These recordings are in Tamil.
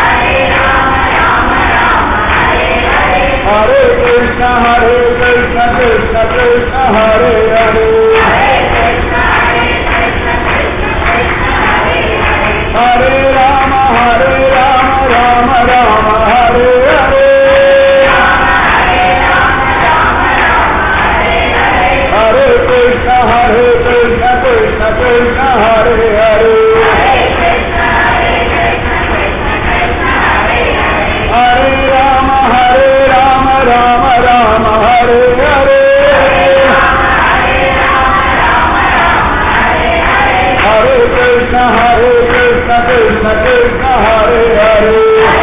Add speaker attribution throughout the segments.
Speaker 1: Hare Krishna, Hare Krishna, Krishna Krishna, Hare Hare. Hare Rama, Hare Rama, Rama Rama, Hare Hare. Hare Krishna, Hare Krishna, Krishna Krishna, Hare Hare. Hare Rama, Hare Rama, Rama Rama, Hare Hare. Hare Krishna, Hare Krishna, Krishna Krishna, Hare Hare.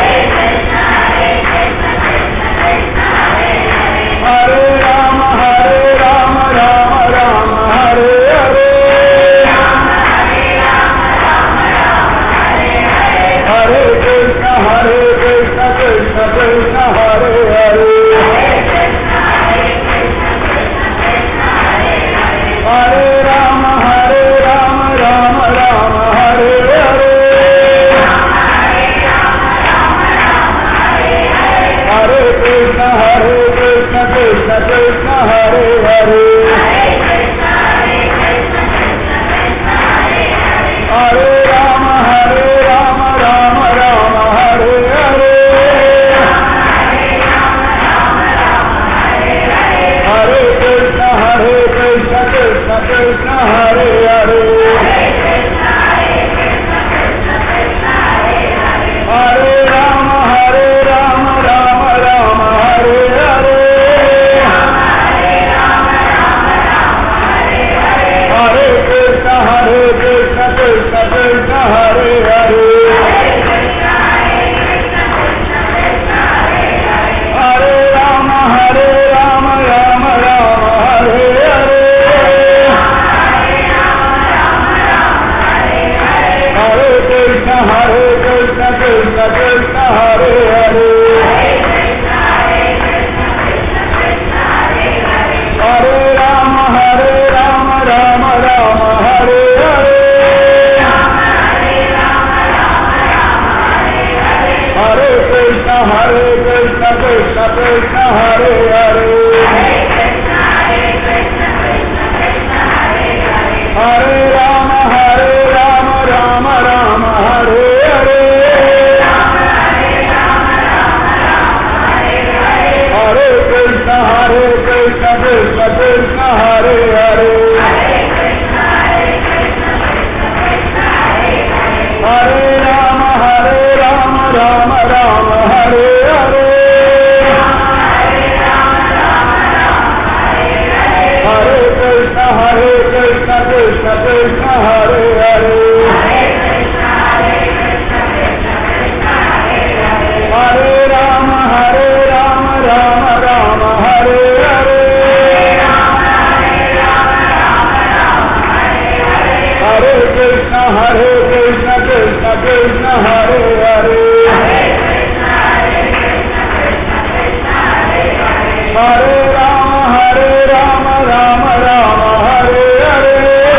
Speaker 1: Hare Rama, Hare Rama, Rama Rama, Hare Hare. Krishna Krishna Hare Hare Hare Rama Hare Rama Rama Rama Hare Hare Hare Krishna Hare Krishna Krishna Krishna Hare Hare Hare Rama Hare Rama Rama Rama Hare Hare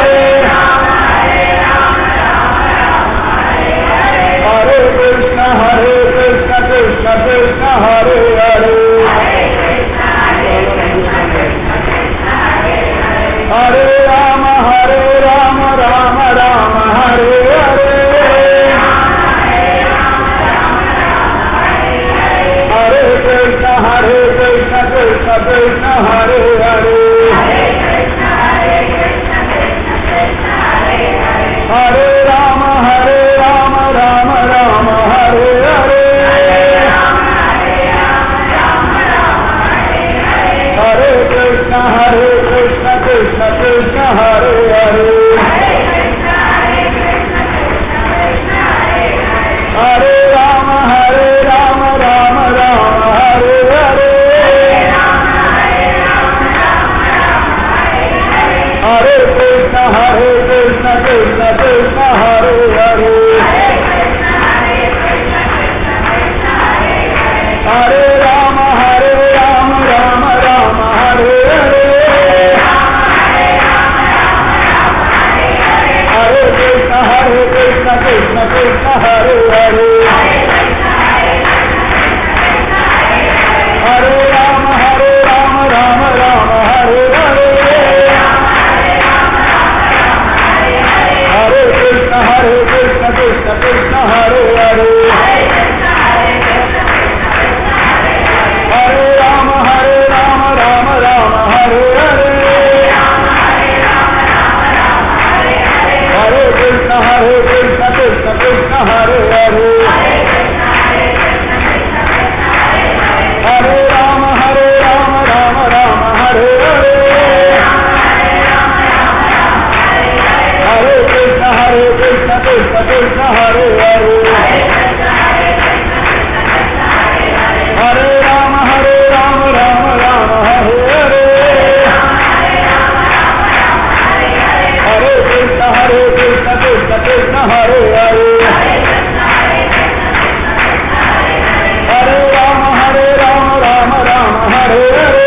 Speaker 1: Hare Krishna Hare Krishna Krishna Krishna Hare Hare Hare Rama Hare Rama Rama Rama Hare Hare Hare Krishna Hare Krishna Krishna Krishna Hare Hare Hare Rama Hare Rama Rama Rama Hare Hare Hare Krishna Hare Krishna Krishna Krishna Hare Hare Hare Rama Hare Rama Rama Rama Hare Hare Hare Krishna Hare Krishna Krishna Krishna Hare Hare Hare Rama Hare Rama Rama Rama Hare Hare Hare Krishna Hare Krishna Krishna Krishna Hare Hare Hare Rama Hare Rama Rama Rama Hare Hare Hare Krishna Hare Krishna Krishna Krishna Hare Hare Hare Rama Hare Rama Rama Rama Hare Hare Hare Krishna Hare Krishna Krishna Krishna Hare Hare Hare Rama Hare Rama Rama Rama Hare Hare Hare Krishna Hare Krishna Krishna Krishna Hare Hare Hare Rama Hare Rama Rama Rama Hare Hare Hare Krishna Hare Krishna Krishna Krishna Hare Hare Hare Rama Hare Rama Rama Rama Hare Hare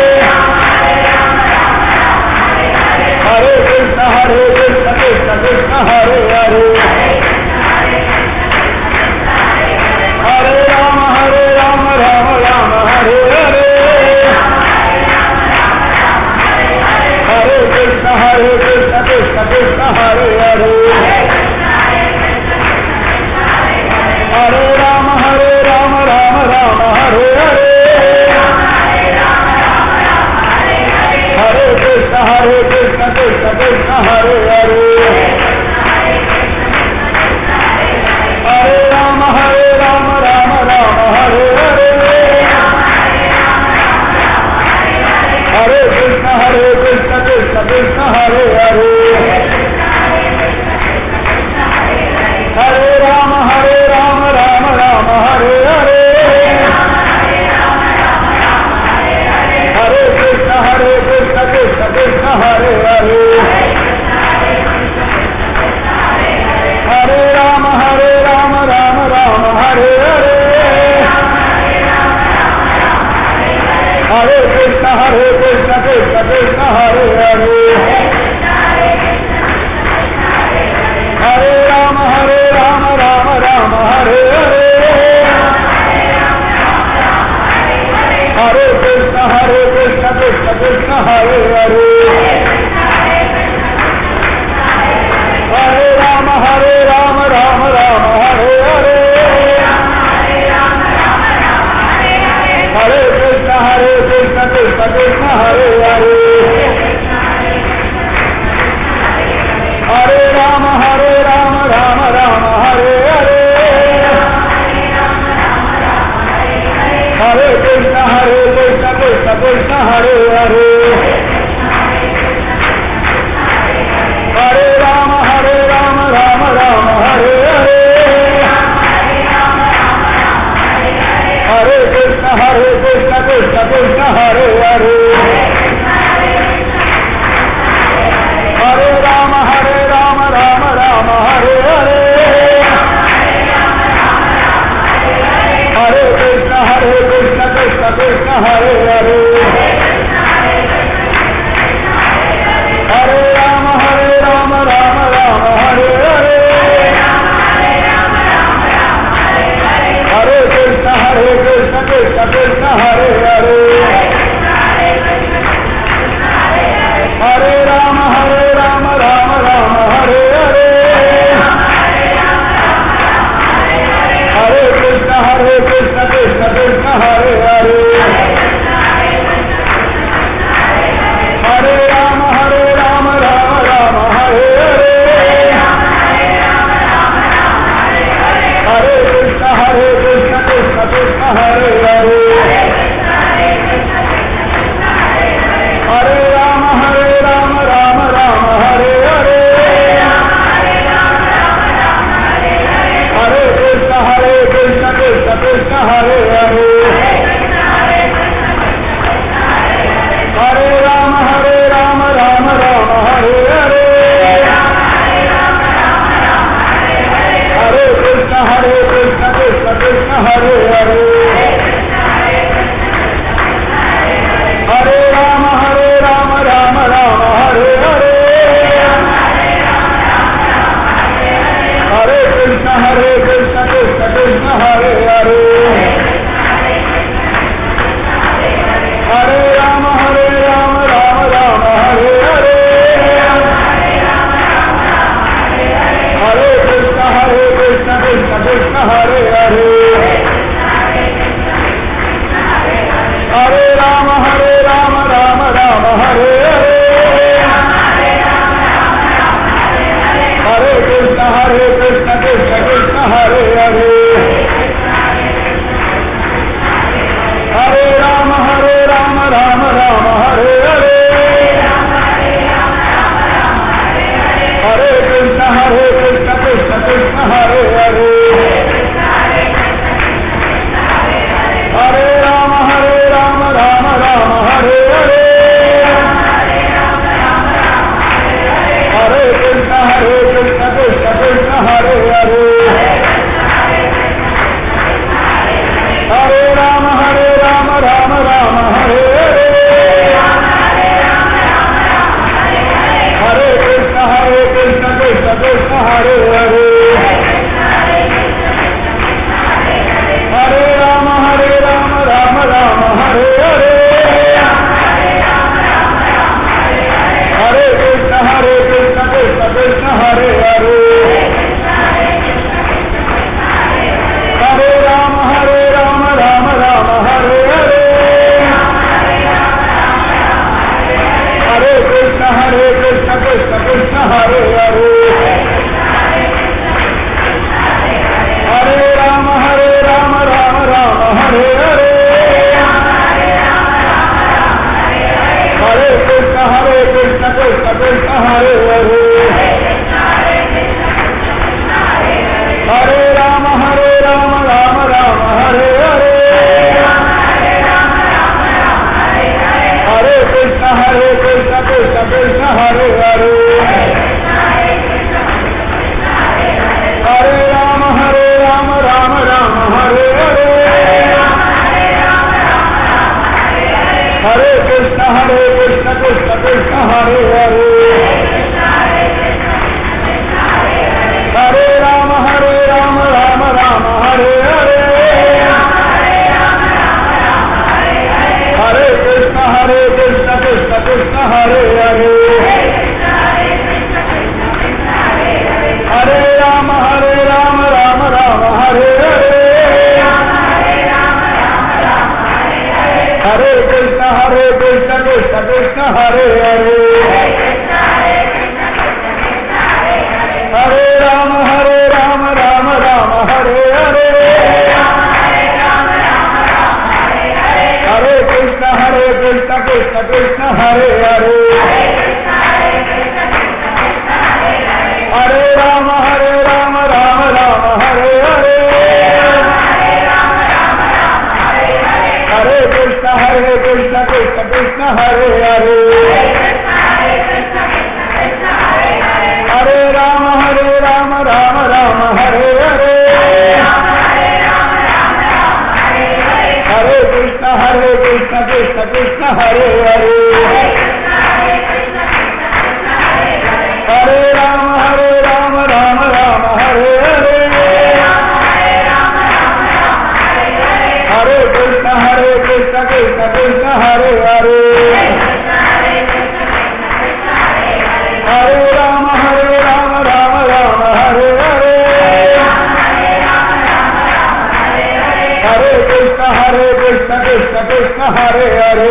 Speaker 1: Hare Krishna Hare Krishna Krishna Krishna Hare Hare Hare Rama Hare Rama Rama Rama Hare Hare Hare Krishna Hare Krishna Krishna Krishna Hare Hare Hare Rama Hare Rama Rama Rama Hare Hare Hare Krishna Hare Krishna Krishna Krishna Hare Hare Hare Rama Hare Rama Rama Rama Hare Hare Hare Krishna Hare Krishna Krishna Krishna Hare Hare Hare Rama Hare Rama Rama Rama Hare Hare Hare Krishna Hare Krishna Krishna Krishna Hare Hare हरे हरे हरे राम हरे राम राम राम हरे हरे हरे कृष्ण हरे कृष्ण कृष्ण कृष्ण हरे हरे हरे राम हरे राम राम राम हरे हरे हरे कृष्ण हरे कृष्ण कृष्ण कृष्ण हरे हरे हरे राम हरे राम राम राम हरे हरे हरे कृष्ण हरे कृष्ण कृष्ण कृष्ण हरे हरे हरे राम हरे राम राम राम हरे हरे हरे कृष्ण हरे कृष्ण कृष्ण कृष्ण हरे हरे हरे राम हरे राम राम राम हरे हरे हरे कृष्ण हरे कृष्ण कृष्ण कृष्ण हरे हरे हरे राम हरे राम राम राम हरे हरे हरे कृष्ण हरे कृष्ण कृष्ण कृष्ण हरे हरे हरे राम हरे राम राम राम हरे हरे हरे कृष्ण हरे कृष्ण कृष्ण कृष्ण हरे हरे हरे राम हरे राम राम राम हरे हरे हरे कृष्ण हरे कृष्ण कृष्ण कृष्ण हरे हरे हरे राम हरे राम राम राम हरे हरे हरे कृष्ण हरे कृष्ण कृष्ण कृष्ण हरे हरे हरे राम हरे राम राम राम हरे हरे हरे कृष्ण हरे कृष्ण कृष्ण कृष्ण हरे हरे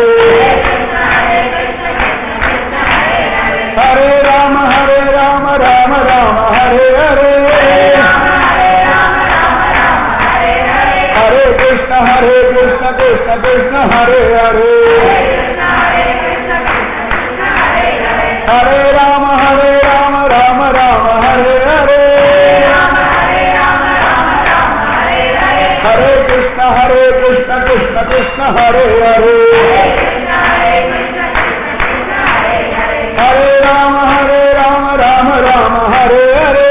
Speaker 1: हरे राम हरे राम राम राम हरे हरे हरे कृष्ण हरे कृष्ण कृष्ण कृष्ण हरे हरे हरे राम हरे राम राम राम हरे हरे हरे कृष्ण हरे कृष्ण कृष्ण कृष्ण हरे हरे हरे राम हरे राम राम राम हरे हरे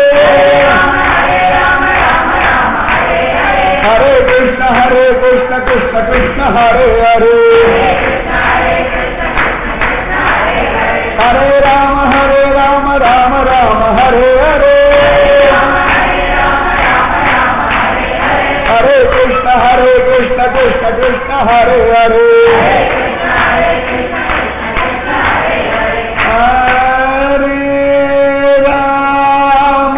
Speaker 1: हरे कृष्ण हरे कृष्ण कृष्ण कृष्ण हरे हरे हरे राम हरे राम राम राम हरे हरे हरे कृष्ण हरे कृष्ण कृष्ण कृष्ण हरे हरे हरे राम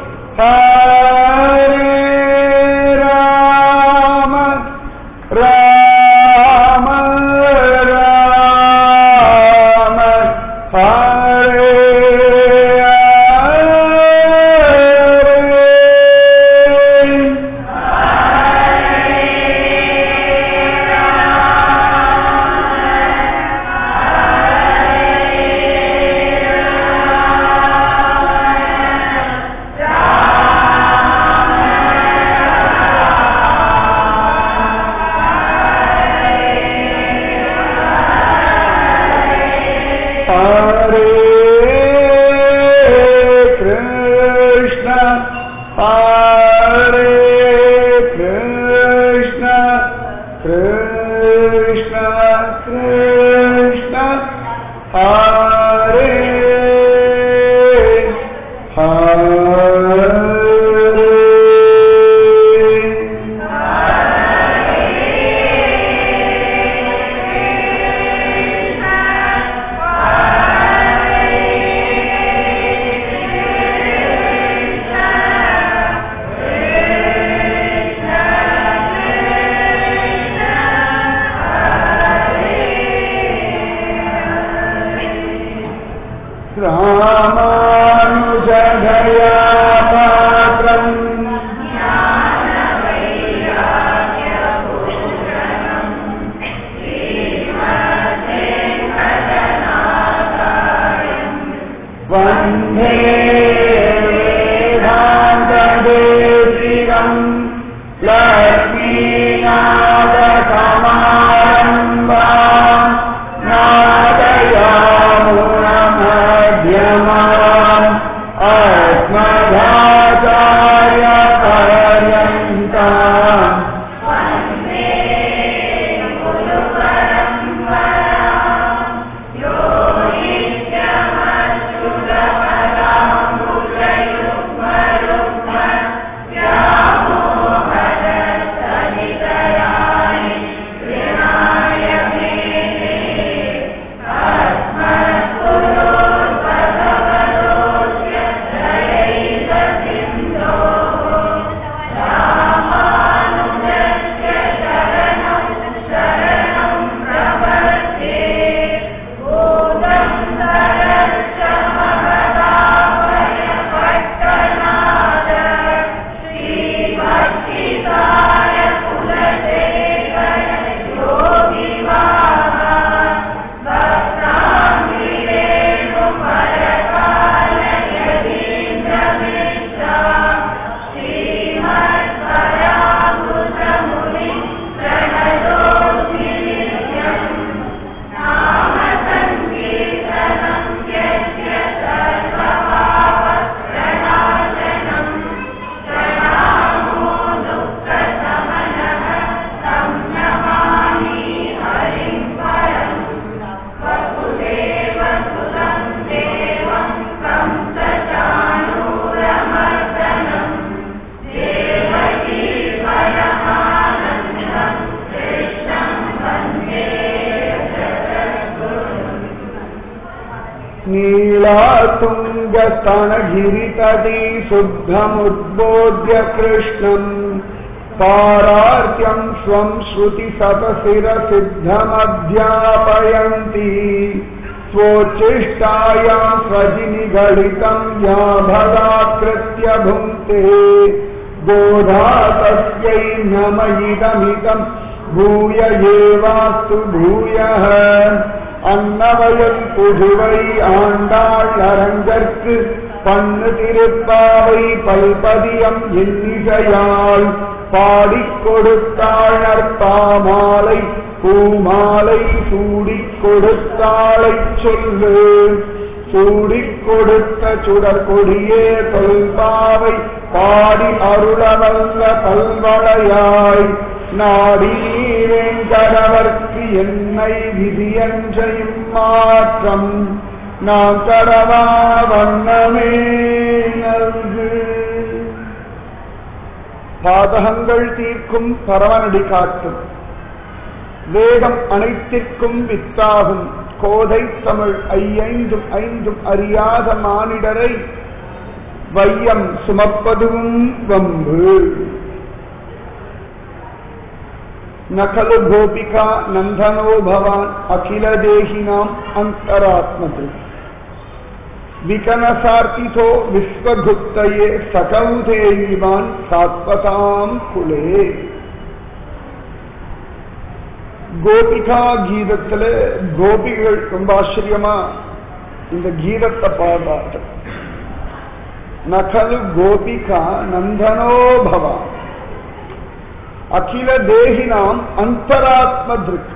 Speaker 1: हरे राम राम राम हरे हरे हरे कृष्ण हरे कृष्ण कृष्ण कृष्ण हरे हरे राम नीलातुङ्गस्तनगिरितटी शुद्धमुद्बोध्य कृष्णम् पारार्त्यम् स्वम् श्रुतिसतशिरसिद्धमध्यापयन्ति स्वोच्चिष्टायाम् स्वजिनिगलितम् या भगाकृत्य भुङ्क्ते गोधा तस्यै नमयिदमिदम् भूय एवास्तु भूयः அன்னவயல் புதுவை ஆண்டாள் அரங்கற்கு பண்ணு திருப்பாவை பல்பதியம் எண்ணிசையால் பாடிக் கொடுத்தாள் நற்பாமாலை பூமாலை சூடிக் கொடுத்தாளை சொல்லு சூடிக் கொடுத்த சுடர் கொடியே தொல்பாவை பாடி அருளவல்ல பல்வளையாய் நாடி வேங்கடவர்க்கு என்னை விதியன்றையும் மாற்றம் நான் கடவா வண்ணமே நல்கு பாதகங்கள் தீர்க்கும் பரவனடி காட்டும் வேதம் அனைத்திற்கும் வித்தாகும் கோதை தமிழ் ஐயைந்தும் ஐந்தும் அறியாத மானிடரை வையம் சுமப்பதும் வம்பு न खलु गोपिका नन्दनो भवान् अखिलदेहिनाम् अन्तरात्मकृत् विकनसार्थितो विश्वगुप्तये सकौधेयिवान् सात्वताम् कुले கோபிகா கீதத்துல கோபிகள் ரொம்ப ஆச்சரியமா இந்த கீதத்தை பாடுறார்கள் நகலு கோபிகா நந்தனோ பவான் அகில தேகினாம் அந்தராத்ம திருக்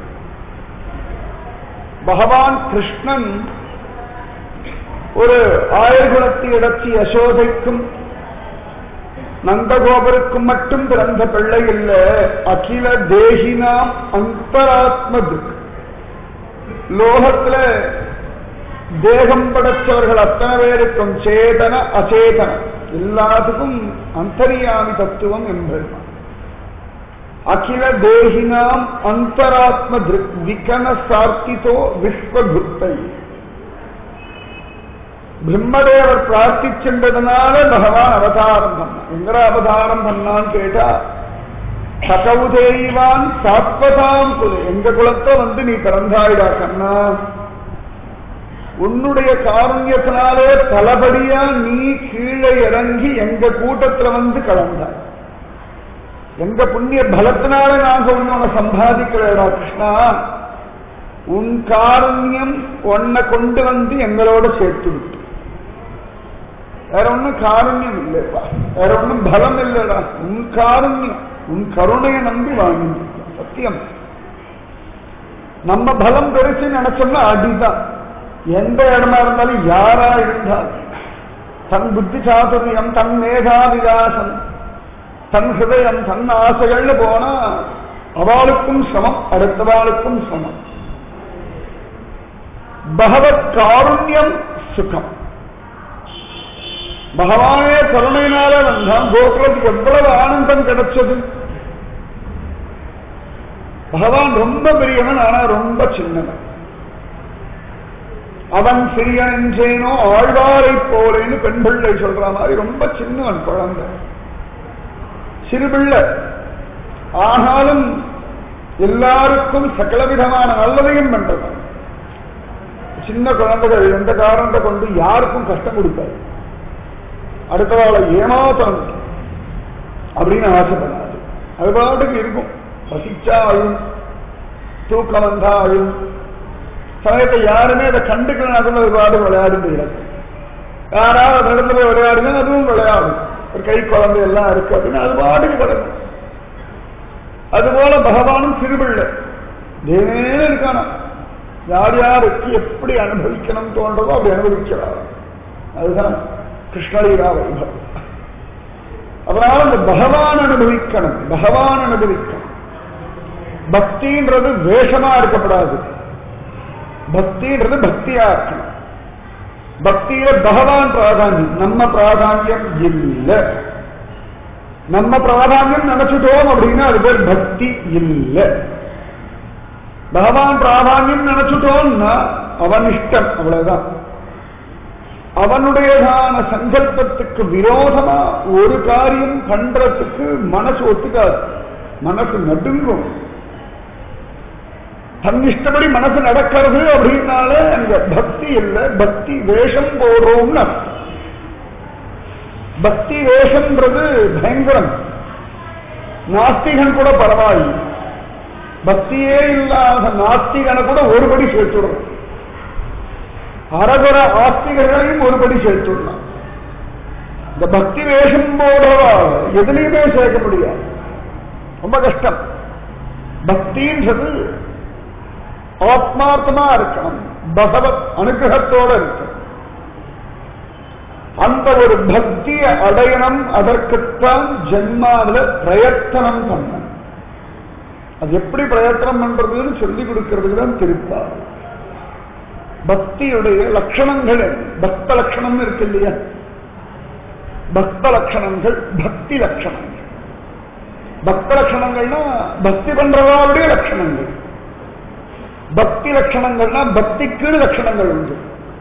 Speaker 1: பகவான் கிருஷ்ணன் ஒரு ஆயர்குலத்தை இடச்சி யசோதைக்கும் நந்தகோபருக்கும் மட்டும் பிறந்த பிள்ளை இல்ல அகில தேகினாம் அந்தராத்ம திருக் லோகத்துல தேகம் படைச்சவர்கள் அத்தனை பேருக்கும் சேதன அச்சேதன எல்லாத்துக்கும் அந்தரியாமி தத்துவம் என்பது அகில தேகினாம் அந்தராத்ம திருக் விகன சார்த்திதோ விஸ்வகுப்தை பிரம்மதேவர் பிரார்த்திச்சென்றதுனால பகவான் அவதாரம் பண்ணான் எங்கட அவதாரம் பண்ணான்னு கேட்டா சகவுதேவான் சாத்வதாம் குல எங்க குலத்தை வந்து நீ பிறந்தாயிடா கண்ணா உன்னுடைய காருண்யத்தினாலே தளபடியா நீ கீழே இறங்கி எங்க கூட்டத்துல வந்து கலந்தாய் எங்க புண்ணிய பலத்தினால நாங்க உன்னோட சம்பாதிக்கிறடா கிருஷ்ணா உன் காருண்யம் உன்னை கொண்டு வந்து எங்களோட சேர்த்து விட்டு வேற ஒண்ணும் காருண்யம் இல்லைப்பா வேற ஒண்ணும் பலம் இல்லடா உன் காருண்யம் உன் கருணையை நம்பி வாங்கி சத்தியம் நம்ம பலம் பெருசு நினைச்சோம்னா அடிதான் எந்த இடமா இருந்தாலும் யாரா இருந்தாலும் தன் புத்தி சாதுரியம் தன் மேதா விலாசம் தன் ஹிருதயம் தன் ஆசைகள்னு போனா அவளுக்கும் சமம் அடுத்தவாளுக்கும் சமம் பகவத் காருண்யம் சுகம் பகவானே கருணையினால வந்தான் கோகுலத்துக்கு எவ்வளவு ஆனந்தம் கிடைச்சது பகவான் ரொம்ப பெரியவன் ஆனா ரொம்ப சின்னவன் அவன் சிறியன் என்றேனோ ஆழ்வாரை போலேன்னு பெண் பிள்ளை சொல்ற மாதிரி ரொம்ப சின்னவன் குழந்தை சிறுபிள்ளை ஆனாலும் எல்லாருக்கும் சகலவிதமான நல்லதையும் பண்றவன் சின்ன குழந்தைகள் எந்த காரணத்தை கொண்டு யாருக்கும் கஷ்டம் கொடுக்காது அடுத்தவாளை ஏமாத்தம் அப்படின்னு ஆசைப்படாது அது பாட்டுக்கு இருக்கும் பசிச்சா அழும் தூக்கம் வந்தா அழும் சமயத்தை யாருமே அதை கண்டுக்கணும் அது பாட்டு விளையாடுந்து கிடக்கும் யாராவது நடந்து போய் விளையாடுங்க அதுவும் விளையாடும் ஒரு கை குழந்தை எல்லாம் இருக்கு அப்படின்னு அது பாட்டுக்கு கிடக்கும் அதுபோல பகவானும் சிறுபிள்ளை தேனே இருக்கானா யார் யாருக்கு எப்படி அனுபவிக்கணும் தோன்றதோ அப்படி அனுபவிக்கிறார் அதுதான் கிருஷ்ணலீலா வைபவம் அதனால இந்த பகவான் அனுபவிக்கணும் பகவான் அனுபவிக்கணும் பக்தின்றது வேஷமா இருக்கப்படாது பக்தின்றது பக்தியா இருக்கணும் பக்தியில பகவான் பிராதானியம் நம்ம பிராதானியம் இல்லை நம்ம பிராதானியம் நினைச்சிட்டோம் அப்படின்னா அது பேர் பக்தி இல்லை பகவான் பிராதானியம் நினைச்சிட்டோம்னா அவன் இஷ்டம் அவ்வளவுதான் அவனுடையதான சங்கல்பத்துக்கு விரோதமா ஒரு காரியம் பண்றதுக்கு மனசு ஒத்துக்காது மனசு நடுங்கும் தன்னிஷ்டப்படி மனசு நடக்கிறது அப்படின்னால அங்க பக்தி இல்லை பக்தி வேஷம் போடுறோம்னு அர்த்தம். பக்தி வேஷம்ன்றது பயங்கரம் நாஸ்திகன் கூட பரவாயில்லை பக்தியே இல்லாத நாஸ்திகனை கூட ஒருபடி சேர்த்துடுறோம் அரகுர ஆஸ்திகர்களையும் ஒருபடி சேர்த்துடலாம் இந்த பக்தி வேஷம் போடுறவா எதுலையுமே சேர்க்க முடியாது ரொம்ப கஷ்டம் பக்தின்றது ஆத்மார்த்தமா இருக்கணும் பகவத் அனுகிரகத்தோட இருக்கணும் அந்த ஒரு பக்தியை அடையணும் அதற்குத்தான் ஜென்மாவில பிரயத்தனம் பண்ணணும் அது எப்படி பிரயத்தனம் பண்றதுன்னு சொல்லி கொடுக்கறதுக்கு தான் திருப்பார் பக்தியுடைய லட்சணங்கள் என்ன? பக்த லட்சணம் இருக்கு இல்லையா பக்த லட்சணங்கள் பக்தி லட்சணங்கள் பக்த லட்சணங்கள்னா பக்தி பண்றவாளுடைய லட்சணங்கள் பக்தி லட்சணங்கள்னா பக்திக்கு லட்சணங்கள் உண்டு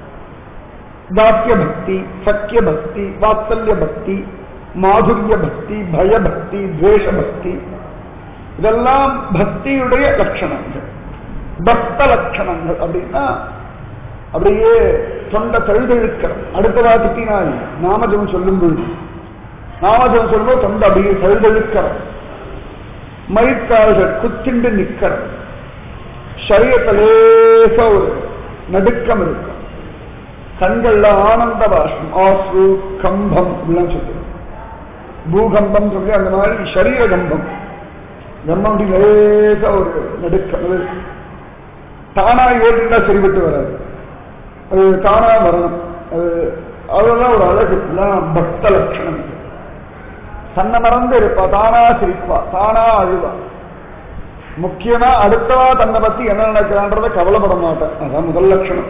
Speaker 1: தாத்திய பக்தி சக்கிய பக்தி வாத்சல்ய பக்தி மாதுரிய பக்தி பயபக்தி துவேஷ பக்தி இதெல்லாம் பக்தியுடைய லட்சணங்கள் பக்த லட்சணங்கள் அப்படின்னா அப்படியே தொண்டை தழுதழுக்கிறது அடுத்ததா திட்டினால் நாமஜம் சொல்லும் பொழுது நாமஜம் சொல்லும்போது தொண்டை அப்படியே தழுதழுக்கிறது மயிர்கால்கள் குத்திண்டு நிக்கிறது சரீரத்திலேச ஒரு நடுக்கம் இருக்கும் கண்கள்ல ஆனந்த பாஷம் ஆசு கம்பம் இப்படிலாம் சொல்லுவோம் பூகம்பம் சொல்லி அந்த மாதிரி சரீர கம்பம் கம்பம் அப்படி லேசா ஒரு நடுக்கம் அது தானா ஓட்டினா சரிபட்டு வராது அது தானா வரணும் அது அதெல்லாம் ஒரு அழகு எல்லாம் பக்த லட்சணம் இது. தன்னை மறந்து இருப்பா தானா சிரிப்பா தானா அழுவா முக்கியமா அடுத்தவா தன்னை பத்தி என்ன நினைக்கிறான்றத கவலைப்பட மாட்டேன் அதான் முதல் லட்சணம்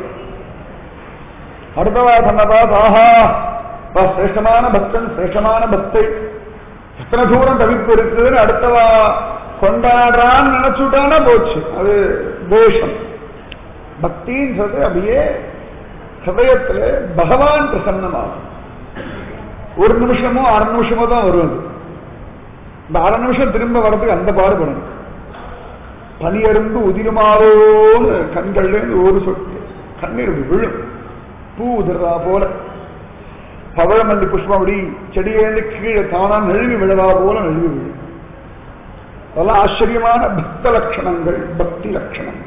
Speaker 1: அடுத்தவா தன்னை பார்த்து ஆஹா பா, சிரேஷ்டமான பக்தன் சிரேஷ்டமான பக்தை எத்தனை தூரம் தவிப்பு இருக்குன்னு அடுத்தவா கொண்டாடுறான்னு நினைச்சுட்டானா போச்சு அது தேஷம் பக்தின்றது அப்படியே ஹதயத்துல பகவான் பிரசன்னமாகும் ஒரு நிமிஷமோ அரை நிமிஷமோ தான் வரும் அது இந்த அரை நிமிஷம் திரும்ப வர்றதுக்கு அந்த பாடுபடணும் பனியருந்து உதிருமாறோன்னு கண்கள்ல இருந்து ஒரு சொட்டு கண்ணீர் இப்படி விழும் பூ உதிர்றா போல பவழமல்லி புஷ்பம் அப்படி செடியிலேருந்து கீழே தானா நழுவி விழவா போல நழுவி விழும் அதெல்லாம் ஆச்சரியமான பக்த லட்சணங்கள் பக்தி லட்சணங்கள்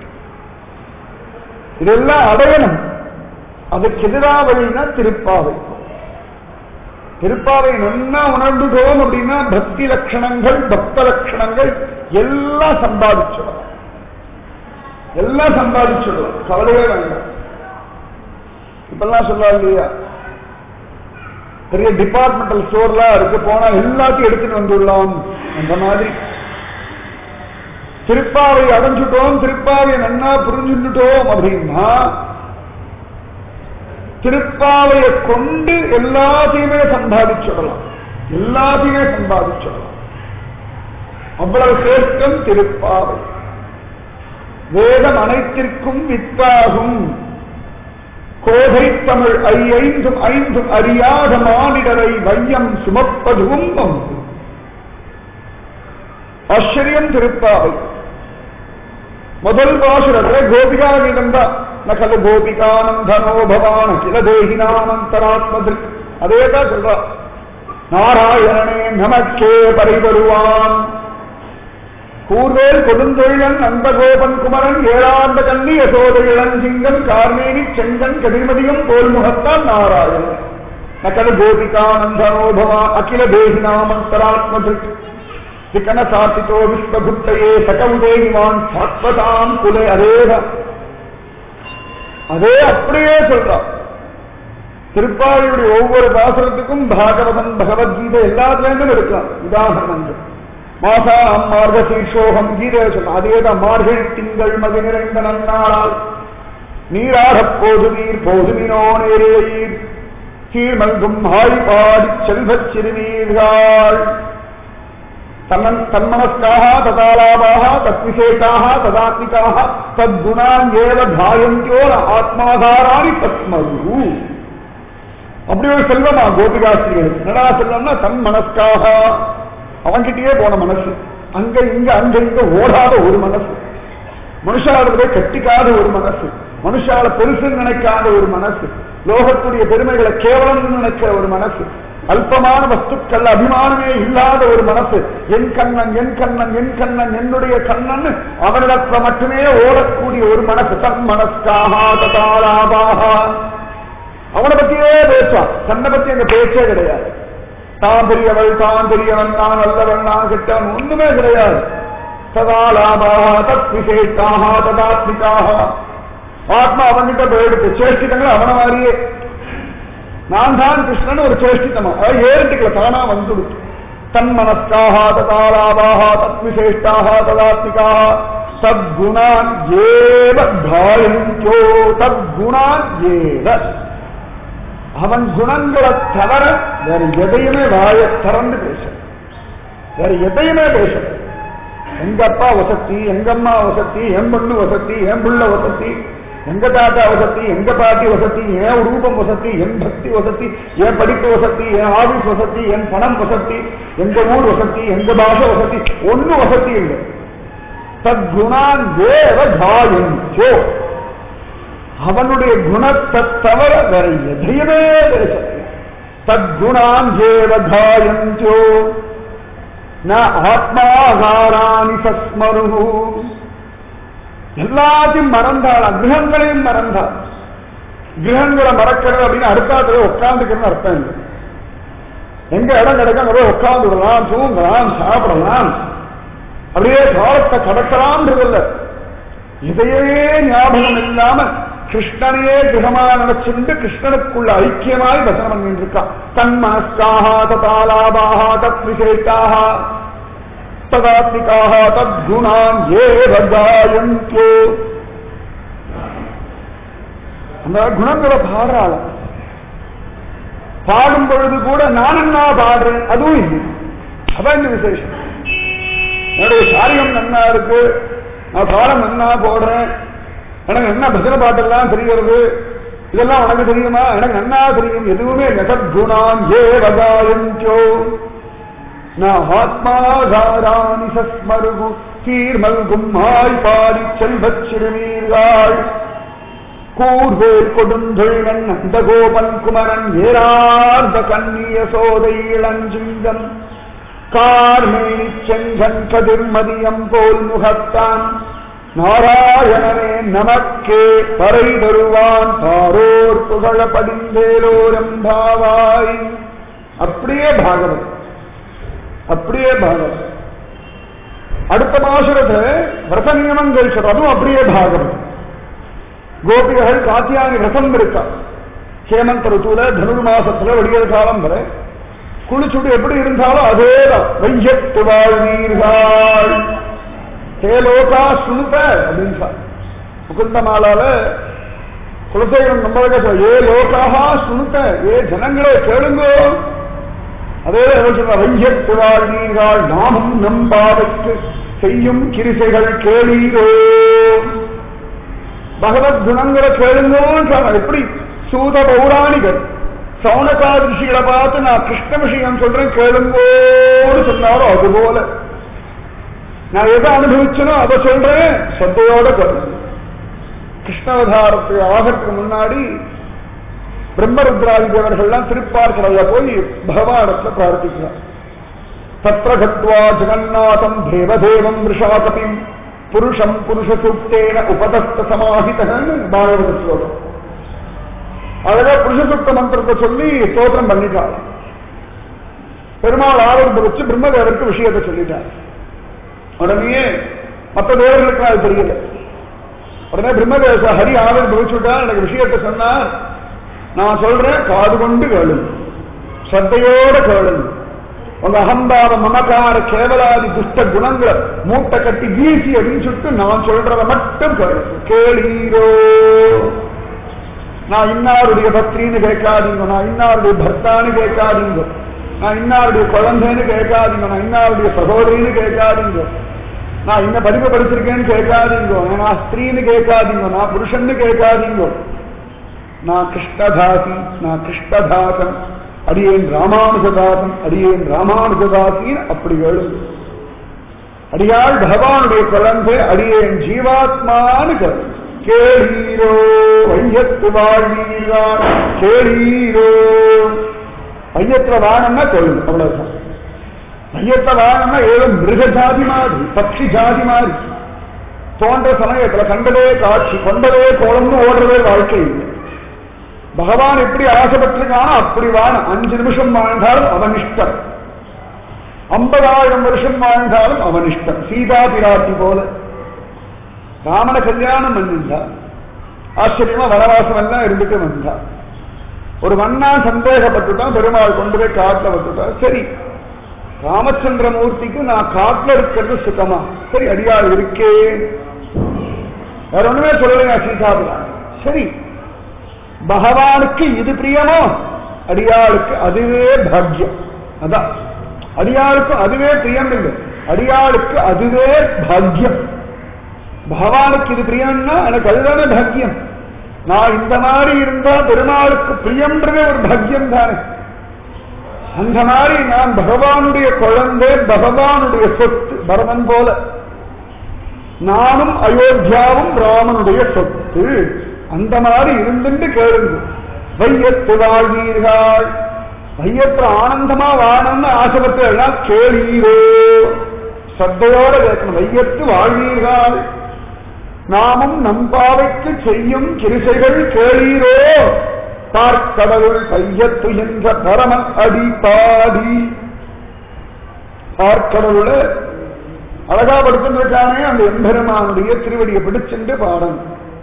Speaker 1: இதெல்லாம் அடையணும் அதுக்கு எதிராக வழினா திருப்பாவை திருப்பாவை நன்னா உணர்ந்துட்டோம் அப்படின்னா பக்தி லட்சணங்கள் பக்த லட்சணங்கள் எல்லாம் சம்பாதிச்சிடலாம் எல்லாம் சம்பாதிச்சிடலாம் கவலையே வேண்டாம் இப்பெல்லாம் சொல்லலாம் இல்லையா பெரிய டிபார்ட்மெண்டல் ஸ்டோர்லாம் இருக்கு போனா எல்லாத்தையும் எடுத்துட்டு வந்துடலாம் அந்த மாதிரி திருப்பாவை அடைஞ்சுட்டோம் திருப்பாவை நன்னா புரிஞ்சுட்டோம் அப்படின்னா திருப்பாவையை கொண்டு எல்லாத்தையுமே சம்பாதிச்சிடலாம் எல்லாத்தையுமே சம்பாதிச்சிடலாம் அவ்வளவு சேர்க்கம் திருப்பாவை வேதம் அனைத்திற்கும் வித்தாகும் கோதை தமிழ் ஐந்தும் ஐந்தும் அறியாத மானிடரை வையம் சுமப்பதுவும் வம்பு ஆச்சரியம் திருப்பாவை முதல் பாசுரத்துல கோபிகா கீதம் தான் நகல கோபிகானந்தனோ பவான் கில தேகினானந்தராத்மதில் அதே தான் சொல்றா நாராயணனே நமக்கே பரிவருவான் கூர்வேல் கொடுந்தொழிலன் நந்தகோபன் குமரன் ஏழாண்ட கண்ணி யசோத இளஞ்சிங்கன் கார்மேனி செங்கன் கதிர்மதியும் போல் முகத்தான் நாராயணன் நகல கோபிகானந்தனோ பவான் அகில தேகினாமந்தராத்மதில் விகன சாத்தித்தோ விஸ்வகுப்தையே சகவுதேகிவான் சாத்வதாம் குலே அதேதான் அதே அப்படியே சொல்றான் திருப்பாவையுடைய ஒவ்வொரு பாசனத்துக்கும் பாகவதன் பகவத்கீதை எல்லாத்துலேருந்தும் இருக்கலாம் உதாரணங்கள் மாசாம் மார்க சீர்ஷோகம் கீதை சொல்ல அதேதான் மார்கழி திங்கள் மதி நிறைந்த நன்னாளால் நீராடப் போதுவீர் போதுவினோ நேரேயீர் சீர்மல்கும் ஆழி பாடி செல்வச் சிறுவீர்கள் தன்னன் தன்மனஸ்காக ததாலாபாக தத்விசேஷாக ததாத்மிகாக தத்குணான் ஏவ தாயந்தியோ ந ஆத்மாதாராணி பத்மரு அப்படி ஒரு செல்வமா கோபிகாஸ்திரிகளுக்கு என்னடா செல்வம்னா தன் மனஸ்காக அவன்கிட்டயே போன மனசு அங்க இங்க அங்க இங்க ஓடாத ஒரு மனசு மனுஷாளர்களை கட்டிக்காத ஒரு மனசு மனுஷால பெருசுன்னு நினைக்காத ஒரு மனசு லோகத்துடைய பெருமைகளை கேவலம் நினைக்கிற ஒரு மனசு அல்பமான வஸ்துக்கள் அபிமானமே இல்லாத ஒரு மனசு என் கண்ணன் என் கண்ணன் என் கண்ணன் என்னுடைய கண்ணன் அவனிடத்துல மட்டுமே ஓடக்கூடிய ஒரு மனசு தன் மனஸ்காக ததாலாபாக அவனை பத்தியே பேசுவான் தன்னை பத்தி அங்க பேச்சே கிடையாது தான் பெரியவள் தான் பெரியவன் நான் நல்லவன் நான் கெட்டவன் ஒண்ணுமே கிடையாது சதா லாபாக தத் விசேஷாக ததாத்மிகாக ஆத்மா அவன்கிட்ட போயிடுச்சு சேஷ்டிதங்கள் அவன மாதிரியே நான் தான் கிருஷ்ணன் ஒரு சேஷ்டிதமா அதாவது ஏறிட்டுக்கல தானா வந்துடுச்சு தன் மனஸ்காக ததாலாபாக தத் விசேஷ்டாக ததாத்மிகாக சத்குணான் ஏவ தாயந்தோ தத்குணான் ஏவ அவன் குணங்களை தவிர வேற எதையுமே வாய திறந்து பேச வேற எதையுமே பேச எங்க அப்பா வசதி எங்க அம்மா வசதி என் பொண்ணு வசதி என் புள்ள வசதி எங்க தாத்தா வசதி எங்க பாட்டி வசதி என் ரூபம் வசதி என் பக்தி வசதி என் படிப்பு வசதி என் ஆபீஸ் வசதி என் பணம் வசதி எங்க ஊர் வசதி எங்க பாஷை வசதி ஒன்னும் வசதி இல்லை தத்குணான் தேவ தாயஞ்சோ அவனுடைய குணத்தை தவிர வேற எதையுமே பேச தத்குணான் தேவ தாயஞ்சோ ந ஆத்மாகாராணி சஸ்மரு எல்லாத்தையும் மறந்தாள் கிரகங்களையும் மறந்தாள் கிரகங்களை மறக்கிறது அப்படின்னு அடுத்தாத்துல உட்காந்துக்கிறது அர்த்தம் இல்லை எங்க இடம் கிடைக்கும் அங்க போய் உட்கார்ந்து விடலாம் தூங்கலாம் சாப்பிடலாம் அப்படியே காலத்தை கடக்கலாம்ன்றதில்ல இதையே ஞாபகம் இல்லாம கிருஷ்ணனையே கிரகமா நினைச்சுண்டு கிருஷ்ணனுக்குள்ள ஐக்கியமாய் பசனம் பண்ணிட்டு இருக்கான் தன் மனஸ்காக ததாலாபாக தத் விசேஷாக ததாத்மிகாக தத்குணான் ஏவ காயந்தோ அந்த குணங்களை பாடுறாள் பாடும் பொழுது கூட நான் என்ன பாடுறேன் அதுவும் இல்லை அதான் இந்த விசேஷம் என்னுடைய சாரியம் நன்னா இருக்கு நான் பாடம் நன்னா போடுறேன் எனக்கு என்ன பஜனை பாட்டெல்லாம் தெரிகிறது இதெல்லாம் உனக்கு தெரியுமா எனக்கு நன்னா தெரியும் எதுவுமே நெசத்குணான் ஏ வகாயஞ்சோ நான் ஆத்மாதாராணி சஸ்மருகு சீர்மல்கும் மாய் பாடி செல்வச் சிறுமீர்கள் கூர்வேல் கொடுந்தொழிவன் அந்த கோபன் குமரன் ஏரார்ந்த கண்ணிய சோதை இளஞ்சிங்கம் கார்மேனி செங்கன் கதிர்மதியம் போல் முகத்தான் நாராயணனே நமக்கே பறை தருவான் பாரோர் புகழ படிந்தேலோரம்பாவாய் அப்படியே பாகவத் அப்படியே பாகவத் அடுத்த மாசுரத்தை விரத நியமங்கள் சொல்ற அதுவும் அப்படியே பாகவத் கோபிகைகள் காத்தியானி விரதம் இருக்கா ஹேமந்த ருத்துல தனுர் மாசத்துல விடியல் காலம் வரை குளிச்சுட்டு எப்படி இருந்தாலும் அதேதான் வையத்து வாழ்வீர்கள் ஹேலோகா சுனுத அப்படின்னு சார் முகுந்த மாலால குலசேகரன் நம்மளுக்கு சொல்ல ஏ லோகாஹா சுனுத ஏ ஜனங்களே கேளுங்கோ அதே சொல்ற வையத்து வாழ்வீர்கள் நாமும் நம்பாவைக்கு செய்யும் கிரிசைகள் கேளீரோ பகவத் குணங்களை கேளுங்கோன்னு சொன்னார் எப்படி சூத பௌராணிகர் சௌனகாத ரிஷிகளை பார்த்து நான் கிருஷ்ண விஷயம் சொல்றேன் கேளுங்கோன்னு சொன்னாரோ அதுபோல நான் எதை அனுபவிச்சனோ அதை சொல்றேன் சத்தையோட கேளுங்க கிருஷ்ணாவதாரத்துக்கு ஆகிறதுக்கு முன்னாடி பிரம்மருத்ராதி தேவர்கள்லாம் திருப்பார்கடல போய் பகவானத்துல பிரார்த்திக்கிறார் தத்ர கத்வா ஜெகநாதம் தேவதேவம் ரிஷாபதிம் புருஷம் புருஷ சூக்தேன உபதஸ்த சமாஹிதன்னு பாகவத ஸ்லோகம் அழகா புருஷசுத்த மந்திரத்தை சொல்லி ஸ்தோத்திரம் பண்ணிட்டார் பெருமாள் ஆரோக்கிய வச்சு பிரம்மதேவருக்கு விஷயத்தை சொல்லிட்டார் உடனே மற்ற தேவர்களுக்கு அது தெரியல உடனே பிரம்மதேவ ஹரி ஆரோக்கிய வச்சுட்டா எனக்கு விஷயத்தை சொன்னார் நான் சொல்றேன் காது கொண்டு கேளுங்க சத்தையோட கேளுங்க உங்க அகம்பாவ மமகார கேவலாதி துஷ்ட குணங்களை மூட்டை கட்டி வீசி அப்படின்னு சொல்லிட்டு நான் சொல்றத மட்டும் கேளுங்க கேளீரோ நான் இன்னாருடைய பத்ரின்னு கேட்காதீங்க நான் இன்னாருடைய பர்த்தான்னு கேட்காதீங்க நான் இன்னாருடைய குழந்தைன்னு கேட்காதீங்க நான் இன்னாருடைய சகோதரின்னு கேட்காதீங்க நான் இன்ன படிப்பு படிச்சிருக்கேன்னு கேட்காதீங்க நான் ஸ்திரீன்னு கேட்காதீங்க நான் புருஷன்னு கேட்காதீங்க நான் கிருஷ்ணதாசி நான் கிருஷ்ணதாசன் அடியேன் ராமானுஜதாசன் அடியேன் ராமானுஜதாசின்னு அப்படி எழுது அடியாள் பகவானுடைய குழந்தை அடியேன் ஜீவாத்மான்னு கருது கேளீரோ வையத்து வாழ்வீர்கள் கேளீரோ வையத்துல வாழம்னா தொழில் அவ்வளவுதான் வையத்துல வாழம்னா ஏதோ மிருக ஜாதி மாதிரி பட்சி ஜாதி மாதிரி தோன்ற சமயத்துல கண்டதே காட்சி கொண்டதே கோலம்னு ஓடுறதே வாழ்க்கை இல்லை பகவான் எப்படி ஆசைப்பட்டிருக்கானோ அப்படி வாழ அஞ்சு நிமிஷம் வாழ்ந்தாலும் அவன் இஷ்டம் ஐம்பதாயிரம் வருஷம் வாழ்ந்தாலும் அவன் இஷ்டம் சீதா பிராட்டி போல ராமனை கல்யாணம் பண்ணிருந்தா ஆச்சரியமா வனவாசம் எல்லாம் இருந்துட்டு வந்தா ஒரு மன்னா சந்தேகப்பட்டுட்டான் பெருமாள் கொண்டு போய் காட்டுல விட்டுட்டா சரி ராமச்சந்திர மூர்த்திக்கு நான் காட்டுல இருக்கிறது சுத்தமா சரி அடியாள் இருக்கே வேற ஒண்ணுமே சொல்லலைங்க சீதாபிரான் சரி பகவானுக்கு இது பிரியமோ அடியாளுக்கு அதுவே பாக்கியம் அதான் அடியாளுக்கு அதுவே பிரியம் இல்லை அடியாளுக்கு அதுவே பாக்கியம் பகவானுக்கு இது பிரியம்னா எனக்கு அதுதானே பாக்கியம் நான் இந்த மாதிரி இருந்தா பெருமாளுக்கு பிரியம்ன்றதே ஒரு பாக்கியம் தானே அந்த மாதிரி நான் பகவானுடைய குழந்தை பகவானுடைய சொத்து பரதன் போல நானும் அயோத்தியாவும் ராமனுடைய சொத்து அந்த மாதிரி இருந்துட்டு கேளுங்க வையத்து வாழ்வீர்கள் வையத்துல ஆனந்தமா வாழணும்னு ஆசைப்பட்டு கேளீரோ சத்தையோட கேட்கணும் வையத்து வாழ்வீர்கள் நாமும் நம்பாவைக்கு செய்யும் கிரிசைகள் கேளீரோ பார்க்கடவுள் பையத்து என்ற பரமன் அடி பாடி பார்க்கடவுள அழகா படுத்துருக்கானே அந்த எம்பெருமானுடைய திருவடியை பிடிச்சுட்டு பாடணும்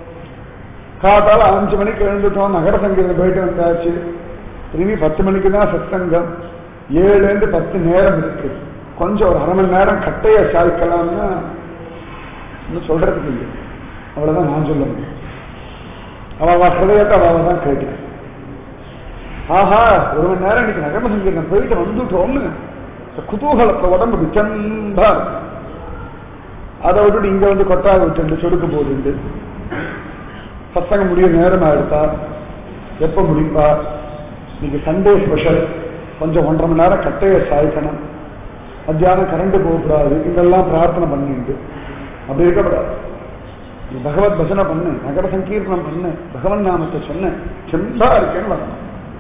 Speaker 1: காத்தால அஞ்சு மணிக்கு எழுந்துட்டோம் நகர சங்கீதம் போயிட்டு வந்தாச்சு திரும்பி பத்து மணிக்கு தான் சத்சங்கம் ஏழுலேருந்து பத்து நேரம் இருக்கு கொஞ்சம் ஒரு அரை மணி நேரம் கட்டைய சாய்க்கலாம்னா இன்னும் சொல்றதுக்கு இல்லை அவ்வளவுதான் நான் சொல்ல முடியும் அவ ஹிருதயத்தை அவ தான் கேட்டேன் ஆஹா ஒரு மணி நேரம் இன்னைக்கு நகர சங்கீதம் போயிட்டு வந்துட்டோம்னு குதூகலத்தை உடம்பு விச்சம்பா அதை விட்டுட்டு இங்க வந்து கொட்டா விட்டு சொடுக்க போகுது சத்தங்க முடிய நேரம் ஆயிடுப்பா எப்ப முடிப்பா இன்னைக்கு சண்டே ஸ்பெஷல் கொஞ்சம் ஒன்றரை மணி நேரம் கட்டைய சாய்க்கணும் மத்தியானம் கரண்ட் போகக்கூடாது இதெல்லாம் பிரார்த்தனை பண்ணிட்டு அப்படி இருக்கக்கூடாது நீ பகவத் பஜனை பண்ணு நகர சங்கீர்த்தனம் பண்ணு பகவன் நாமத்தை சொன்ன செம்பா இருக்கேன்னு வரணும்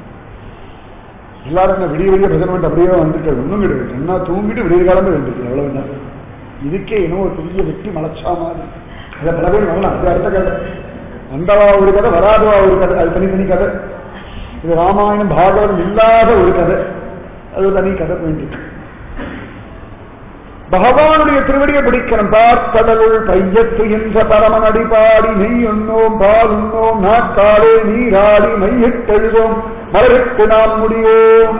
Speaker 1: எல்லாரும் என்ன விடிய விடிய பஜனை பண்ணிட்டு அப்படியே வந்துட்டு ஒண்ணும் கிடையாது என்ன தூங்கிட்டு விடிய காலமே வந்துட்டு எவ்வளவு என்ன இதுக்கே இன்னும் ஒரு பெரிய வெட்டி மலைச்சா மாதிரி அதை பல பேர் வரலாம் அது அடுத்த கதை வந்தவா ஒரு கதை வராதவா ஒரு கதை அது தனித்தனி கதை இது ராமாயணம் பாகவதம் இல்லாத ஒரு கதை அது தனி கதை போயிட்டு பகவானுடைய திருவடியை பிடிக்கணும் பார்க்கடலுள் பையத்து என்ற பரமன் அடிபாடி நெய் உண்ணோம் பால் உண்ணோம் நாக்காலே நீராடி மையிட்டெழுதோம் மலருக்கு நாம் முடியோம்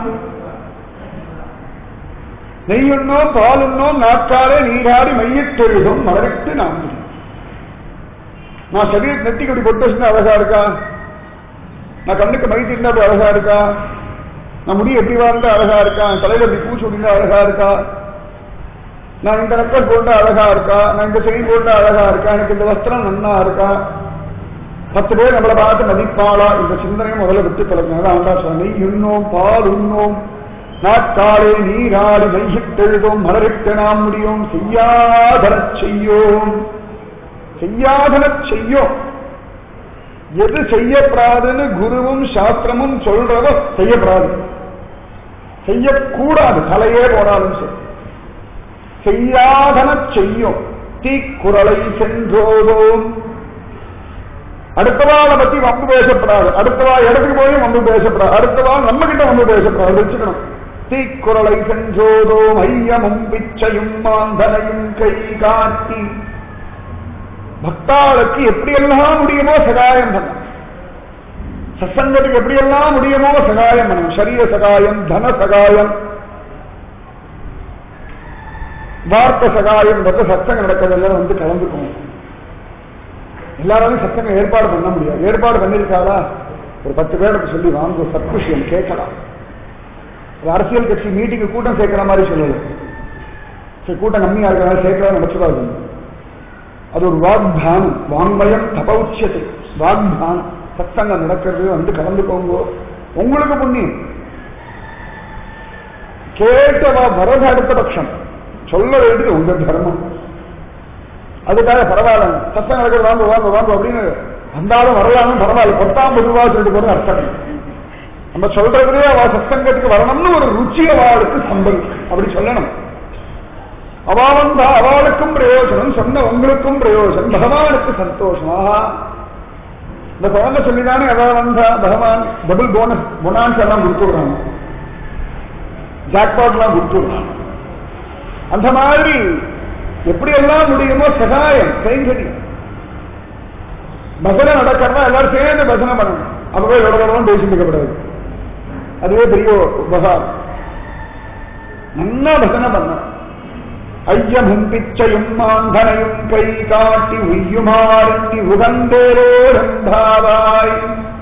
Speaker 1: நெய் உண்ணோம் பால் உண்ணோம் நாக்காலே நீராடி மையிட்டெழுதோம் மலருக்கு நாம் முடியும் நான் சரீர நெட்டி கட்டி பொட்டு வச்சுருந்தா அழகா இருக்கா நான் கண்ணுக்கு மை தீர்ந்தா அப்படி அழகா இருக்கா நான் முடி எப்படி வாழ்ந்தா அழகா இருக்கா என் தலையில இப்படி பூச்சி விடுந்தா அழகா இருக்கா நான் இந்த நக்கல் போட்டா அழகா இருக்கா நான் இந்த செயின் போட்டா அழகா இருக்கா எனக்கு இந்த வஸ்திரம் நன்னா இருக்கா பத்து பேர் நம்மளை பார்த்து மதிப்பாளா இந்த சிந்தனையை முதல்ல விட்டு தொலைக்கணும் ஆண்டா சொன்னி இன்னும் பால் உண்ணோம் நாட்காலே நீராடி மையிட்டெழுதோம் மலரிட்டு நாம் முடியும் செய்யாதன செய்யோம் செய்யாதன செய்யோம் எது செய்யப்படாதுன்னு குருவும் சாஸ்திரமும் சொல்றதோ செய்யப்படாது செய்யக்கூடாது தலையே போனாலும் சரி செய்யாதன செய்யும் தீக்குறளை சென்றோதோம் அடுத்தவாளை பத்தி வம்பு பேசப்படாது அடுத்தவா இடத்துக்கு போய் வம்பு பேசப்படாது அடுத்தவா நம்ம கிட்ட வம்பு பேசப்படாது வச்சுக்கணும் தீக்குறளை சென்றோதோம் ஐயமும் பிச்சையும் மாந்தனையும் கை காட்டி பக்தாளுக்கு எப்படியெல்லாம் முடியுமோ சகாயம் பண்ண சத்சங்கத்துக்கு எப்படியெல்லாம் முடியுமோ சகாயம் பண்ணணும் சரீர சகாயம் தன சகாயம் வார்த்தை சகாயம் சத்தங்க நடக்கிறதெல்லாம் வந்து கலந்துக்கணும் எல்லாராலும் சத்தங்க ஏற்பாடு பண்ண முடியாது ஏற்பாடு பண்ணிருக்காளா ஒரு பத்து பேருக்கு சொல்லி வாங்க சத்குஷியம் கேட்கலாம் ஒரு அரசியல் கட்சி மீட்டிங்கு கூட்டம் சேர்க்கிற மாதிரி சொல்லல சரி கூட்டம் கம்மியா இருக்கிறனால சேர்க்கலாம் நினைச்சுக்காது அது ஒரு வாக்தானம் வாங்மயம் தபவுச்சியத்தை வாக்தானம் சத்தங்கம் நடக்கிறது வந்து கலந்துக்கோங்க உங்களுக்கு புண்ணியம் கேட்டவா வரது அடுத்த பட்சம் சொல்ல வேண்டியது உங்க தர்மம் அதுக்காக பரவாயில்ல சத்தம் நடக்கிறது வாங்க வாங்க வாங்க அப்படின்னு வந்தாலும் வரலாலும் பரவாயில்ல பத்தாம் பொதுவா சொல்லிட்டு போறது அர்த்தம் இல்லை. நம்ம சொல்றதுலயே அவ சத்சங்கத்துக்கு வரணும்னு ஒரு ருச்சி அவளுக்கு சம்பல் அப்படி சொல்லணும் அவா வந்தா அவளுக்கும் பிரயோஜனம் சொன்ன உங்களுக்கும் பிரயோஜனம் பகவானுக்கு சந்தோஷம் ஆஹா இந்த குழந்தை சொல்லிதானே அவ வந்தா பகவான் டபுள் போனஸ் பொனான்ஸ் எல்லாம் கொடுத்துடுறாங்க ஜாக்பாட் எல்லாம் கொடுத்துடுறாங்க அந்த மாதிரி எப்படி எல்லாம் முடியுமோ சகாயம் கைங்கரியம் பஜனை நடக்கிறதா எல்லாரும் சேர்ந்து பஜனை பண்ணணும் அப்பவே எவ்வளவு பேசிட்டு இருக்கக்கூடாது அதுவே பெரிய உபகாரம் நல்லா பஜனை பண்ண ஐயமும் பிச்சையும் மாந்தனையும் கை காட்டி உய்யுமாறி உகந்தேரோ ரந்தாவாய்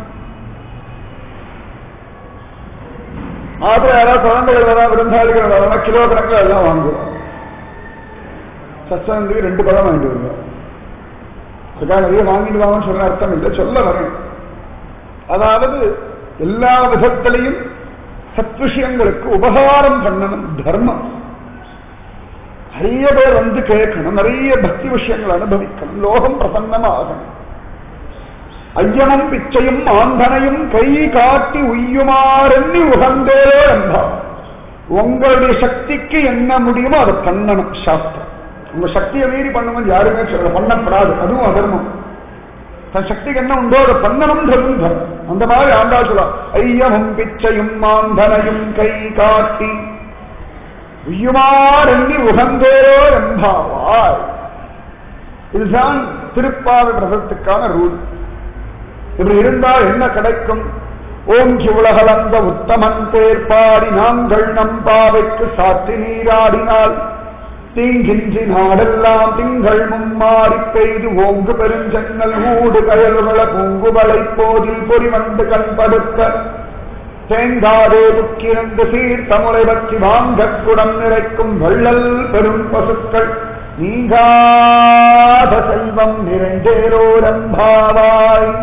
Speaker 1: ஆத்திர யாராவது குழந்தைகள் வரா விருந்தாளிகள் வரா கிலோ கணக்கில் எல்லாம் வாங்குவோம் சத்சங்கத்துக்கு ரெண்டு பழம் வாங்கிட்டு வருவோம் அதுக்காக நிறைய வாங்கிட்டு வாங்கன்னு சொல்ற அர்த்தம் இல்லை சொல்ல வரேன் அதாவது எல்லா விதத்திலையும் சத் விஷயங்களுக்கு உபகாரம் பண்ணணும் தர்மம் நிறைய பேர் வந்து கேட்கணும் நிறைய பக்தி விஷயங்கள் அனுபவிக்கணும் லோகம் பிரசன்னமாகணும் ஐயனும் பிச்சையும் ஆந்தனையும் கை காட்டி உய்யுமாறெண்ணி உகந்தே என்றார் உங்களுடைய சக்திக்கு என்ன முடியுமோ அதை பண்ணணும் சாஸ்திரம் உங்க சக்தியை மீறி பண்ணுங்க யாருமே சொல்ல பண்ணப்படாது அதுவும் அதர்மம் தன் சக்திக்கு என்ன உண்டோ அதை பண்ணணும் தரும் தர்மம் அந்த மாதிரி ஆண்டா சொல்லலாம் ஐயமும் பிச்சையும் மாந்தனையும் கை காட்டி உய்யுமாறெண்ணி உகந்தே என்பாவாய் இதுதான் திருப்பாவை பிரதத்துக்கான ரூல் இப்படி இருந்தால் என்ன கிடைக்கும் ஓங்கி உலகளந்த உத்தமன் பேர் பாடி நாங்கள் நம் பாவைக்கு சாற்றி நீராடினால் தீங்கின்றி நாடெல்லாம் திங்கள் மும்மாறி பெய்து ஓங்கு பெருஞ்சன்னல் ஊடு கயல்கள பூங்குவளை போதில் பொறிவண்டு கண்படுத்த தேங்காதே புக்கிரந்து சீர் தமுறை பற்றி வாங்க குடம் நிறைக்கும் வள்ளல் பெரும் பசுக்கள் நீங்காத செல்வம் நிறைந்தேரோரம்பாவாய்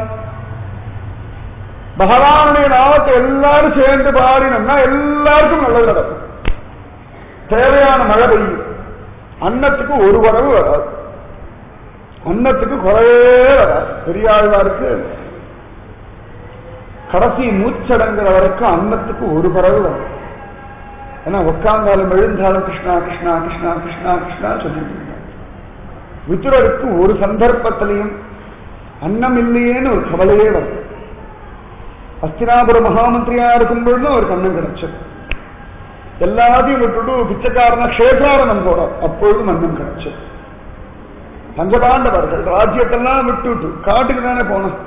Speaker 1: பகவானுடைய நாமத்தை எல்லாரும் சேர்ந்து பாடினோம்னா எல்லாருக்கும் நல்லது நடக்கும் தேவையான மழை பெய்யும் அன்னத்துக்கு ஒரு வரவு வராது அன்னத்துக்கு குறையே வராது பெரியாழ்வாருக்கு கடைசி மூச்சடங்குற வரைக்கும் அன்னத்துக்கு ஒரு பறவை வரும் ஏன்னா உட்கார்ந்தாலும் எழுந்தாலும் கிருஷ்ணா கிருஷ்ணா கிருஷ்ணா கிருஷ்ணா கிருஷ்ணா சொல்லிட்டு இருக்காங்க வித்துரருக்கு ஒரு சந்தர்ப்பத்திலையும் அன்னம் இல்லையேன்னு ஒரு கவலையே வரும் அஸ்தினாபுர மகாமந்திரியா இருக்கும் பொழுதும் ஒரு கண்ணம் கிடைச்சது எல்லாத்தையும் விட்டுட்டு பிச்சைக்காரன கஷேத்ராரணம் போறார் அப்பொழுதும் அன்னம் கிடைச்சது பஞ்சபாண்டவர்கள் ராஜ்யத்தெல்லாம் விட்டுட்டு காட்டுக்கு தானே போனோம்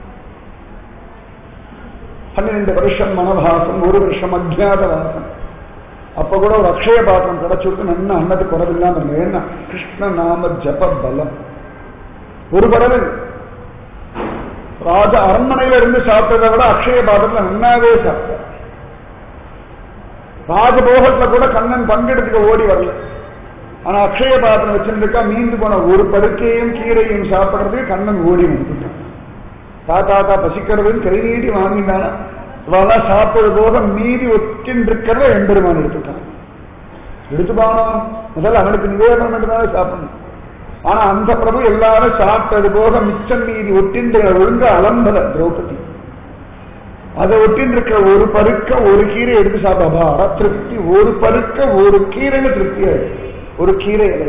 Speaker 1: பன்னிரெண்டு வருஷம் மனவாசம் ஒரு வருஷம் அஜாதவாசம் அப்ப கூட ஒரு அக்ஷய பாத்திரம் கிடைச்சிருக்கு நன்ன அன்னது குறவில்லாம இருந்தது என்ன கிருஷ்ண நாம ஜப பலம் ஒரு பறவை ராஜ அரண்மனையில இருந்து சாப்பிட்டதை விட அக்ஷய பாத்திரத்துல நன்னாவே சாப்பிட்டார் ராஜபோகத்துல கூட கண்ணன் பங்கெடுத்துக்க ஓடி வரல ஆனா அக்ஷய பாத்திரம் வச்சிருந்துக்கா மீந்து போன ஒரு படுக்கையும் கீரையும் சாப்பிடுறதுக்கு கண்ணன் ஓடி வந்துட்டான் தாத்தா தா பசிக்கிறதுன்னு கை நீட்டி வாங்கினானா இவெல்லாம் சாப்பிடுறது போக மீதி ஒற்றின் இருக்கிறத எம்பெருமான் எடுத்துட்டான் எடுத்துப்பானோ முதல்ல அவனுக்கு நிவேதனம் மட்டும்தான் சாப்பிடணும் ஆனா அந்த பிரபு எல்லாரும் சாப்பிட்டது போக மிச்சம் மீதி ஒட்டின்ற ஒழுங்க அலம்பல திரௌபதி அதை ஒட்டின்றிருக்கிற ஒரு பருக்க ஒரு கீரை எடுத்து சாப்பிடாபா திருப்தி ஒரு பருக்க ஒரு கீரைன்னு திருப்தி ஆயிடுச்சு ஒரு கீரை இலை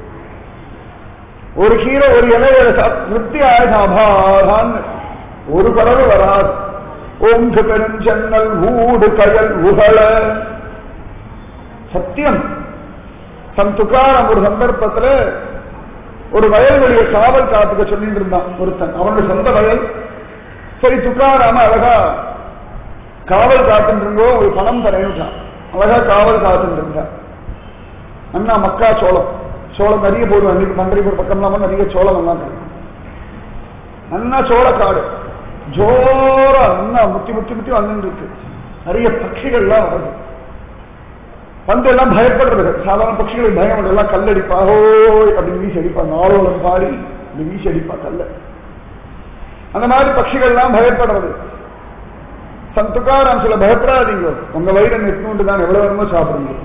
Speaker 1: ஒரு கீரை ஒரு இலையில திருப்தி ஆயுதாபான்னு ஒரு பறவை வராது ஓங்கு பெருஞ்சன்னல் ஊடு கயல் உகழ சத்தியம் தம் துக்காரம் ஒரு சந்தர்ப்பத்துல ஒரு வயல்வெளியை காவல் காத்துக்க சொல்லிட்டு இருந்தான் ஒருத்தன் அவனுடைய சொந்த வயல் சரி துக்காராம அழகா காவல் காத்துட்டு இருந்தோ ஒரு பணம் தரேன்ட்டான் அழகா காவல் காத்துட்டு இருந்தான் அண்ணா மக்கா சோளம் சோளம் நிறைய போடுவோம் அன்னைக்கு பண்டரிபுரம் பக்கம்லாம் நிறைய சோளம் எல்லாம் கிடைக்கும் அண்ணா சோளக்காடு ஜோரா அண்ணா முத்தி முத்தி முத்தி வந்துட்டு இருக்கு நிறைய பட்சிகள்லாம் வருது வந்து எல்லாம் பயப்படுறது சாதாரண பட்சிகளுக்கு பயம் உண்டு. எல்லாம் கல்லடிப்பா ஓய் அப்படின்னு வீசி அடிப்பா நாளோളം பாடி இப்படி வீசி அடிப்பா கல்ல அந்த மாதிரி பட்சிகள்லாம் பயப்படுறது சந்துக்காராம் சில பயப்படாதீங்க உங்க வயிறு நெட்டுண்டு தான் எவ்வளவு வேணுமோ சாப்பிடுங்க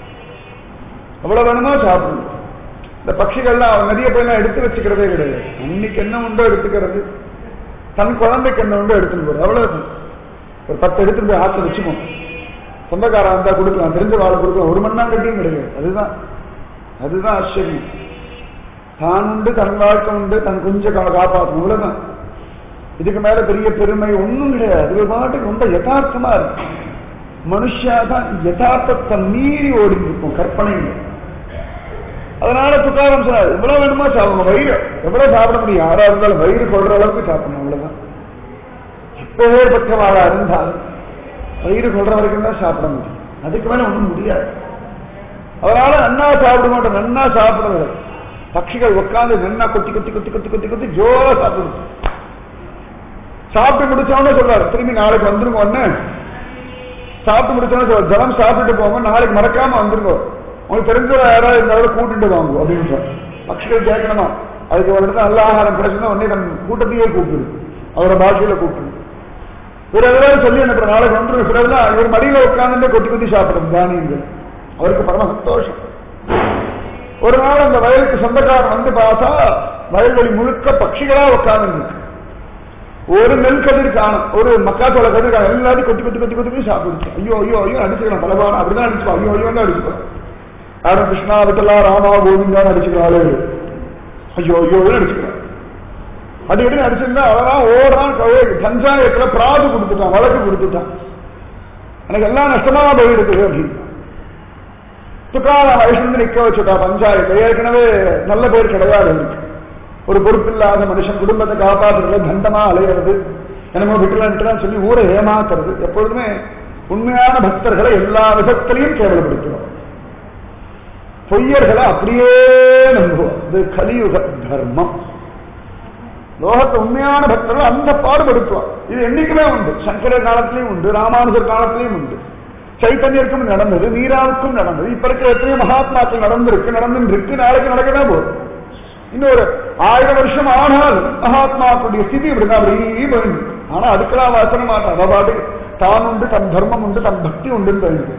Speaker 1: எவ்வளவு வேணுமோ சாப்பிடுங்க இந்த பட்சிகள்லாம் நிறைய பேர்லாம் எடுத்து வச்சுக்கிறதே கிடையாது அன்னைக்கு என்ன உண்டோ எடுத்துக்கிறது தன் குழந்தைக்கு என்ன உண்டோ எடுத்துட்டு போறது அவ்வளவு ஒரு பத்து எடுத்துட்டு போய் ஆத்துல வச்சுக்கோங்க சொந்தக்காரா இருந்தா கொடுக்கலாம் தெரிஞ்ச வாழை கொடுக்கலாம் ஒரு மணி நேரம் கட்டியும் கிடையாது அதுதான் அதுதான் ஆச்சரியம் தான் உண்டு தன் வாழ்க்கை உண்டு தன் குஞ்ச காப்பாற்றணும் இவ்வளவுதான் இதுக்கு மேல பெரிய பெருமை ஒண்ணும் கிடையாது அது பாட்டுக்கு ரொம்ப யதார்த்தமா இருக்கு மனுஷா தான் யதார்த்தத்தை மீறி ஓடி இருக்கும் கற்பனை அதனால துக்காரம் சொன்னார் எவ்வளவு வேணுமா சாப்பிடணும் வயிறு எவ்வளவு சாப்பிட முடியும் யாரா இருந்தாலும் வயிறு கொள்ற அளவுக்கு சாப்பிடணும் அவ்வளவுதான் எப்பேற்பட்டவாளா இருந்தாலும் வயிறு கொள்ற வரைக்கும் தான் சாப்பிட முடியும் அதுக்கு மேல ஒண்ணும் முடியாது அதனால நன்னா சாப்பிட மாட்டோம் நன்னா சாப்பிடுறது பட்சிகள் உட்காந்து நன்னா கொத்தி கொத்தி கொத்தி கொத்தி கொத்தி கொத்தி ஜோரா சாப்பிடுது சாப்பிட்டு முடிச்சவனே சொல்றாரு திரும்பி நாளைக்கு வந்துருங்க ஒண்ணு சாப்பிட்டு முடிச்சவனே சொல்ற ஜலம் சாப்பிட்டுட்டு போங்க நாளைக்கு மறக்காம வந்துருங்க உங்களுக்கு தெரிஞ்ச யாராவது இருந்தாலும் கூட்டிட்டு வாங்க அப்படின்னு சொல்ற பட்சிகள் கேட்கணுமா அதுக்கு ஒரு இடத்துல நல்ல ஆகாரம் கிடைச்சுன்னா உடனே தன் கூட்டத்தையே கூப்பிடுது அவரோட பாஷையில கூப்பிடுது இவர் எதாவது சொல்லி அனுப்புற நாளைக்கு வந்துருங்க பிறகுதான் இவர் மடியில உட்கார்ந்து கொத்தி கொத்தி சாப்பிடுறது தானியங்கள் அவருக்கு பரம சந்தோஷம் ஒரு நாள் அந்த வயலுக்கு சொந்தக்காரன் வந்து பார்த்தா வயல்வெளி முழுக்க பட்சிகளா உட்கார்ந்து இருக்கு ஒரு நெல் கதிர் காணும் ஒரு மக்காச்சோள கதிர் காணும் எல்லாத்தையும் கொத்தி கொத்தி கொத்தி கொத்தி கொத்தி சாப்பிடுச்சு ஐயோ ஐயோ ஐயோ அடிச்சுக்கலாம் பலபாரம் அப்படிதான் அடிச்சுக்கோ ஐயோ ஐயோ அடிச்சுக்கலாம் யாரும் கிருஷ்ணா விட்டலா ராமா கோவிந்தான்னு அடிச்சுக்கிறாளே ஐயோ ஐயோ அடிச்சுக்கலாம் அடிக்கடி அடிச்சிருந்தா அவதான் ஓடுறான் பஞ்சாயத்துல பிராது கொடுத்துட்டான் வழக்கு கொடுத்துட்டான் எனக்கு எல்லாம் நஷ்டமா போயிடுது அப்படின்னு துக்கான வயசுல நிக்க வச்சுட்டா பஞ்சாயத்து ஏற்கனவே நல்ல பேர் கிடையாது அவருக்கு ஒரு பொறுப்பில்லாத மனுஷன் குடும்பத்தை காப்பாற்றுறதுல தண்டமா அலையிறது என்னமோ விட்டுலாம் சொல்லி ஊரை ஏமாத்துறது எப்பொழுதுமே உண்மையான பக்தர்களை எல்லா விதத்திலையும் கேவலப்படுத்துவோம் பொய்யர்களை அப்படியே நம்புவோம் இது கலியுக தர்மம் லோகத்தை உண்மையான பக்தர்கள் அந்த பாடுபடுத்துவார் இது என்னைக்குமே உண்டு சங்கரர் காலத்திலையும் உண்டு ராமானுஜர் காலத்திலையும் உண்டு சைத்தன்யருக்கும் நடந்தது மீராவுக்கும் நடந்தது இப்ப இருக்கிற எத்தனையோ மகாத்மாக்கள் நடந்திருக்கு நடந்து இருக்கு நாளைக்கு நடக்கதான் போகுது இன்னொரு ஆயிரம் வருஷம் ஆனாலும் மகாத்மாக்களுடைய ஸ்திதி இப்படிதான் அப்படியே போயிருந்து ஆனா அதுக்கெல்லாம் வாசன மாட்டான் அவ பாட்டு தான் உண்டு தன் தர்மம் உண்டு தன் பக்தி உண்டுன்னு தெரிஞ்சு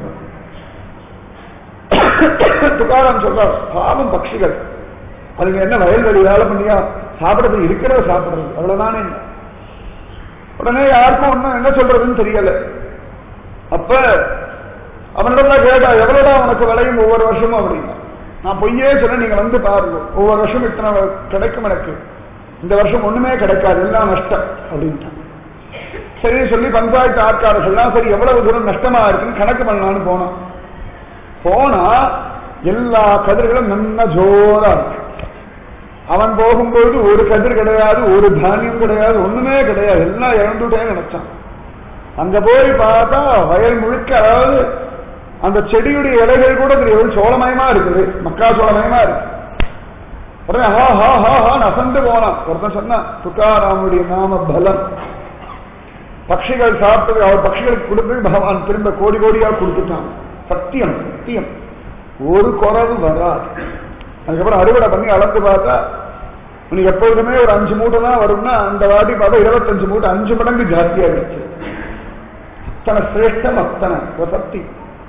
Speaker 1: துகாரம் சொல்றார் பாவம் பட்சிகள் அதுங்க என்ன வயல்வெளி வேலை பண்ணியா சாப்பிடுறது இருக்கிறத சாப்பிடுறது அவ்வளவுதானே உடனே யாருக்கும் ஒண்ணும் என்ன சொல்றதுன்னு தெரியல அப்ப அவனிடத்துல கேட்டா எவ்வளவுடா உனக்கு விளையும் ஒவ்வொரு வருஷமும் அப்படின்னா நான் பொய்யே சொன்ன நீங்க வந்து பாருங்க ஒவ்வொரு வருஷம் இத்தனை கிடைக்கும் எனக்கு இந்த வருஷம் ஒண்ணுமே கிடைக்காது எல்லாம் நஷ்டம் அப்படின்ட்டான் சரி சொல்லி பஞ்சாயத்து ஆட்காரர்கள்லாம் சரி எவ்வளவு தூரம் நஷ்டமா இருக்குன்னு கணக்கு பண்ணலான்னு போனோம் போனா எல்லா கதிர்களும் நல்லா ஜோரா இருக்கு அவன் போகும்போது ஒரு கதிர் கிடையாது ஒரு தானியம் கிடையாது ஒண்ணுமே கிடையாது எல்லாம் இழந்துட்டேன்னு நினைச்சான் அங்க போய் பார்த்தா வயல் முழுக்க அதாவது அந்த செடியுடைய இலைகள் கூட தெரியும் சோளமயமா இருக்குது மக்கா சோளமயமா இருக்கு உடனே ஹா ஹா ஹா ஹா அசந்து போனான் ஒருத்தன் சொன்னான் துக்காராமுடைய நாம பலம் பட்சிகள் சாப்பிட்டது அவர் பட்சிகளுக்கு கொடுத்து பகவான் திரும்ப கோடி கோடியா கொடுத்துட்டான் சத்தியம் சத்தியம் ஒரு குறவு வராது அதுக்கப்புறம் அறுவடை பண்ணி அளந்து பார்த்தா உனக்கு எப்பொழுதுமே ஒரு அஞ்சு மூட்டை தான் வரும்னா அந்த வாட்டி பார்த்தா இருபத்தஞ்சு மூட்டை அஞ்சு மடங்கு ஜாஸ்தியாகிடுச்சு அத்தனை சிரேஷ்டம் அத்தனை வசத்தி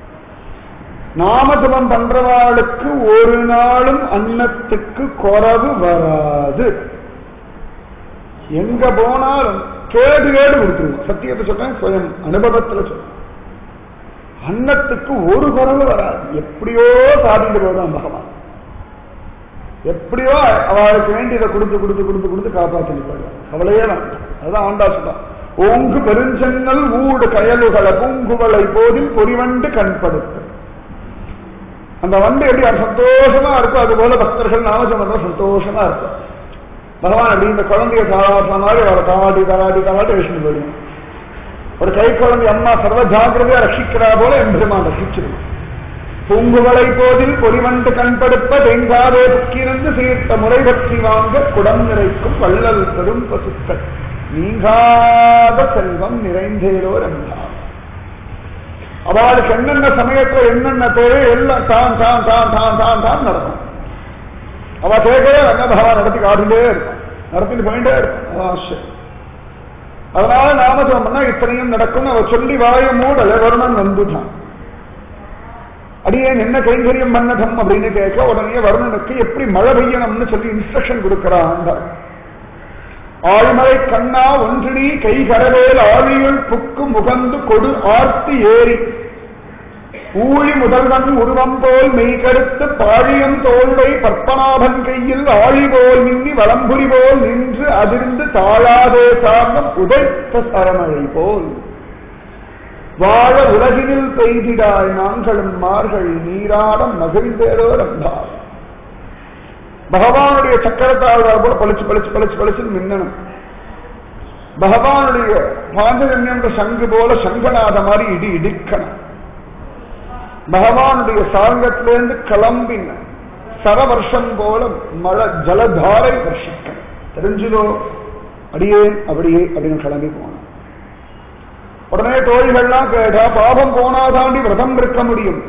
Speaker 1: நாமஜபம் பண்றவாளுக்கு ஒரு நாளும் அன்னத்துக்கு குறவு வராது எங்க போனாலும் கேடு கேடு கொடுத்துருவோம் சத்தியத்தை சொல்றேன் சுயம் அனுபவத்துல சொல்றேன் அன்னத்துக்கு ஒரு குறவு வராது எப்படியோ சாதிட்டு போதான் பகவான் எப்படியோ அவளுக்கு வேண்டியதை கொடுத்து கொடுத்து கொடுத்து கொடுத்து காப்பாற்றி போயிடும் அவளையே வேண்டாம் அதுதான் ஆண்டா சொல்றான் ஓங்கு பெருஞ்செங்கல் ஊடு கயலுகளை பூங்குவளை போதில் பொறிவண்டு கண்படுத்து அந்த வண்டு எப்படி அது சந்தோஷமா இருக்கும் அது போல பக்தர்கள் நாமஜம் சந்தோஷமா இருக்கும் பகவான் அப்படி இந்த குழந்தைய தாளாட்டுற மாதிரி அவளை தாளாட்டி தாளாட்டி தாளாட்டி வச்சுட்டு போயிடும் ஒரு கை குழந்தை அம்மா சர்வ ஜாகிரதையா ரட்சிக்கிறா போல எம்பெருமான் ரட்சிச்சிருக்கும் பூங்குவளை போதில் பொறிவண்டு கண்படுப்ப தேங்காதே புக்கிருந்து சீர்த்த முறை பற்றி வாங்க குடம் நிறைக்கும் வள்ளல் பெரும் பசுக்கள் நீங்காத செல்வம் நிறைந்தேலோர் என்றார் அவளுக்கு என்னென்ன சமயத்துல என்னென்ன தேவை எல்லாம் தான் தான் தான் தான் தான் தான் நடக்கும் அவ கேட்கவே ரங்கபகவான் நடத்தி காட்டிலே இருக்கும் நடத்திட்டு போயிட்டே இருக்கும் அதான் ஆச்சரியம். அதனால நாமஜபம் பண்ணா இத்தனையும் நடக்கும் அவ சொல்லி வாய மூடல வருணன் வந்துட்டான் அடியேன் என்ன கைங்கரியம் பண்ணட்டும் அப்படின்னு கேட்க உடனே வருணனுக்கு எப்படி மழை பெய்யணும்னு சொல்லி இன்ஸ்ட்ரக்ஷன் கொடுக்கிறான் ஆழ்மலை கண்ணா ஒன்றினி கை கரவேல் ஆழியுள் புக்கு முகந்து கொடு ஆர்த்து ஏறி ஊழி முதல்வன் உருவம் போல் மெய்கருத்து பாழியம் தோல்வை பற்பனாபன் கையில் ஆழி போல் மின்னி வளம்புரி போல் நின்று அதிர்ந்து தாழாதே சார்ந்தம் உதைத்த சரமழை போல் வாழ உலகினில் பெய்திடாய் நாங்களும் மார்கள் நீராடம் மகிழ்ந்தேரோர் அந்தார் பகவானுடைய சக்கரத்தாழ்வார் போல பளிச்சு பளிச்சு பளிச்சு பளிச்சு மின்னணும் பகவானுடைய பாஞ்சஜன்யன்ற சங்கு போல சங்கநாத மாதிரி இடி இடிக்கணும் பகவானுடைய சாங்கத்திலிருந்து கிளம்பின சரவர்ஷம் போல மழை ஜலதாரை வர்ஷிக்கணும் தெரிஞ்சுதோ அடியேன் அப்படியே அப்படின்னு கிளம்பி போனோம் உடனே தோழிகள்லாம் கேட்டா பாபம் போனாதாண்டி விரதம் இருக்க முடியும்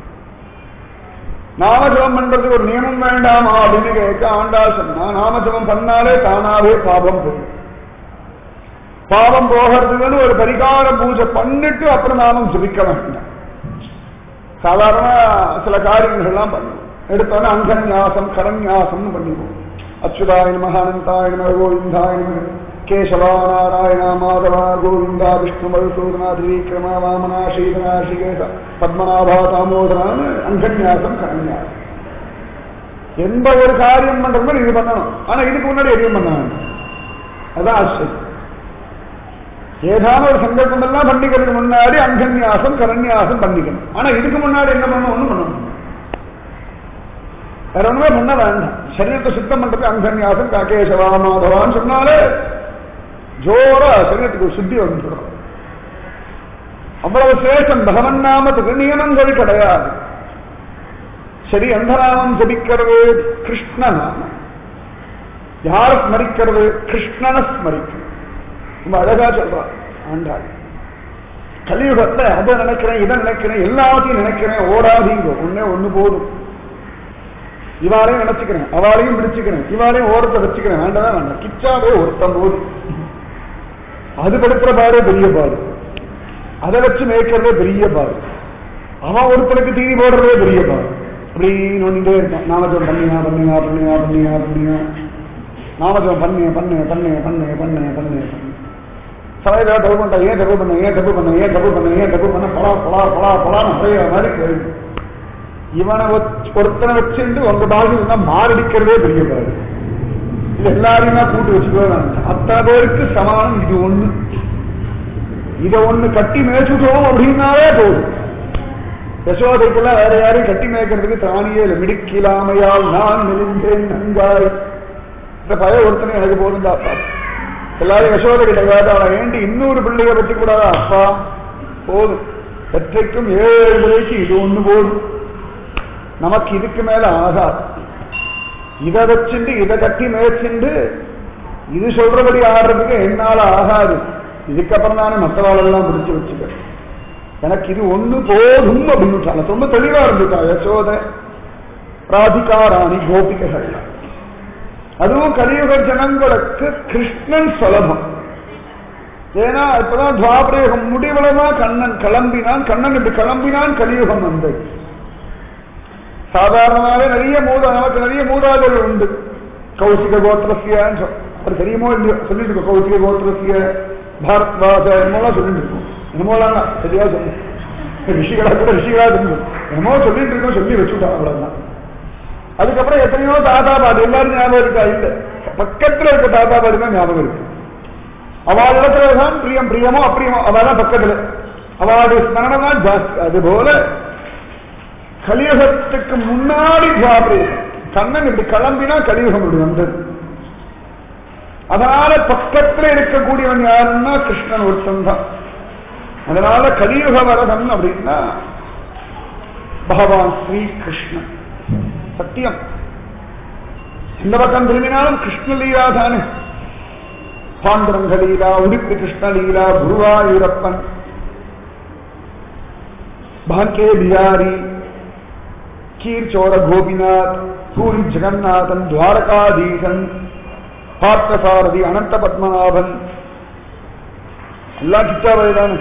Speaker 1: நாமஜபம் பண்றதுக்கு ஒரு நியமம் வேண்டாமா அப்படின்னு கேட்க ஆண்டா சொன்னா நாமஜபம் பண்ணாலே தானாவே பாபம் போகும் பாவம் போகிறதுக்குன்னு ஒரு பரிகார பூஜை பண்ணிட்டு அப்புறம் நாமம் ஜபிக்க வேண்டாம் சாதாரண சில காரியங்கள்லாம் பண்ணுவோம் எடுத்தோன்னே அங்கன்யாசம் கரன்யாசம் பண்ணிடுவோம் அச்சுதாய நம அனந்தாய நம கோவிந்தாய நம கேசவா நாராயண மாதவா கோவிந்தா விஷ்ணு மதுசூதனா திரிவிக்ரமா வாமனா ஸ்ரீதனா ஸ்ரீகேச பத்மநாபா தாமோதரான்னு அங்கன்யாசம் கரன்யாசம் எந்த ஒரு காரியம் பண்றதுமே இது பண்ணணும் ஆனா இதுக்கு முன்னாடி எதையும் பண்ண வேண்டாம் அதான் ஆச்சரியம் ஏதான ஒரு சங்கல்பம் எல்லாம் பண்ணிக்கிறதுக்கு முன்னாடி அங்கன்யாசம் கரன்யாசம் பண்ணிக்கணும் ஆனா இதுக்கு முன்னாடி என்ன பண்ணணும் ஒண்ணும் பண்ணணும் வேற ஒண்ணுமே பண்ண வேண்டாம் சரீரத்தை சுத்தம் பண்றது அங்கன்யாசம் காக்கேசவா மாதவான்னு சொன்னாலே ஜோரா சரீரத்துக்கு ஒரு சுத்தி வந்துடும் அவ்வளவு சேஷம் பகவன் நாமத்துக்கு நியமங்கள் கிடையாது சரி எந்த நாமம் ஜபிக்கிறது கிருஷ்ண நாமம் யார் ஸ்மரிக்கிறது கிருஷ்ணனை ஸ்மரிக்கிறது ரொம்ப அழகா சொல்றான் ஆண்டாள் கலியுகத்தை அதை நினைக்கிறேன் இதை நினைக்கிறேன் எல்லாத்தையும் நினைக்கிறேன் ஓடாதீங்க ஒன்னே ஒண்ணு போதும் இவாளையும் நினைச்சுக்கிறேன் அவளையும் பிடிச்சுக்கிறேன் இவாளையும் ஓரத்தை வச்சுக்கிறேன் வேண்டாம் வேண்டாம் கிச்சாவே ஒருத்தம் போதும் அது படுத்துற பாடு பெரிய பாடு அதை வச்சு மேய்க்கிறதே பெரிய பாடு அவன் ஒருத்தனுக்கு தீனி போடுறதே பெரிய பாடு அப்படி நோண்டிட்டே இருக்கான் நாமஜம் பண்ணியா பண்ணியா பண்ணியா பண்ணியா பண்ணியா நாமஜம் பண்ணு பண்ணு பண்ணு பண்ணு பண்ணு பண்ணு சமையல தப்பு பண்ண ஏன் தப்பு பண்ண ஏன் தப்பு பண்ண ஏன் தப்பு பண்ண ஏன் தப்பு பண்ண பலா பலா பலா பலா நிறைய மாதிரி கேள்வி இவனை ஒருத்தனை வச்சுட்டு உங்க பாகு மாரடிக்கிறதே பெரிய பாடு இது எல்லாரையும் தான் கூட்டு வச்சுக்கோ அத்தனை பேருக்கு சமானம் இது ஒண்ணு இத ஒண்ணு கட்டி மேய்ச்சுட்டோம் அப்படின்னாலே போதும் யசோதைக்கெல்லாம் வேற யாரையும் கட்டி மேய்க்கிறதுக்கு திராணியே இல்லை மிடுக்கிலாமையால் நான் மெலிந்தேன் நன்காய் இந்த பய ஒருத்தனை எனக்கு போதும் அப்பா எல்லாரும் யசோதை கிட்ட கேட்டாளா ஏண்டி இன்னொரு பிள்ளைய பற்றி கூடாதா அப்பா போதும் எற்றைக்கும் ஏழு பிள்ளைக்கு இது ஒண்ணு போதும் நமக்கு இதுக்கு மேல ஆகாது இதை வச்சுட்டு இதை கட்டி மேய்ச்சிண்டு இது சொல்றபடி ஆடுறதுக்கு என்னால ஆகாது இதுக்கப்புறம் தானே மற்றவாளெல்லாம் பிடிச்சு வச்சுக்க எனக்கு இது ஒண்ணு போதும் அப்படின்னு ரொம்ப தெளிவா இருந்துட்டா யசோத ராதிகாராணி கோபிகைகள் அதுவும் கலியுக ஜனங்களுக்கு கிருஷ்ணன் சுலபம் ஏன்னா இப்பதான் துவாபரயுகம் முடிவுலதான் கண்ணன் கிளம்பினான் கண்ணன் இப்படி கிளம்பினான் கலியுகம் வந்தது சாதாரணமாவே நிறைய மூதா நமக்கு நிறைய மூதாதைகள் உண்டு கௌசிக கோத்திரசியான்னு சொல் அது தெரியுமோ இல்லையோ சொல்லிட்டு இருக்கோம் கௌசிக கோத்திரசிய பாரத்வாச என்னமோலாம் சொல்லிட்டு இருக்கோம் என்னமோலாம் சரியா சொல்லு ரிஷிகளா கூட ரிஷிகளா இருந்து என்னமோ சொல்லிட்டு இருக்கோம் சொல்லி வச்சுட்டோம் அவ்வளவுதான் அதுக்கப்புறம் எத்தனையோ தாத்தா பாடு எல்லாரும் ஞாபகம் இருக்கா இல்ல பக்கத்துல இருக்க தாத்தா பாடு தான் ஞாபகம் இருக்கு அவள் இடத்துல தான் பிரியம் பிரியமோ அப்பிரியமோ அவள் பக்கத்துல அவளுடைய ஸ்மரணம் தான் ஜாஸ்தி அது போல கலியுகத்துக்கு முன்னாடி துவாபரயுகம் கண்ணன் இப்படி கிளம்பினா கலியுகம் இப்படி வந்தது அதனால பக்கத்துல இருக்கக்கூடியவன் யாருன்னா கிருஷ்ணன் ஒருத்தன் தான் அதனால கலியுக வரதன் அப்படின்னா பகவான் ஸ்ரீ கிருஷ்ணன் சத்தியம் இந்த பக்கம் திரும்பினாலும் கிருஷ்ண லீலா தானே பாண்டுரங்க லீலா உடுப்பி கிருஷ்ண லீலா குருவாயூரப்பன் பாக்கிய பிகாரி கீர்ச்சோர கோபிநாத் பூரி ஜெகநாதன் துவாரகாதீசன் பார்த்தசாரதி அனந்த பத்மநாபன் எல்லாம் கிச்சாவை தானே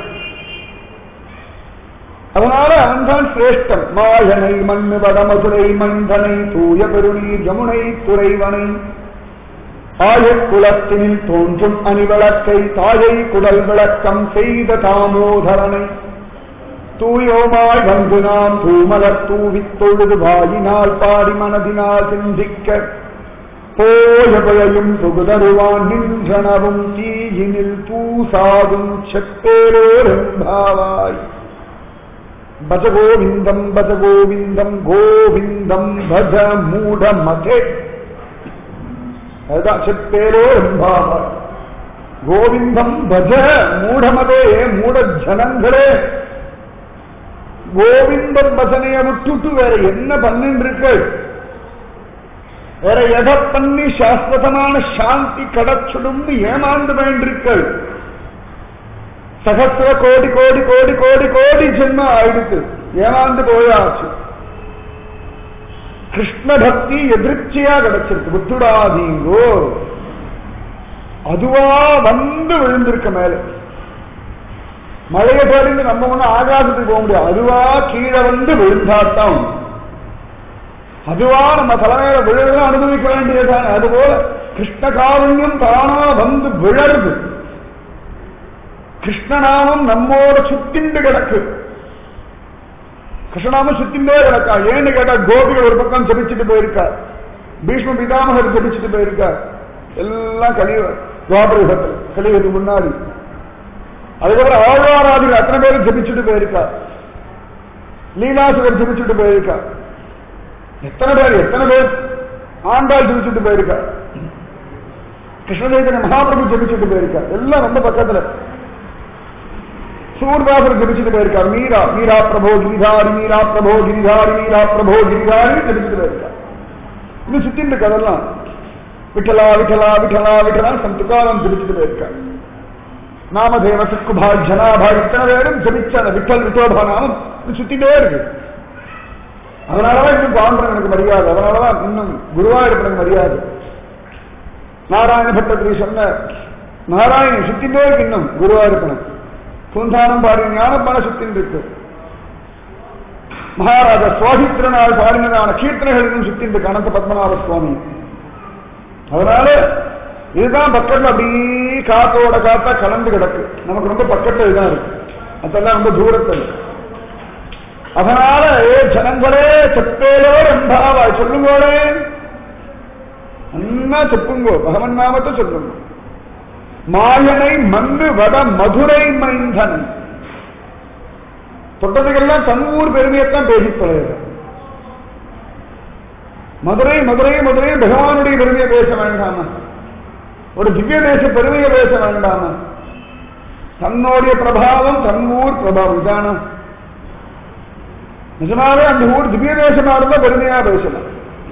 Speaker 1: அதனால அவன்தான் சிரேஷ்டன் மாயனை மண்ணு வடமதுரை மந்தனை தூய பெருநீர் யமுனை துறைவனை ஆயக்குளத்தினில் தோன்றும் அணிவிளக்கை தாயை குடல் விளக்கம் செய்த தாமோதரனை தூயோமாய் வந்து நாம் தூமலர் தூவித் தொழுது வாயினால் பாடி மனதினால் சிந்திக்க போய பழையும் புகுதருவான் நின்றனவும் தீயினில் தூசாகும் செப்பேரோரெம்பாவாய் பஜ கோவிந்தம் பஜ கோவிந்தம் கோவிந்தம் பஜ மூட மதே அதுதான் செப்பேரோ எம்பாவாய் கோவிந்தம் பஜ மூடமதே மூட ஜனங்களே கோவிந்தம் பஜனைய விட்டுட்டு வேற என்ன பண்ணிட்டு இருக்கு வேற எதை பண்ணி சாஸ்வதமான சாந்தி கடச்சுடும்னு ஏமாந்து வேண்டிருக்கள் சகசிர கோடி கோடி கோடி கோடி கோடி ஜென்மம் ஆயிடுத்து ஏமாந்து போயாச்சு கிருஷ்ண பக்தி எதிர்ச்சியா கிடைச்சிருக்கு விட்டுடாதீங்கோ அதுவா வந்து விழுந்திருக்க மேல மழையை பாடிந்து நம்ம ஒண்ணு ஆகாசத்துக்கு போக முடியாது அதுவா கீழே வந்து விழுந்தாத்தான் அதுவா நம்ம தலைமையில விழுத அனுபவிக்க வேண்டியதுதான் அதுபோல கிருஷ்ண காருண்யம் தானா வந்து விழருது கிருஷ்ணநாமம் நம்மோட சுத்திண்டு கிடக்கு கிருஷ்ணநாமம் சுத்திண்டே கிடக்கா ஏன்னு கேட்டா கோபிகள் ஒரு பக்கம் ஜபிச்சுட்டு போயிருக்கா பீஷ்ம பிதாமகர் ஜபிச்சுட்டு போயிருக்கா எல்லாம் கலியுக துவாபரயுகத்தில் கலியுகத்துக்கு முன்னாடி அதுக்கப்புறம் ஆழ்வாராதிகள் அத்தனை பேரும் ஜபிச்சுட்டு போயிருக்கா லீலாசுகர் ஜபிச்சுட்டு போயிருக்கா எத்தனை பேர் எத்தனை பேர் ஆண்டாள் ஜபிச்சுட்டு போயிருக்கா கிருஷ்ணதேவன மகாபிரபு ஜபிச்சுட்டு போயிருக்கா எல்லாம் ரொம்ப பக்கத்துல சூர்தாசர் ஜபிச்சுட்டு போயிருக்கார் மீரா மீரா பிரபோ கிரிதாரி மீரா பிரபோ கிரிதாரி மீரா பிரபோ கிரிதாரி ஜபிச்சுட்டு போயிருக்கார் இன்னும் சுத்தின் இருக்கு அதெல்லாம் விட்டலா விட்டலா விட்டலா விட்டலா சந்துகாலம் ஜபிச்சுட்டு போயிருக்கார் நாமதேவ சுக்குபா ஜனாபா இத்தனை பேரும் ஜபிச்ச அந்த விட்டல் விட்டோபா நாமம் இது சுத்திட்டே இருக்கு அதனாலதான் இன்னும் பாண்டவன் எனக்கு மரியாதை அதனாலதான் இன்னும் குருவாயிருப்பனுக்கு மரியாதை நாராயண பட்டத்திரி சொன்ன நாராயணன் சுத்திட்டே இருக்கு இன்னும் குருவாயிருப்பனுக்கு பூந்தானம் பாடி ஞானப்பன சுத்தின் இருக்கு மகாராஜா சுவாதித்திரனால் பாடினதான கீர்த்தனைகளுக்கும் சுத்தின் இருக்கு அனந்த பத்மநாப சுவாமி அதனால இதுதான் பக்கத்துல அப்படியே காத்தோட காத்தா கலந்து கிடக்கு நமக்கு ரொம்ப பக்கத்துல இதுதான் இருக்கு அதெல்லாம் ரொம்ப தூரத்தில் அதனால ஏ ஜனங்களே செப்பேலோ ரெண்டாவாய் சொல்லுங்களே அண்ணா செப்புங்கோ பகவன் நாமத்தை சொல்லுங்க மாயனை மந்து வட மதுரை மைந்தன் தொட்டதுக்கெல்லாம் தன்னூர் பெருமையத்தான் பேசித் தொலைகிறது மதுரை மதுரை மதுரை பகவானுடைய பெருமையை பேச வேண்டாமா ஒரு திவ்ய தேச பெருமையை பேச வேண்டாமா தன்னுடைய பிரபாவம் தன் ஊர் பிரபாவம் தானா நிஜமாவே அந்த ஊர் திவ்ய தேசமா இருந்தா பெருமையா பேசலாம்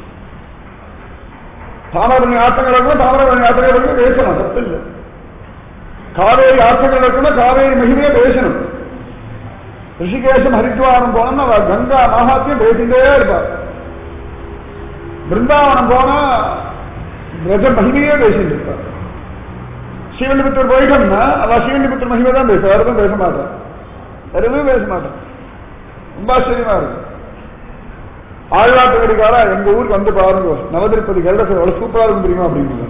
Speaker 1: தாமிரபரணி ஆற்றங்கள் இருக்கணும் தாமிரபரணி ஆற்றங்கள் பேசலாம் தப்பு இல்லை காவேரி ஆற்றங்கள் இருக்கணும் காவேரி மகிமையை பேசணும் ரிஷிகேசம் ஹரித்வாரம் போனோம்னா அவ கங்கா மகாத்தியம் பேசிட்டே இருப்பார் பிருந்தாவனம் போனா பிரஜ மகிமையே பேசிட்டு இருப்பார் ஸ்ரீவல்லிபுத்தூர் போயிட்டோம்னா அவ ஸ்ரீவல்லிபுத்தூர் மகிமை தான் பேச வேற எதுவும் பேச மாட்டான் வேற எதுவும் பேச மாட்டான் ரொம்ப ஆச்சரியமா இருக்கு ஆழ்வாட்டுக்காரா எங்க ஊருக்கு வந்து பாருங்க நவதிருப்பதி கருடசை எவ்வளவு சூப்பரா இருக்கும் தெரியுமா அப்படின்னு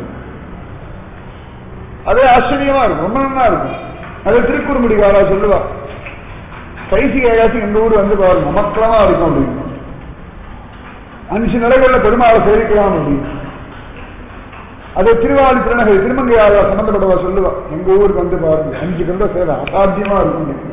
Speaker 1: அதே ஆச்சரியமா இருக்கும் ரொம்ப நல்லா இருக்கும் அது திருக்குறுமுடிக்காரா சொல்லுவா கைசி ஏகாசி எங்க ஊர் வந்து பாருங்க நமக்களமா இருக்கும் அப்படின்னு அஞ்சு நிலைகள்ல பெருமாளை சேவிக்கலாம் அப்படின்னு அது திருவாளி திருநகை திருமங்கையாளா சம்பந்தப்பட்டவா சொல்லுவா எங்க ஊருக்கு வந்து பாருங்க அஞ்சு கண்ட சேவை அசாத்தியமா இருக்கும்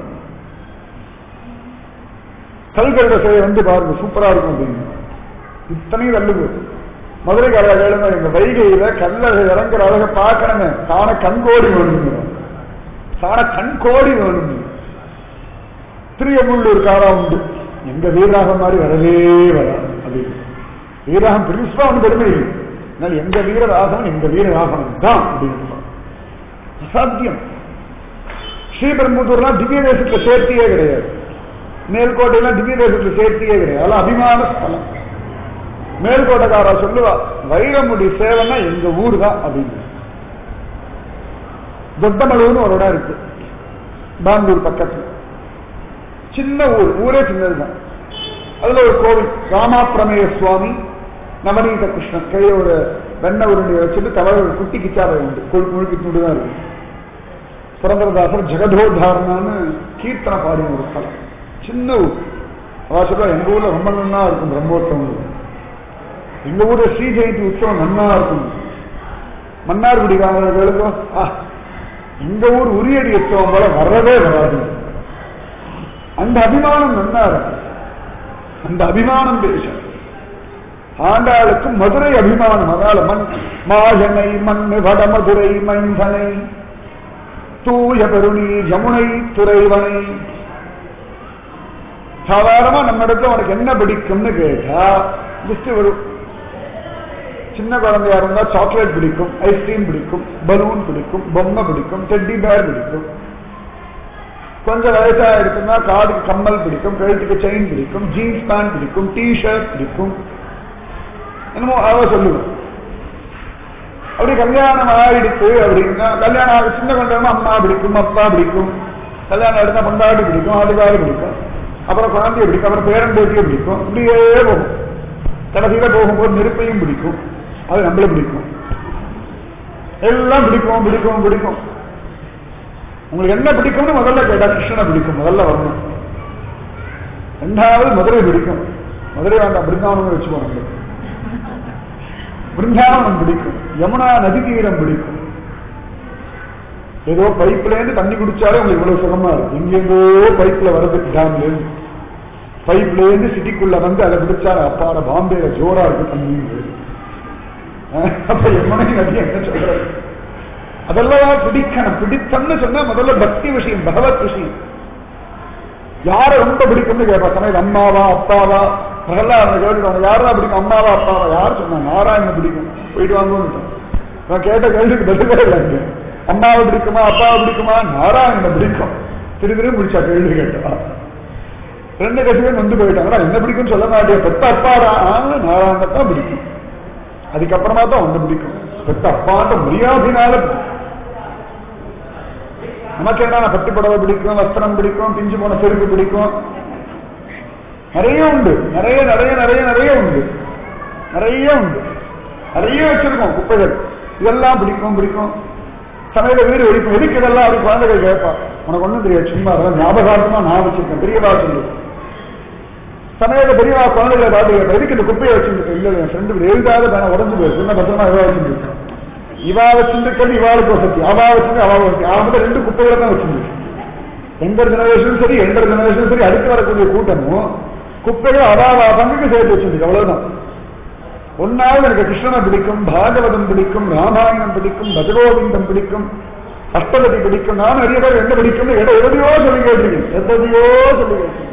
Speaker 1: கல்கருட சேவை வந்து பாருங்க சூப்பரா இருக்கும் அப்படின்னு இத்தனையும் நல்லது மதுரை கலை கேளுங்க எங்க வைகையில கல்ல இறங்குற அழக பார்க்கணுமே தான கண்கோடி வேணுங்க தான கண்கோடி வேணும் திருயமுள்ளூர் காரா உண்டு எங்க வீரராகம் மாதிரி வரவே வராது அப்படின்னு வீரராகம் பெருசா ஒன்று பெருமை இல்லை அதனால எங்க வீரராகவன் எங்க வீரராகவன் தான் அப்படின்னு அசாத்தியம் ஸ்ரீபெரும்புத்தூர்லாம் திவ்ய தேசத்துல சேர்த்தியே கிடையாது மேல்கோட்டையெல்லாம் திவ்ய தேசத்துல சேர்த்தியே கிடையாது அதெல்லாம் அபிமான ஸ்தலம் மேல்கோட்டைக்காரா சொல்லுவா வைரமுடி சேவைன்னா எங்க ஊர் தான் அப்படின்னு தொட்டமலூர்னு ஒரு இடம் இருக்கு பெங்களூர் பக்கத்துல சின்ன ஊர் ஊரே சின்னதுதான் அதுல ஒரு கோவில் ராமாப்பிரமேய சுவாமி நவநீத கிருஷ்ணன் கையில ஒரு வெண்ணெய் உருண்டையை வச்சுட்டு தவறு ஒரு குட்டி கிச்சாவை உண்டு கொழு முழுக்கி துண்டு தான் இருக்கு புரந்தரதாசர் ஜெகதோத்தாரணான்னு கீர்த்தனை பாடின ஒரு ஸ்தலம் சின்ன ஊர் அவா சொல்றா எங்க ஊர்ல ரொம்ப நன்னா இருக்கும் பிரம்மோற்சவம் எங்க ஊர்ல ஸ்ரீ ஜெயந்தி உற்சவம் நன்னா இருக்கும் மன்னார்குடி காமர்களுக்கும் ஆ எங்க ஊர் உரியடி உற்சவம் போல வரவே வராது அந்த அபிமானம் நன்னா இருக்கு அந்த அபிமானம் பேசும் ஆண்டாளுக்கு மதுரை அபிமானம் அதால மண் மாயனை மண்ணு வடமதுரை மைந்தனை தூய பெருணி யமுனை துறைவனை சாதாரணமா நம்ம இடத்துல உனக்கு என்ன பிடிக்கும்னு கேட்டா லிஸ்ட் வரும் சின்ன குழந்தையா இருந்தா சாக்லேட் பிடிக்கும் ஐஸ்கிரீம் பிடிக்கும் பலூன் பிடிக்கும் பொம்மை பிடிக்கும் டெட்டி பேர் பிடிக்கும் கொஞ்சம் வயசா இருக்குன்னா காதுக்கு கம்மல் பிடிக்கும் கழுத்துக்கு செயின் பிடிக்கும் ஜீன்ஸ் பேண்ட் பிடிக்கும் டி ஷர்ட் பிடிக்கும் என்னமோ அவ சொல்லுவேன் அப்படி கல்யாணம் ஆயிடுச்சு அப்படின்னா கல்யாணம் ஆகி சின்ன குழந்தைமா அம்மா பிடிக்கும் அப்பா பிடிக்கும் கல்யாணம் எடுத்தா பொண்டாட்டி பிடிக்கும் ஆளுகாரு பிடிக்கும் அப்புறம் குழந்தைய பிடிக்கும் அப்புறம் பேரன் பேட்டியை பிடிக்கும் இப்படியே போகும் கடைசியில போகும்போது நெருப்பையும் பிடிக்கும் அது நம்மள பிடிக்கும் எல்லாம் பிடிக்கும் பிடிக்கும் பிடிக்கும் உங்களுக்கு என்ன பிடிக்கும்னு முதல்ல கேட்டா கிருஷ்ணனை பிடிக்கும் முதல்ல வரணும் ரெண்டாவது மதுரை பிடிக்கும் மதுரை வேண்டாம் பிருந்தாவனம் வச்சுக்கோ நம்மளுக்கு பிருந்தாவனம் பிடிக்கும் யமுனா நதி தீரம் பிடிக்கும் ஏதோ பைப்ல இருந்து தண்ணி குடிச்சாலே உங்களுக்கு இவ்வளவு சுகமா இருக்கு எங்கெங்கோ பைப்ல வருது டேம்ல இருந்து பைப்ல இருந்து சிட்டிக்குள்ள வந்து அதை பிடிச்சா அப்பாட பாம்பேல ஜோரா இருக்கு தண்ணி அப்ப யமுனை நதி என்ன சொல்றது அதெல்லாம் பிடிக்கணும் பிடித்தம்னு சொன்னா முதல்ல பக்தி விஷயம் பகவத் விஷயம் யார ரொம்ப பிடிக்கும்னு கேட்பா சமயம் அம்மாவா அப்பாவா பிரகலாத கேட்டுவாங்க யாரா பிடிக்கும் அம்மாவா அப்பாவா யார் சொன்னா நாராயண பிடிக்கும் போயிட்டு வாங்கன்னு நான் கேட்ட கேள்விக்கு பதிலே இல்லை இங்க. அம்மாவை பிடிக்குமா அப்பாவை பிடிக்குமா நாராயணனை பிடிக்கும் திரு திரு முடிச்சா கேள்வி கேட்டா ரெண்டு கட்சியும் வந்து போயிட்டாங்களா என்ன பிடிக்கும்னு சொல்ல மாட்டேன் பெத்த அப்பாடா நாராயணனை தான் பிடிக்கும் அதுக்கப்புறமா தான் ஒன்று பிடிக்கும் பெத்த அப்பாட்ட மரியாதைனால பிடிக்கும். நமக்கு என்ன பட்டு புடவை பிடிக்கும் வஸ்திரம் பிடிக்கும் பிஞ்சு போன செருப்பு பிடிக்கும் நிறைய உண்டு நிறைய நிறைய நிறைய நிறைய உண்டு நிறைய உண்டு நிறைய வச்சிருக்கோம் குப்பைகள் இதெல்லாம் பிடிக்கும் பிடிக்கும் சமையல வீடு வெடிக்கும் எதுக்கு இதெல்லாம் அப்படி குழந்தைகள் கேட்பா உனக்கு ஒண்ணும் தெரியாது சும்மா அதெல்லாம் ஞாபகார்த்தமா நான் வச்சிருக்கேன் பெரியவா சொல்லு சமையல பெரியவா குழந்தைகளை பார்த்து கேட்பா எதுக்கு இந்த குப்பையை வச்சிருக்கேன் இல்ல என் ஃப்ரெண்டு எழுதாத தானே உடஞ்சு போயிருக்கு என்ன பத்திரமா இவா வச்சிருக்கேன் இவா வச்சிருக்கிறது இவாளுக்கு வசதி அவா வச்சிருந்து அவா வசதி அவன் ரெண்டு குப்பைகளை தான் வச்சிருக்கு எங்க ஜெனரேஷனும் சரி எந்த ஜெனரேஷனும் சரி அடுத்து வரக்கூடிய கூட்டமும் குப்பைகள் அவாவா பங்குக்கு சேர்த்து வச்சிருக்கு அவ்வளவுதான் ஒன்னாவது எனக்கு கிருஷ்ணனை பிடிக்கும் பாகவதம் பிடிக்கும் ராமாயணம் பிடிக்கும் பஜகோவிந்தம் பிடிக்கும் அஷ்டபதி பிடிக்கும் நான் நிறைய பேர் என்ன பிடிக்கும் எதையோ சொல்லி கேட்டிருக்கேன் எதையோ சொல்லி கேட்டிருக்கேன்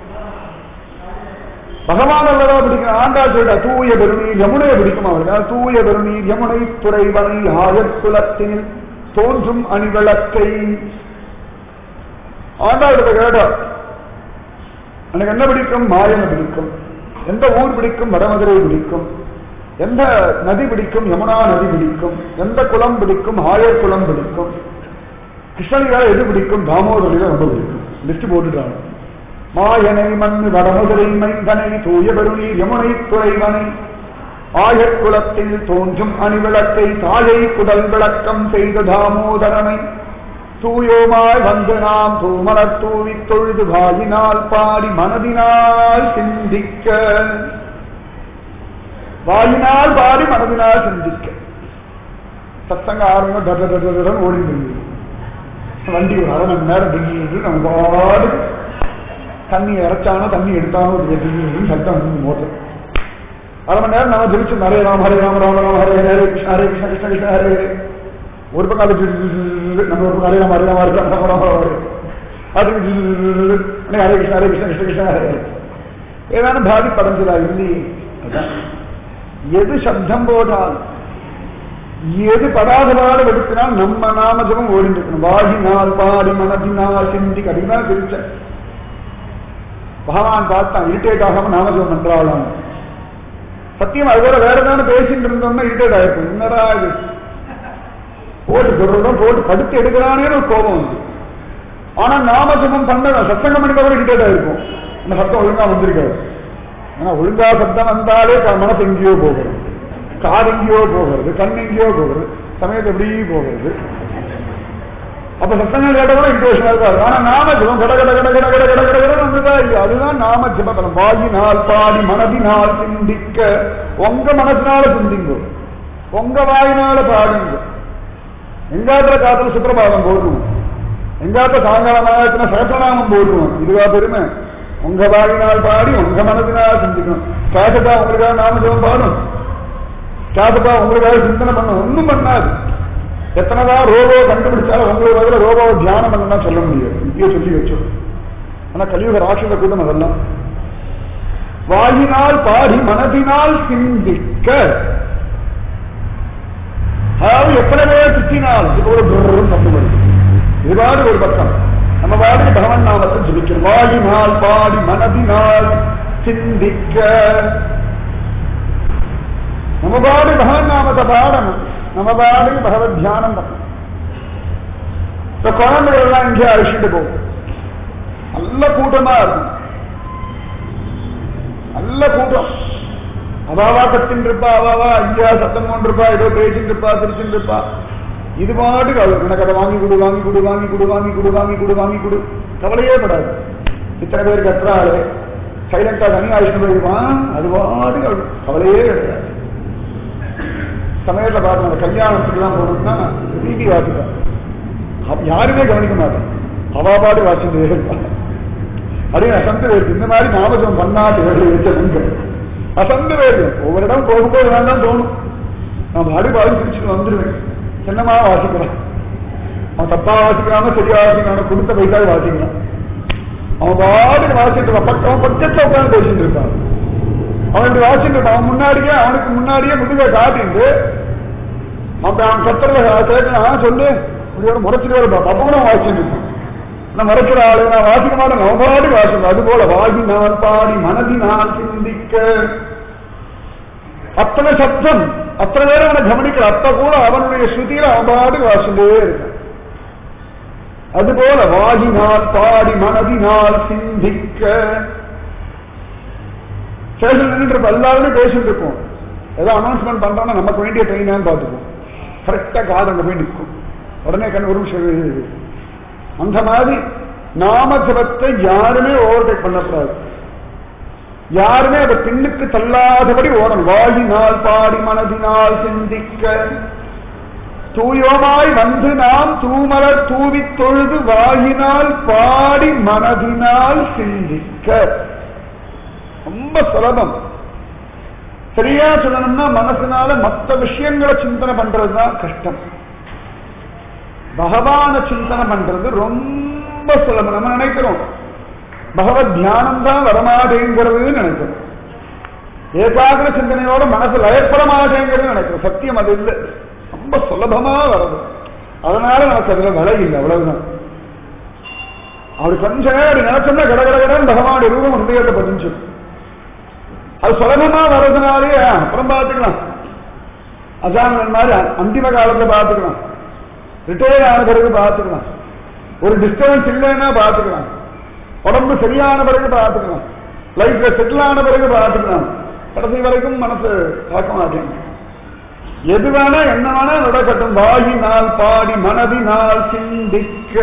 Speaker 1: பகவான் அல்லவா பிடிக்கும் ஆண்டா சொல்ற தூய பெருணி யமுனையை பிடிக்கும் அவருக்கு தூய பெருணி யமுனை துறைவனை ஆயக்குலத்தில் தோன்றும் அணிவிளக்கை ஆண்டாவிடத்தை கேட்டா எனக்கு என்ன பிடிக்கும் மாயனை பிடிக்கும் எந்த ஊர் பிடிக்கும் வடமதுரை பிடிக்கும் எந்த நதி பிடிக்கும் யமுனா நதி பிடிக்கும் எந்த குளம் பிடிக்கும் ஆயர் குளம் பிடிக்கும் கிருஷ்ணகிரியால எது பிடிக்கும் தாமோதரியில ரொம்ப பிடிக்கும் லிஸ்ட் போட்டுட்டாங்க மாயனை மண் வடமதுரை மைந்தனை தூய பெருணி யமுனை துறைவனை ஆயர் குலத்தில் தோன்றும் அணிவிளக்கை தாயை குடல் விளக்கம் செய்த தாமோதரனை தூயோமாய் வந்து நாம் தூமலர் தூவி தொழுது வாயினால் பாடி மனதினால் சிந்திக்க வாயினால் பாடி மனதினால் சிந்திக்க சத்தங்க ஆரம்பம் டட டட டடன் ஓடி இருந்தது வண்டி ஒரு அரை மணி நேரம் டிங்கிட்டு நம்ம பாடு தண்ணி இறைச்சானோ தண்ணி எடுத்தானோ டிங்கிட்டு சத்தம் வந்து மோட்டர் அரை மணி நேரம் நம்ம ஜெபிச்சு ஹரே ராம் ஹரே ராம் ராம ராம ஹரே ஹரே கிருஷ்ண ஹரே கிருஷ்ண கிருஷ்ண கிருஷ்ண ஹரே ஹரே ஒரு பக்கம் அது நம்ம ஒரு பக்கம் ஹரே ராம ஹரே ராம ஹரே ராம ராம ஹரே அது ஹரே கிருஷ்ண ஹரே கிருஷ்ண கிருஷ்ண கிருஷ்ண ஹரே ஏதான பாதிப்படைஞ்சதா இல்லையே அதான் எது சப்தம் போட்டால் எது படாதபாடு வெடுத்தினால் நம்ம நாம ஜபம் ஓடிட்டு இருக்கணும் வாகினால் பாடி மனதினால் சிந்தி அப்படின்னா தெரிச்ச பகவான் பார்த்தான் இரிட்டேட் ஆகாம நாமஜபம் பண்றாளாம் சத்தியம் அதுபோல வேற ஏதாவது பேசிட்டு இருந்தோம்னா இரிட்டேட் ஆயிருக்கும் என்னடா இது போட்டு சொல்றதும் போட்டு படுத்து எடுக்கிறானே ஒரு கோபம் வந்து ஆனா நாம ஜபம் பண்ண சத்தங்கம் பண்ணிட்டு கூட இரிட்டேட்டா இருக்கும் அந்த சத்தம் ஒழுங்கா வந்திருக்காது ஆனா ஒழுங்கா சத்தம் வந்தாலே க- மனசு எங்கேயோ போகிறது காது எங்கேயோ போகிறது கண் எங்கேயோ போகிறது சமயத்து எப்படி போகிறது அப்ப சத்தங்கள் கேட்ட கூட இன்ட்ரெஸ்டா இருக்காது ஆனா நாம ஜபம் கட கட கட கட கட கட கட கட வந்துதான் இல்லையா அதுதான் நாம ஜபம் வாயினால் பாடி மனதினால் சிந்திக்க உங்க மனசினால சிந்திங்கோ உங்க வாயினால பாடுங்க எங்காத்துல காத்துல சுப்பிரபாதம் போடுவோம் எங்காத்த சாயங்காலமாக சகசநாமம் போடுவோம் இதுவா பெருமை உங்க வாயினால் பாடி உங்க மனதினால் சிந்திக்கணும் கேசப்பா உங்களுக்காக நாம ஜபம் பாடும் கேசப்பா உங்களுக்காக சிந்தனை பண்ணும் ஒண்ணும் பண்ணாது எத்தனைதான் ரோபோ கண்டுபிடிச்சாலும் உங்களுக்கு பதில ரோபோவை தியானம் பண்ணா சொல்ல முடியாது இப்பயே சொல்லி வச்சோம் ஆனா கலியுக ராட்சத கூட்டம் அதெல்லாம் வாயினால் பாடி மனதினால் சிந்திக்க அதாவது எத்தனை பேர் திட்டினால் இது ஒரு பிறரும் தப்பு வருது இதுபாடு ஒரு பக்கம் நம்ம பாடி பகவன் நாமத்தை ஜபிக்கணும் வாயினால் பாடி மனதினால் சிந்திக்க நம்ம பாடி பகவன் நாமத்தை பாடணும் நம்ம பாடி பகவத் தியானம் பண்ணணும் இப்ப குழந்தைகள் எல்லாம் இங்கே அழிச்சுட்டு போகும் நல்ல கூட்டமா இருக்கும் நல்ல கூட்டம் அவாவா கத்தின் இருப்பா அவாவா ஐயா சத்தம் கொண்டிருப்பா ஏதோ பேசிட்டு இருப்பா சிரிச்சுட்டு இருப்பா இது பாட்டுக்கு அவள் எனக்கு அதை வாங்கி கொடு வாங்கி கொடு வாங்கி கொடு வாங்கி கொடு வாங்கி கொடு வாங்கி கொடு கவலையே படாது இத்தனை பேர் கத்துறாளே சைலண்டா தனி ஆயிட்டு போயிடுவான் அது பாட்டுக்கு அவள் கவலையே கிடையாது சமயத்துல பார்க்கணும் கல்யாணத்துக்குலாம் போனோம்னா வீதி வாசிப்பா அப்ப யாருமே கவனிக்க மாட்டேன் அவா பாட்டு வாசிட்டு இருப்பான் அப்படின்னு அசந்து வேறு இந்த மாதிரி ஞாபகம் பண்ணாட்டு வேறு வச்ச பெண்கள் அசந்து வேறு ஒவ்வொரு இடம் போகும்போது வேண்டாம் தோணும் நான் பாடி பாடி பிடிச்சிட்டு வந்துடுவேன் சின்னமா வாசிக்கிறான் அவன் தப்பா வாசிக்கிறாம சரியா வாசிக்கிறான் கொடுத்த பைசாவை வாசிக்கிறான் அவன் பாட்டுக்கு வாசிட்டு இருப்பான் பக்க- அவன் பக்கத்துல உட்காந்து பேசிட்டு இருப்பான் அவன் இப்படி வாசிட்டு இருப்பான் அவன் முன்னாடியே அவனுக்கு முன்னாடியே முதுகை காட்டிட்டு அவன் அவன் கத்துறத கேட்கலாம் சொல்லு இப்படி ஒரு முறைச்சிட்டு வரப்பா அப்ப கூட அவன் வாசிட்டு இருப்பான் நான் மறைக்கிற ஆளு நான் வாசிக்க மாட்டேன் அவன் பாடி வாசிக்கணும் அது போல வாகினால் பாடி மனதினால் சிந்திக்க அத்தனை சத்தம் அத்தனை பேரும் அவனை கவனிக்கிற அப்ப கூட அவனுடைய ஸ்ருதியில அவன் பாடி வாசிட்டே இருக்கான் அதுபோல வாகினால் பாடி மனதினால் சிந்திக்க ஸ்டேஷன் நின்று இருப்போம் எல்லாருமே பேசிட்டு இருப்போம் ஏதோ அனௌன்ஸ்மெண்ட் பண்றோம்னா நமக்கு வேண்டிய ட்ரெயினான்னு பார்த்துப்போம் கரெக்டா காது அங்க போய் நிற்கும் உடனே கண் ஒரு நிமிஷம் இரு. அந்த மாதிரி நாம ஜபத்தை யாருமே ஓவர்டேக் பண்ணக்கூடாது யாருமே அதை பின்னுக்கு தள்ளாதபடி ஓடணும் வாயினால் பாடி மனதினால் சிந்திக்க தூயோமாய் வந்து நாம் தூமலர் தூவித் தொழுது வாயினால் பாடி மனதினால் சிந்திக்க ரொம்ப சுலபம் சரியா சொல்லணும்னா மனசுனால மற்ற விஷயங்களை சிந்தனை பண்றதுதான் கஷ்டம் பகவான சிந்தனை பண்றது ரொம்ப சுலபம் நம்ம நினைக்கிறோம் பகவத் தியானம் தான் வரமாட்டேங்கிறதுன்னு நினைக்கிறோம் ஏகாகிர சிந்தனையோட மனசு லயப்பட மாட்டேங்கிறது நினைக்கிறோம் சத்தியம் அது இல்லை ரொம்ப சுலபமா வருது அதனால நமக்கு அதுல விலை இல்லை அவ்வளவுதான் அப்படி கொஞ்ச நேரம் அப்படி நினைச்சோம்னா கட கட கடன்னு பகவானுடைய ரூபம் ஹிருதயத்தை பதிஞ்சு அது சுலபமா வர்றதுனாலே அப்புறம் பார்த்துக்கலாம் அசாமன் மாதிரி அந்திம காலத்தை பார்த்துக்கலாம் ரிட்டையர் ஆன பிறகு பார்த்துக்கலாம் ஒரு டிஸ்டர்பன்ஸ் இல்லைன்னா பார்த்துக்கலாம் உடம்பு சரியான பிறகு பார்த்துக்கலாம் லைஃப்ல செட்டில் ஆன பிறகு பார்த்துக்கலாம் கடைசி வரைக்கும் மனசு பார்க்க மாட்டேங்குது எது வேணா என்ன வேணா நடக்கட்டும் வாயினால் பாடி மனதினால் சிந்திக்க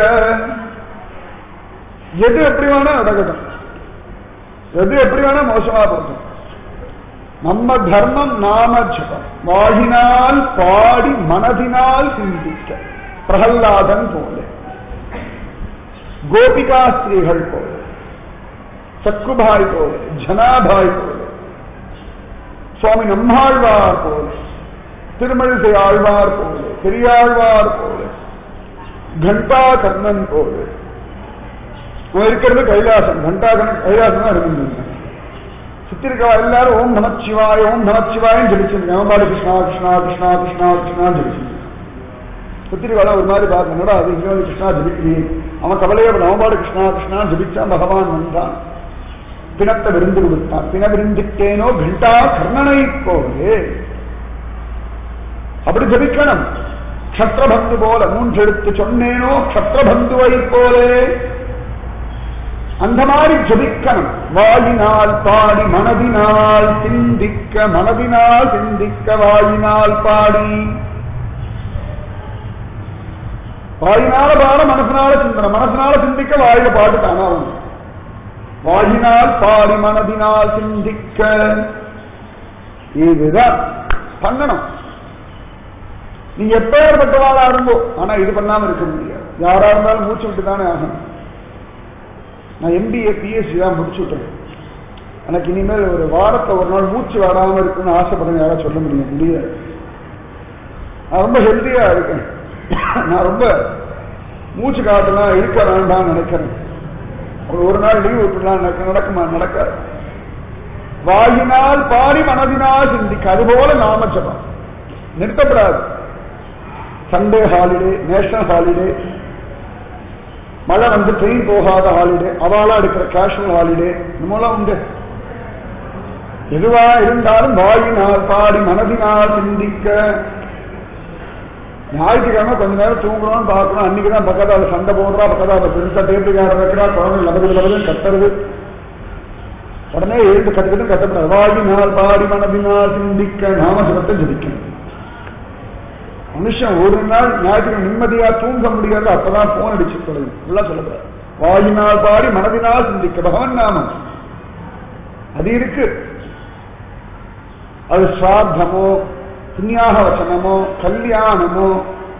Speaker 1: எது எப்படி வேணா நடக்கட்டும் எது எப்படி வேணா மோசமா போகட்டும் நம்ம தர்மம் நாம ஜபம் வாயினால் பாடி மனதினால் சிந்திக்க பிரகல்லாதன் போல கோபிகா ஸ்திரீகள் போல சக்குபாய் போல ஜனாபாய் போல சுவாமி நம்மாழ்வார் போல திருமழிசை ஆழ்வார் போல பெரியாழ்வார் போல கண்டா கர்ணன் போல அவன் இருக்கிறது கைலாசம் கண்டா கர்ணன் கைலாசம் தான் இருந்திருந்தாங்க சுத்தி இருக்கவா எல்லாரும் ஓம் நமச்சிவாய ஓம் நமச்சிவாயம் ஜபிச்சிருக்காங்க அவன் பாடு கிருஷ்ணா கிருஷ்ணா கிருஷ்ணா கிருஷ்ணா கிருஷ்ணா ஜபிச்சிருக்காங்க சுத்தி இருக்கவா ஒரு மாதிரி பார்த்து என்னடா அது இங்கே வந்து கிருஷ்ணா ஜபிக்கிறீ அவன் கவலையே பட அவன் பாடு கிருஷ்ணா கிருஷ்ணா ஜபிச்சான் பகவான் வந்தான் பிணத்தை விருந்து கொடுத்தான் பிண விருந்துட்டேனோ கண்டா கர்ணனை போலே அப்படி ஜபிக்கணும் க்ஷத்ரபந்து போல மூன்றெடுத்து சொன்னேனோ க்ஷத்ரபந்துவை போலே அந்த மாதிரி ஜபிக்கணும் வாயினால் பாடி மனதினால் சிந்திக்க மனதினால் சிந்திக்க வாயினால் பாடி வாயினால பாட மனசனால சிந்தனை மனசனால சிந்திக்க வாயில பாட்டு தானா வந்து வாயினால் பாடி மனதினால் சிந்திக்க இதுதான் பண்ணணும் நீ எப்பேற்பட்டவாளா இருந்தோ ஆனா இது பண்ணாம இருக்க முடியாது யாரா இருந்தாலும் மூச்சு விட்டு தானே ஆகணும் நான் எம்பிஏ பிஎஸ்சி தான் முடிச்சு விட்டேன் எனக்கு இனிமேல் ஒரு வாரத்தை ஒரு நாள் மூச்சு வராம இருக்குன்னு ஆசைப்படுறேன் யாராவது சொல்ல முடியும் முடியாது நான் ரொம்ப ஹெல்த்தியா இருக்கேன் நான் ரொம்ப மூச்சு காட்டலாம் இருக்க வேண்டாம்னு நினைக்கிறேன் ஒரு ஒரு நாள் லீவ் விட்டுலாம் எனக்கு நடக்குமா நடக்காது வாயினால் பாடி மனதினால் சிந்திக்க அதுபோல நாம ஜபம் நிறுத்தப்படாது சண்டே ஹாலிடே நேஷனல் ஹாலிடே மழை வந்து ட்ரெயின் போகாத ஹாலிடே அவாளா எடுக்கிற கேஷுவல் ஹாலிடே இன்னமெல்லாம் உண்டு எதுவா இருந்தாலும் வாயினால் பாடி மனதினால் சிந்திக்க ஞாயிற்றுக்கிழமை கொஞ்ச நேரம் தூங்குறோம் பார்க்கணும் அன்னைக்கு தான் பக்கத்தால சண்டை போடுறா பக்கத்தால பெருசா டேபிள் வைக்கிறா குழந்தை லபது லபதுன்னு கத்துறது உடனே எழுந்து கத்துக்கிட்டு கத்தப்படாது வாயினால் பாடி மனதினால் சிந்திக்க நாம சிவத்தை ஜபிக்கணும் மனுஷன் ஒரு நாள் ஞாயிற்றுக்கிழமை நிம்மதியா தூங்க முடியாது அப்பதான் போன் அடிச்சு தொடங்கும் எல்லாம் சொல்லக்கூடாது வாயினால் பாடி மனதினால் சிந்திக்க பகவன் நாமம் அது இருக்கு அது ஸ்ராத்தமோ புண்ணியாக வச்சனமோ கல்யாணமோ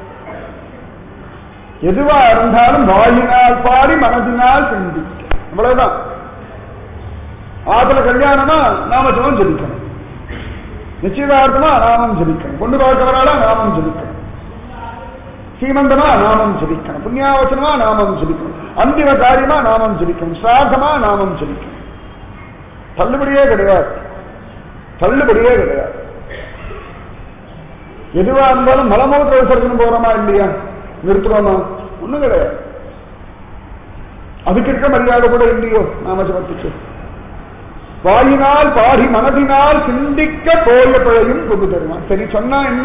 Speaker 1: எதுவா இருந்தாலும் வாயினால் பாடி மனதினால் சிந்திக்க அவ்வளவுதான் ஆத்துல கல்யாணமா நாம ஜபம் ஜபிக்கணும் நிச்சயதார்த்தமா நாமம் ஜபிக்கணும் கொண்டு பார்க்கவராளா நாமம் ஜபிக்கணும் சீமந்தமா நாமம் ஜபிக்கணும் புண்ணியாவசனமா நாமம் ஜபிக்கணும் அந்திம காரியமா நாமம் ஜபிக்கணும் சாதமா நாமம் ஜபிக்கணும் தள்ளுபடியே கிடையாது தள்ளுபடியே கிடையாது எதுவா இருந்தாலும் மலமூத்திர விசர்ஜனம் போறோமா இல்லையா நிறுத்துறோமா ஒண்ணும் கிடையாது அதுக்கு இருக்க மரியாதை கூட இல்லையோ நாம ஜபத்துக்கு வாயினால் பாடி மனதினால் சிந்திக்க தோய பிழையும் புகு தருவான் சரி சொன்னா என்ன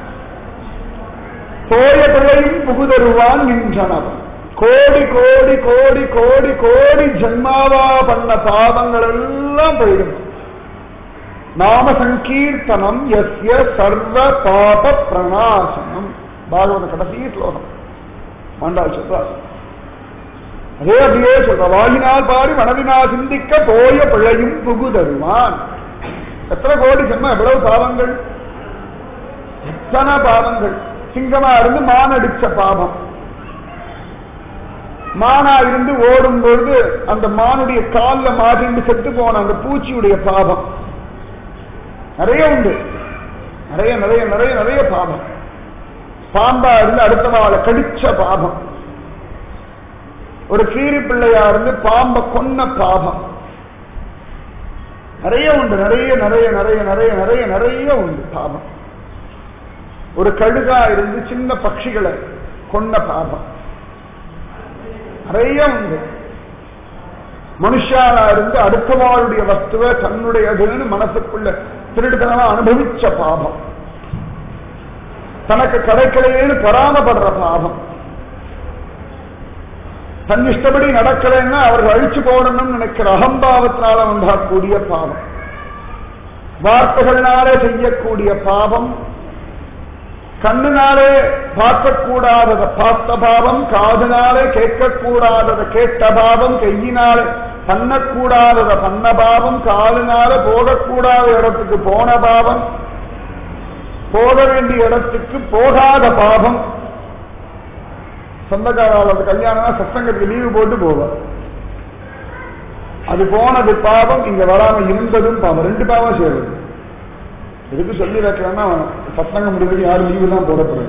Speaker 1: தோய பிழையும் புகு தருவான் நின்றனவன் கோடி கோடி கோடி கோடி கோடி ஜன்மாவா பண்ண பாவங்கள் எல்லாம் போயிடும் நாம சங்கீர்த்தனம் எஸ்ய சர்வ பாப பிரணாசனம் பாகவத கடைசி ஸ்லோகம் ஆண்டாள் சொல்றார் அதே அப்படியே சொல்ற வாயினால் பாடி மனதினால் சிந்திக்க போய பிழையும் புகு தருவான் எத்தனை கோடி ஜென்மம் எவ்வளவு பாவங்கள் எத்தனை பாவங்கள் சிங்கமா இருந்து மான் அடிச்ச பாவம் மானா இருந்து ஓடும் பொழுது அந்த மானுடைய கால்ல மாட்டிண்டு செத்து போன அந்த பூச்சியுடைய பாவம் நிறைய உண்டு நிறைய நிறைய நிறைய நிறைய பாவம் பாம்பா இருந்து அடுத்த வாழை கடிச்ச பாவம் ஒரு கீரி பிள்ளையா இருந்து பாம்ப கொன்ன பாவம் நிறைய உண்டு நிறைய நிறைய நிறைய நிறைய நிறைய நிறைய உண்டு பாவம் ஒரு கழுகா இருந்து சின்ன பட்சிகளை கொன்ன பாவம் நிறைய உண்டு மனுஷாலா இருந்து அடுத்தவாளுடைய வஸ்துவை தன்னுடையதுன்னு மனசுக்குள்ள திருடுதனமா அனுபவிச்ச பாவம் தனக்கு கிடைக்கலையேன்னு பராமப்படுற பாவம் தன் இஷ்டப்படி நடக்கலைன்னா அவர்கள் அழிச்சு போடணும்னு நினைக்கிற அகம்பாவத்தினால உண்டாகக்கூடிய பாவம் வார்த்தைகள்னாலே செய்யக்கூடிய பாவம் கண்ணுனாலே பார்க்கக்கூடாதத பார்த்த பாவம் காதுனாலே கேட்கக்கூடாதத கேட்ட பாவம் கையினாலே பண்ணக்கூடாதத பண்ண பாவம் காலினால போகக்கூடாத இடத்துக்கு போன பாவம் போக வேண்டிய இடத்துக்கு போகாத பாவம் சொந்தக்காரால் கல்யாணம்னா சத்தங்கத்துக்கு லீவு போட்டு போவார் அது போனது பாவம் இங்க வராம இருந்ததும் பாவம் ரெண்டு பாவம் சேருது எதுக்கு சொல்லி வைக்கிறேன்னா சத்தங்கம் முடிவுக்கு யாரும் லீவு தான் போடப்படுறது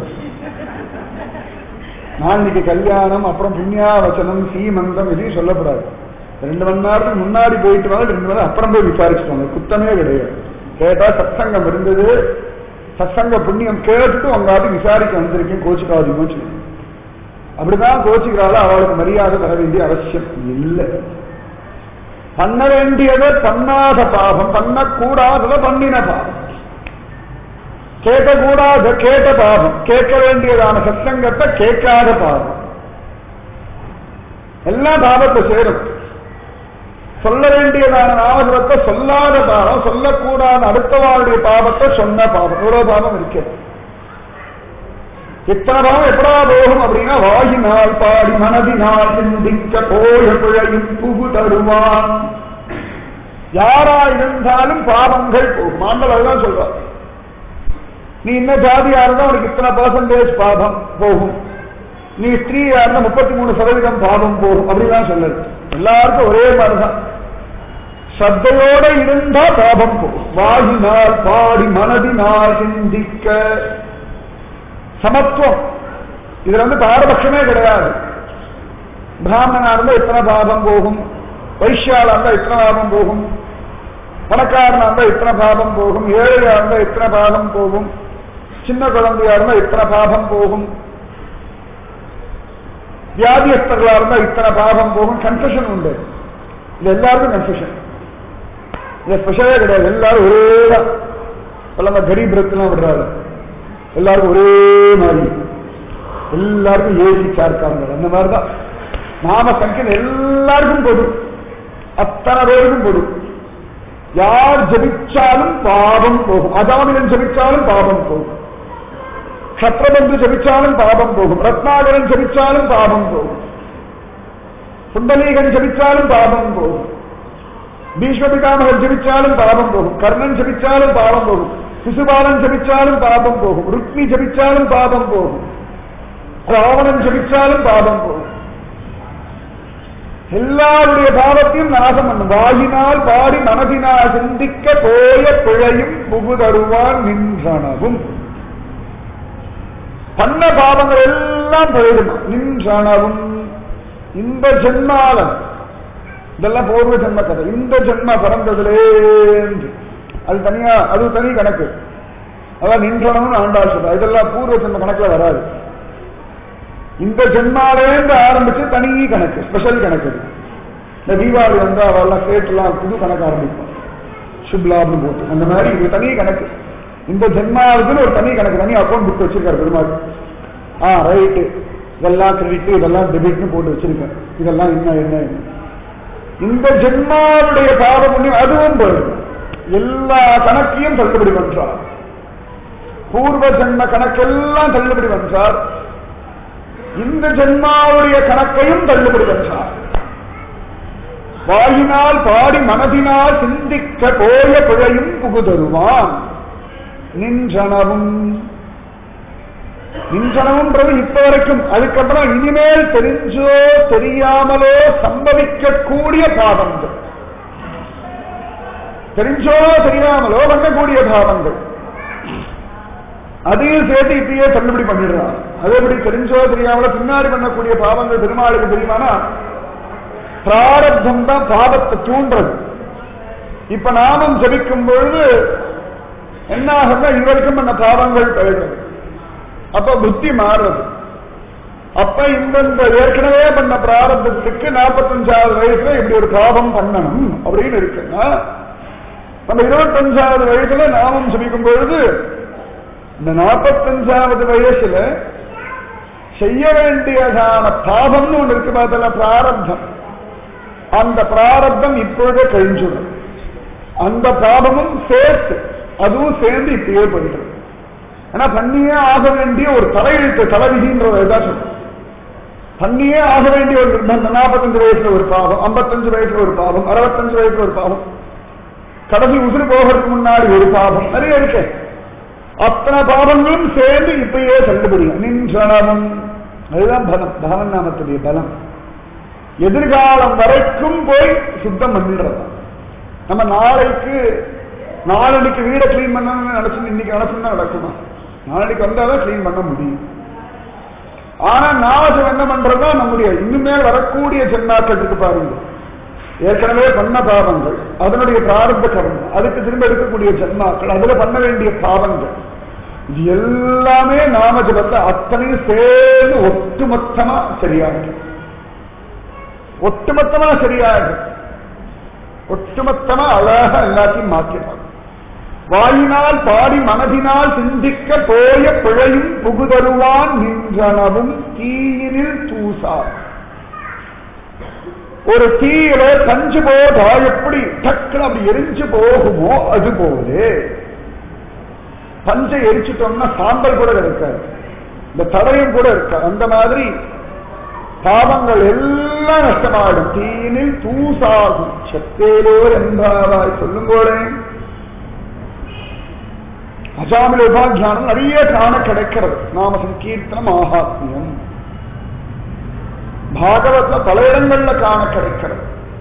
Speaker 1: நாளைக்கு கல்யாணம் அப்புறம் புண்ணியாவச்சனம் சீமந்தம் எதையும் சொல்லப்படாது ரெண்டு மணி நேரத்துக்கு முன்னாடி போயிட்டு வந்து ரெண்டு மணி நேரம் அப்புறம் போய் விசாரிச்சுட்டு குத்தமே கிடையாது கேட்டா சத்சங்கம் இருந்தது சத்சங்க புண்ணியம் கேட்டுட்டு உங்காட்டி விசாரிக்க வந்திருக்கேன் கோச்சுக்காதீங்கன்னு சொல்லி அப்படிதான் கோச்சுக்கிறாள் அவளுக்கு மரியாதை தர வேண்டிய அவசியம் இல்லை பண்ண வேண்டியதை பண்ணாத பாவம் பண்ணக்கூடாததை பண்ணின பாவம் கேட்கக்கூடாத கேட்ட பாவம் கேட்க வேண்டியதான சத்சங்கத்தை கேட்காத பாவம் எல்லாம் பாவத்தை சேரும் சொல்ல வேண்டியதான நாமஜபத்தை சொல்லாத பாவம் சொல்லக்கூடாத அடுத்தவாளுடைய பாவத்தை சொன்ன பாவம் இவ்வளவு பாவம் இருக்கு இத்தனை பாவம் எப்படா போகும் அப்படின்னா வாயினால் பாடி மனதினால் சிந்திக்க போய பிழையும் புகு தருவான் யாரா இருந்தாலும் பாவங்கள் போகும் ஆண்டவர் அதுதான் சொல்றார் நீ என்ன ஜாதியா இருந்தா உனக்கு இத்தனை பர்சன்டேஜ் பாவம் போகும் நீ ஸ்திரீயா இருந்தா முப்பத்தி மூணு சதவீதம் பாவம் போகும் அப்படிதான் சொல்லுது எல்லாருக்கும் ஒரே மாதிரிதான் சத்தையோட இருந்தா பாபம் போகும் வாயினால் பாடி மனதினால் சிந்திக்க சமத்துவம் இதுல வந்து பாரபட்சமே கிடையாது பிராமணனா இருந்தா இத்தனை பாபம் போகும் வைஷ்யாலா இருந்தா இத்தனை பாபம் போகும் பணக்காரனா இருந்தா இத்தனை பாபம் போகும் ஏழையா இருந்தா இத்தனை பாபம் போகும் சின்ன குழந்தையா இருந்தா இத்தனை பாபம் போகும் வியாதியஸ்தர்களா இருந்தா இத்தனை பாபம் போகும் கன்ஃபெஷன் உண்டு இது எல்லாருக்கும் கன்ஃபெஷன் இது ஸ்பெஷலே கிடையாது எல்லாரும் ஒரே தான் நம்ம கரீப் ரத்லாம் விடுறாரு எல்லாருக்கும் ஒரே மாதிரி எல்லாருக்கும் ஏசி சார்க்காங்க அந்த மாதிரி தான் நாம சங்கின் எல்லாருக்கும் பொது அத்தனை பேருக்கும் பொது யார் ஜபிச்சாலும் பாவம் போகும் அதாமிலன் ஜபிச்சாலும் பாவம் போகும் சத்ரபந்து ஜபிச்சாலும் பாவம் போகும் ரத்னாகரன் ஜபிச்சாலும் பாவம் போகும் சுந்தலீகன் ஜபிச்சாலும் பாவம் போகும் பீஷ்மபிகாமகன் ஜபிச்சாலும் பாவம் போகும் கர்ணன் ஜபிச்சாலும் பாவம் போகும் சிசுபாலன் ஜபிச்சாலும் பாவம் போகும் ருக்மி ஜபிச்சாலும் பாவம் போகும் ராவணன் ஜபிச்சாலும் பாவம் போகும் எல்லாருடைய பாவத்தையும் நாசம் பண்ணும் வாயினால் பாடி மனதினால் சிந்திக்க போய பிழையும் புகுதருவான் நின்றனவும் பண்ண பாவங்கள் எல்லாம் போயிடும் நின்றனவும் இந்த ஜென்மாலம் இதெல்லாம் பூர்வ ஜென்ம கதை இந்த ஜென்ம பிறந்ததுலேந்து அது தனியா அது தனி கணக்கு அதான் நின்றனவும் ஆண்டாள் சொல்றா இதெல்லாம் பூர்வ ஜென்ம கணக்குல வராது இந்த ஜென்மாலேருந்து ஆரம்பிச்சு தனி கணக்கு ஸ்பெஷல் கணக்கு இது. இந்த தீபாவளி வந்து அவெல்லாம் கேட்டுலாம் புது கணக்கு ஆரம்பிப்போம் சுப்லாப்னு போட்டு அந்த மாதிரி இது தனி கணக்கு இந்த ஜென்மாவுக்குன்னு ஒரு தனி கணக்கு தனி அக்கௌண்ட் புக் வச்சிருக்காரு பெருமாள் ஆ ரைட்டு இதெல்லாம் கிரெடிட் இதெல்லாம் டெபிட்னு போட்டு வச்சிருக்கேன் இதெல்லாம் என்ன என்ன என்ன. இந்த ஜென்மாவுடைய பாவ புண்ணியம் அதுவும் போயிடும் எல்லா கணக்கையும் தள்ளுபடி பண்றார் பூர்வ ஜென்ம கணக்கெல்லாம் தள்ளுபடி பண்றார் இந்த ஜென்மாவுடைய கணக்கையும் தள்ளுபடி பண்றார் வாயினால் பாடி மனதினால் சிந்திக்க போய பிழையும் புகுதருவான் நின்றனவும் நின்றனவுன்றது இப்ப வரைக்கும் அதுக்கப்புறம் இனிமேல் தெரிஞ்சோ தெரியாமலோ சம்பவிக்கக்கூடிய பாவங்கள் தெரிஞ்சோ தெரியாமலோ பண்ணக்கூடிய பாவங்கள் அதையும் சேர்த்து இப்பயே தள்ளுபடி பண்ணிடுறான் அதேபடி தெரிஞ்சோ தெரியாமலோ பின்னாடி பண்ணக்கூடிய பாவங்கள் பெருமாளுக்கு தெரியுமானா பிராரப்தம் தான் பாவத்தை தூண்டுறது இப்ப நாமும் ஜபிக்கும் பொழுது என்ன ஆகும்னா இதுவரைக்கும் பண்ண பாவங்கள் கழிகிறது அப்ப புத்தி மாறுறது அப்ப இந்த ஏற்கனவே பண்ண பிராரப்தத்துக்கு நாற்பத்தஞ்சாவது வயசுல இப்படி ஒரு பாவம் பண்ணணும் அப்படின்னு இருக்குன்னா நம்ம இருபத்தஞ்சாவது வயசுல நாமும் ஜபிக்கும் பொழுது இந்த நாற்பத்தஞ்சாவது வயசுல செய்ய வேண்டியதான பாவம்னு ஒன்று இருக்கு பார்த்தல பிராரப்தம் அந்த பிராரப்தம் இப்பொழுதே கழிஞ்சுடும் அந்த பாவமும் சேர்த்து அதுவும் சேர்ந்து இப்படியே போயிடுறது ஆனா பண்ணியே ஆக வேண்டிய ஒரு தலையெழுத்து தலைவிதின்றத சொல்றேன் பண்ணியே ஆக வேண்டிய ஒரு நிர்பந்தம் நாற்பத்தஞ்சு வயசுல ஒரு பாவம் ஐம்பத்தஞ்சு வயசுல ஒரு பாவம் அறுபத்தஞ்சு வயசுல ஒரு பாவம் கடைசி உசுறு போகிறதுக்கு முன்னாடி ஒரு பாவம் நிறைய இருக்கு அத்தனை பாவங்களும் சேர்ந்து இப்பயே தள்ளுபடியும் நின்றனவும் அதுதான் பலம் பகவன் நாமத்துடைய பலம் எதிர்காலம் வரைக்கும் போய் சுத்தம் பண்ணிடுறது நம்ம நாளைக்கு நாளைக்கு வீடை கிளீன் பண்ணணும்னு நினைச்சு இன்னைக்கு நினைச்சுன்னா நடக்குமா நாளைக்கு வந்தாதான் கிளீன் பண்ண முடியும் ஆனா நாளைக்கு என்ன பண்றதா நம்முடைய இன்னுமே வரக்கூடிய ஜென்மாக்கள் இருக்கு பாருங்க ஏற்கனவே பண்ண பாவங்கள் அதனுடைய பிராரம்ப கர்மம் அதுக்கு திரும்ப எடுக்கக்கூடிய ஜென்மாக்கள் அதுல பண்ண வேண்டிய பாவங்கள் இது எல்லாமே நாம ஜபத்தை அத்தனையும் சேர்ந்து ஒட்டுமொத்தமா சரியாகும் ஒட்டுமொத்தமா சரியாகும் ஒட்டுமொத்தமா அழகா எல்லாத்தையும் மாற்றினாங்க வாயினால் பாடி மனதினால் சிந்திக்க போய பிழையும் புகுதருவான் நின்றனவும் தீயினில் தூசார் ஒரு தீயில கஞ்சு போதா எப்படி டக்குன்னு அப்படி எரிஞ்சு போகுமோ அது போலே பஞ்சை எரிச்சிட்டோம்னா சாம்பல் கூட இருக்காது இந்த தடயம் கூட இருக்காது அந்த மாதிரி பாவங்கள் எல்லாம் நஷ்டமாடும் தீனில் தூசாகும் செத்தேலோர் என்பாவாய் சொல்லும் போலே அஜாமில உபாத்தியானம் நிறைய காண கிடைக்கிறது நாம சங்கீர்த்தனம் ஆகாத்மியம் பாகவத்ல பல இடங்கள்ல காண கிடைக்கிறது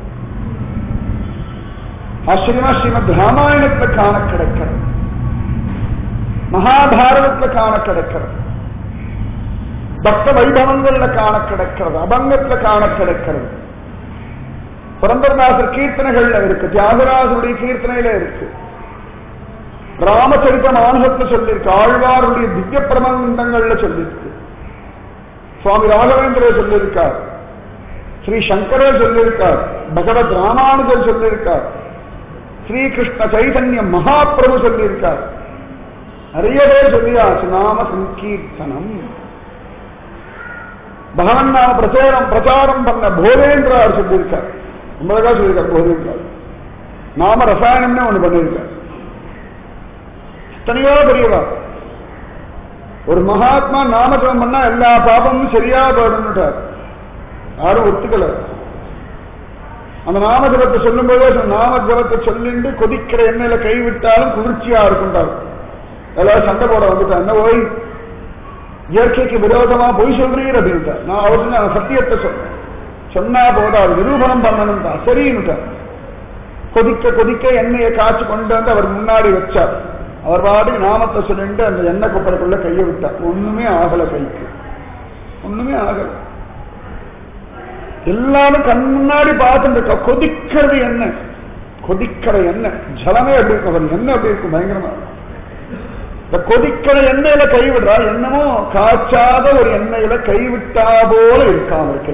Speaker 1: ஆச்சரியமா ஸ்ரீமத் ராமாயணத்துல காண கிடைக்கிறது மகாபாரதத்துல காண கிடைக்கிறது பக்த வைபவங்கள்ல காண கிடைக்கிறது அபங்கத்துல காண கிடைக்கிறது புரந்தரதாசர் கீர்த்தனைகள்ல இருக்கு தியாகராஜருடைய கீர்த்தனையில இருக்கு ராமச்சரித்த மானசத்துல சொல்லியிருக்கு ஆழ்வாருடைய திவ்ய பிரபந்தங்கள்ல சொல்லியிருக்கு சுவாமி ராகவேந்திரர் சொல்லியிருக்கார் ஸ்ரீ சங்கரர் சொல்லியிருக்கார் பகவத் ராமானுஜர் சொல்லியிருக்கார் ஸ்ரீகிருஷ்ண சைதன்ய மகாபிரபு சொல்லியிருக்கார் நிறைய பேர் சொல்லியாச்சு நாம சங்கீர்த்தனம் பகவன் நாம பிரச்சாரம் பிரச்சாரம் பண்ண போதேந்திரார் சொல்லியிருக்கார் ரொம்ப அழகா சொல்லியிருக்கார் போதேந்திரார் நாம ரசாயனம்னு ஒண்ணு பண்ணியிருக்கார் எத்தனையோ பெரியவா ஒரு மகாத்மா நாமஜபம் பண்ணா எல்லா பாபமும் சரியா போயிடும்னுட்டார் யாரும் ஒத்துக்கல அந்த நாமஜபத்தை சொல்லும் போதே நாமஜபத்தை சொல்லிண்டு கொதிக்கிற எண்ணெயில கைவிட்டாலும் குளிர்ச்சியா இருக்குண்டார் எல்லாரும் சண்டை போட வந்துட்டா என்ன ஓய் இயற்கைக்கு விரோதமா பொய் சொல்றீர் அப்படின்ட்டா நான் அவர் நான் சத்தியத்தை சொன்னேன் சொன்னா போதாது நிரூபணம் பண்ணணும் தான் சரின்னுட்டார் கொதிக்க கொதிக்க எண்ணெயை காய்ச்சி கொண்டு வந்து அவர் முன்னாடி வச்சார் அவர் பாட்டுக்கு நாமத்தை சொல்லிட்டு அந்த எண்ணெய் குப்பரைக்குள்ள கையை விட்டார் ஒண்ணுமே ஆகல கைக்கு ஒண்ணுமே ஆகல எல்லாரும் கண் முன்னாடி பார்த்துட்டு கொதிக்கிறது என்ன கொதிக்கிற எண்ணெய் ஜலமே எப்படி இருக்கும் அவர் எண்ணெய் எப்படி இருக்கும் பயங்கரமா இந்த கொதிக்கிற எண்ணெயில கைவிடுறா என்னமோ காய்ச்சாத ஒரு எண்ணெயில கைவிட்டா போல இருக்காம இருக்கு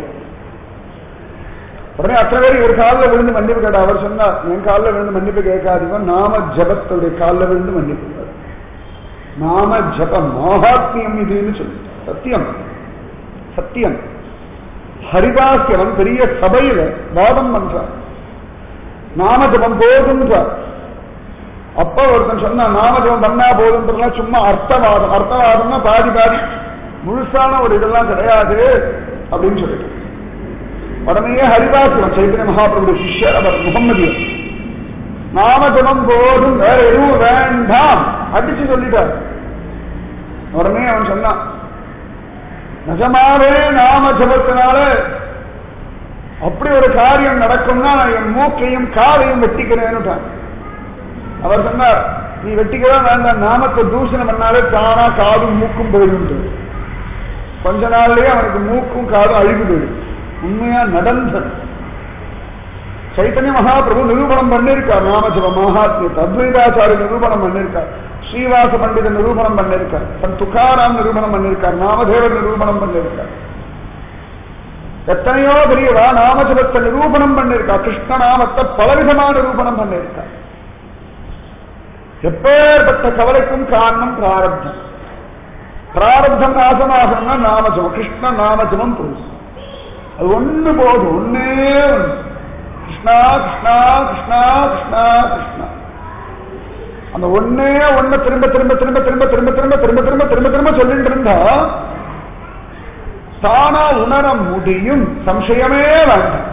Speaker 1: உடனே அத்தனை பேர் இவர் காலில் விழுந்து மன்னிப்பு கேட்டா அவர் சொன்னார் என் காலில் விழுந்து மன்னிப்பு கேட்காதீங்க நாம ஜபத்துடைய காலில் விழுந்து மன்னிப்பு கேட்டார் நாம ஜபம் மகாத்மியம் இதுன்னு சொல்லி சத்தியம் சத்தியம் ஹரிதாசியவன் பெரிய சபையில வாதம் பண்றார் நாம ஜபம் போதுன்றார் அப்ப ஒருத்தன் சொன்னா நாமஜபம் பண்ணா போதுன்றதுலாம் சும்மா அர்த்தவாதம் அர்த்தவாதம்னா பாதி பாதி முழுசான ஒரு இதெல்லாம் கிடையாது அப்படின்னு சொல்லிட்டு உடனே ஹரிதாசனம் சைத்தன்ய மகாபிரபுடைய சிஷ்யர் அவர் முகம்மதியர் நாமஜபம் போதும் வேற எதுவும் வேண்டாம் அடிச்சு சொல்லிட்டார் உடனே அவன் சொன்னான் நிஜமாவே நாம ஜபத்தினால அப்படி ஒரு காரியம் நடக்கும்னா நான் என் மூக்கையும் காலையும் வெட்டிக்கிறேன்னுட்டான் அவர் சொன்னார் நீ வெட்டிக்கவே வேண்டாம் நாமத்தை தூஷணம் பண்ணாலே தானா காதும் மூக்கும் போயிடும் கொஞ்ச நாள்லயே அவனுக்கு மூக்கும் காதும் அழிவு போயிடும் உண்மையா நடந்தது சைத்தன்ய மகாபிரபு நிரூபணம் பண்ணிருக்கார் நாமஜப மகாத்மியத்தை அத்வைதாச்சாரிய நிரூபணம் பண்ணிருக்கார் ஸ்ரீவாச பண்டிதன் நிரூபணம் பண்ணிருக்கார் சன் துக்காராம் நிரூபணம் பண்ணிருக்கார் நாமதேவர் நிரூபணம் பண்ணிருக்கார் எத்தனையோ பெரியவா நாமஜபத்தை நிரூபணம் பண்ணிருக்கா கிருஷ்ண நாமத்தை பலவிதமா நிரூபணம் பண்ணிருக்கா எப்பேற்பட்ட கவலைக்கும் காரணம் பிராரப்தம் பிராரப்தம் நாசமாகணும்னா நாமஜபம் கிருஷ்ண நாமஜபம் புருஷம் அது ஒண்ணு போதும் ஒன்னே ஒண்ணு கிருஷ்ணா கிருஷ்ணா கிருஷ்ணா கிருஷ்ணா கிருஷ்ணா அந்த ஒன்னே ஒண்ணு திரும்ப திரும்ப திரும்ப திரும்ப திரும்ப திரும்ப திரும்ப திரும்ப திரும்ப திரும்ப சொல்லிட்டு இருந்தா தானா உணர முடியும் சம்சயமே வேண்டாம்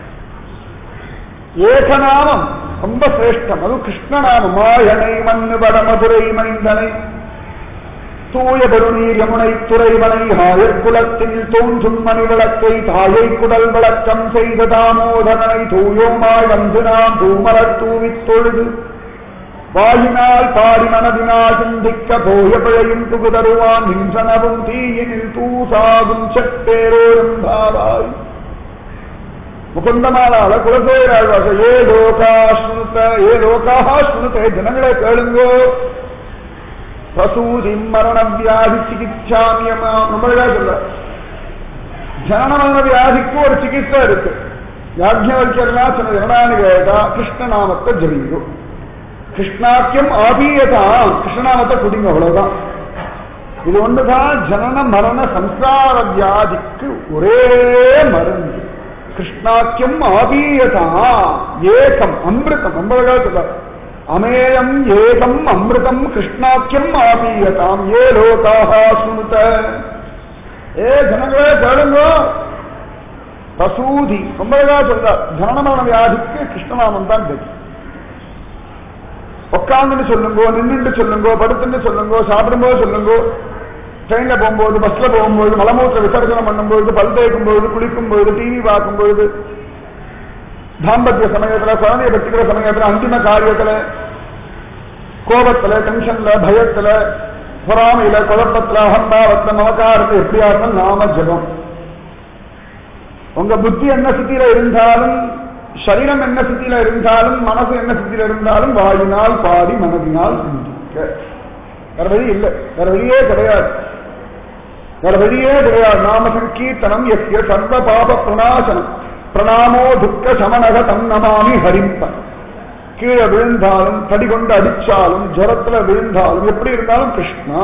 Speaker 1: ஏகநாமம் ரொம்ப சிரேஷ்டம் அது கிருஷ்ணநாமம் மாயனை மண்ணு வட மதுரை மைந்தனை தூய பெருநீர் யமுனை துறைவனை ஆயக்குலத்தில் தோன்றும் மணி விளக்கை தாயை குடல் விளக்கம் செய்த தாமோதரனை தூயோமாய் வந்து நாம் தூமலர் தூவித் தொழுது வாயினால் பாடி மனதினால் சிந்திக்க போய பிழையும் புகுதருவான் நின்றனவும் தீயினில் தூசாகும் செப்பேரோரும் பாவாய் முகுந்தமாலால குலசேராழ்வாச ஏ லோகா ஸ்ருத ஏ லோகாஹா ஸ்ருதே ஜனங்களே கேளுங்கோ பிரசூதி மரண வியாதி சிகிச்சாமியமா நம்மளா சொல்ல ஜனன மரண வியாதிக்கு ஒரு சிகிச்சை இருக்கு யாஜ்யவல்யர்னா சொன்ன ஜனநாயக கிருஷ்ண நாமத்தை ஜபிங்கோ கிருஷ்ணாக்கியம் ஆபீயதாம் கிருஷ்ணநாமத்தை குடிங்க அவ்வளவுதான் இது ஒண்ணுதான் ஜனன மரண சம்சார வியாதிக்கு ஒரே மருந்து கிருஷ்ணாக்கியம் ஆபீயதாம் ஏகம் அமிர்தம் ரொம்ப அழகா சொல்றார் அமேயம் ஏகம் அமிர்தம் கிருஷ்ணாக்கியம் ஆபீயதாம் ஏ லோகாக சுனுத ஏ ஜனங்களே கேளுங்க பிரசூதி ரொம்ப அழகா சொல்றார் ஜனனமரண வியாதிக்கு கிருஷ்ணநாமம் தான் கதி உட்காந்துட்டு சொல்லுங்கோ நின்றுட்டு சொல்லுங்கோ படுத்துட்டு சொல்லுங்கோ சாப்பிடும்போது சொல்லுங்கோ ட்ரெயின்ல போகும்போது பஸ்ல போகும்போது மலமூத்திர விசர்ஜனம் பண்ணும்போது பல் தேய்க்கும் பொழுது குளிக்கும் பொழுது டிவி பார்க்கும் பொழுது தாம்பத்திய சமயத்துல குழந்தைய பெற்றுக்கிற சமயத்துல அந்திம காரியத்துல கோபத்துல டென்ஷன்ல பயத்துல பொறாமையில குழப்பத்துல அகம்பாவத்துல மமக்காரத்துல எப்படியா இருந்தாலும் நாம ஜபம் உங்க புத்தி என்ன ஸ்திதியில இருந்தாலும் சரீரம் என்ன ஸ்திதியில இருந்தாலும் மனசு என்ன ஸ்திதியில இருந்தாலும் வாயினால் பாடி மனதினால் சிந்திக்க வேற வழி இல்லை வேற வழியே கிடையாது வேற வழியே கிடையாது நாம சங்கீர்த்தனம் எஸ்ய சர்வ பாப பிரணாசனம் பிரணாமோ துக்க சமனக தம் நமாமி ஹரிப்ப கீழே விழுந்தாலும் தடி கொண்டு அடிச்சாலும் ஜரத்துல விழுந்தாலும் எப்படி இருந்தாலும் கிருஷ்ணா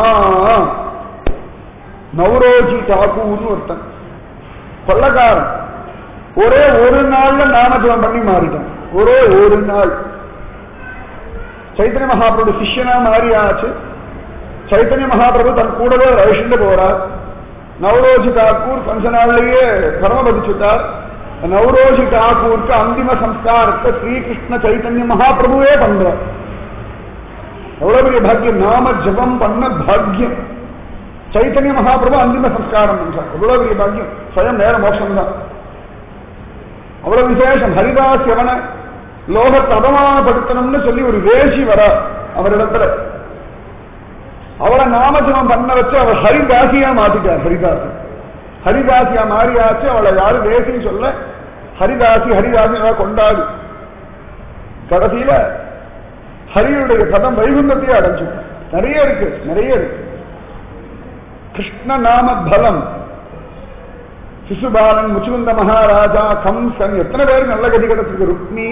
Speaker 1: நவரோஜி டாக்கூர்னு ஒருத்தன் கொள்ளக்காரன் ஒரே ஒரு நாள்ல நாமஜபம் பண்ணி மாறிட்டான் ஒரே ஒரு நாள் சைத்தன்ய மகாபிரபு சிஷ்யனா மாறியாச்சு சைத்தன்ய மகாபிரபு தன் கூடவே ரவிஷண்டு போறார் நவரோஜி தாக்கூர் கொஞ்ச நாள்லயே பரமபதிச்சுட்டார் நவரோஜி தாக்கூருக்கு அந்திம சம்ஸ்காரத்தை ஸ்ரீகிருஷ்ண சைத்தன்ய மகாபிரபுவே பண்றார் எவ்வளவு பெரிய பாக்கியம் நாம ஜபம் பண்ண பாக்கியம் சைத்தன்ய மகாபிரபு அந்திம சம்ஸ்காரம் பண்றார் எவ்வளவு பெரிய பாக்கியம் சுயம் நேர மோட்சம் தான் அவ்வளவு விசேஷம் ஹரிதாஸ் எவன லோகத்தை அவமானப்படுத்தணும்னு சொல்லி ஒரு வேசி வர அவரிடத்துல அவளை நாமஜபம் பண்ண வச்சு அவள் ஹரிதாசியா மாத்திட்டார் ஹரிதாசி ஹரிதாசியா மாறியாச்சு அவளை யாரும் வேசின்னு சொல்ல ஹரிதாசி ஹரிதாசி கொண்டாடு கடைசியில ஹரியுடைய பதம் வைகுந்தத்தையே அடைஞ்சு நிறைய இருக்கு நிறைய இருக்கு கிருஷ்ண நாம பலம் சிசுபாலன் முச்சுகுந்த மகாராஜா கம்சன் எத்தனை பேருக்கு நல்ல கதி கிடைச்சிருக்கு ருக்மி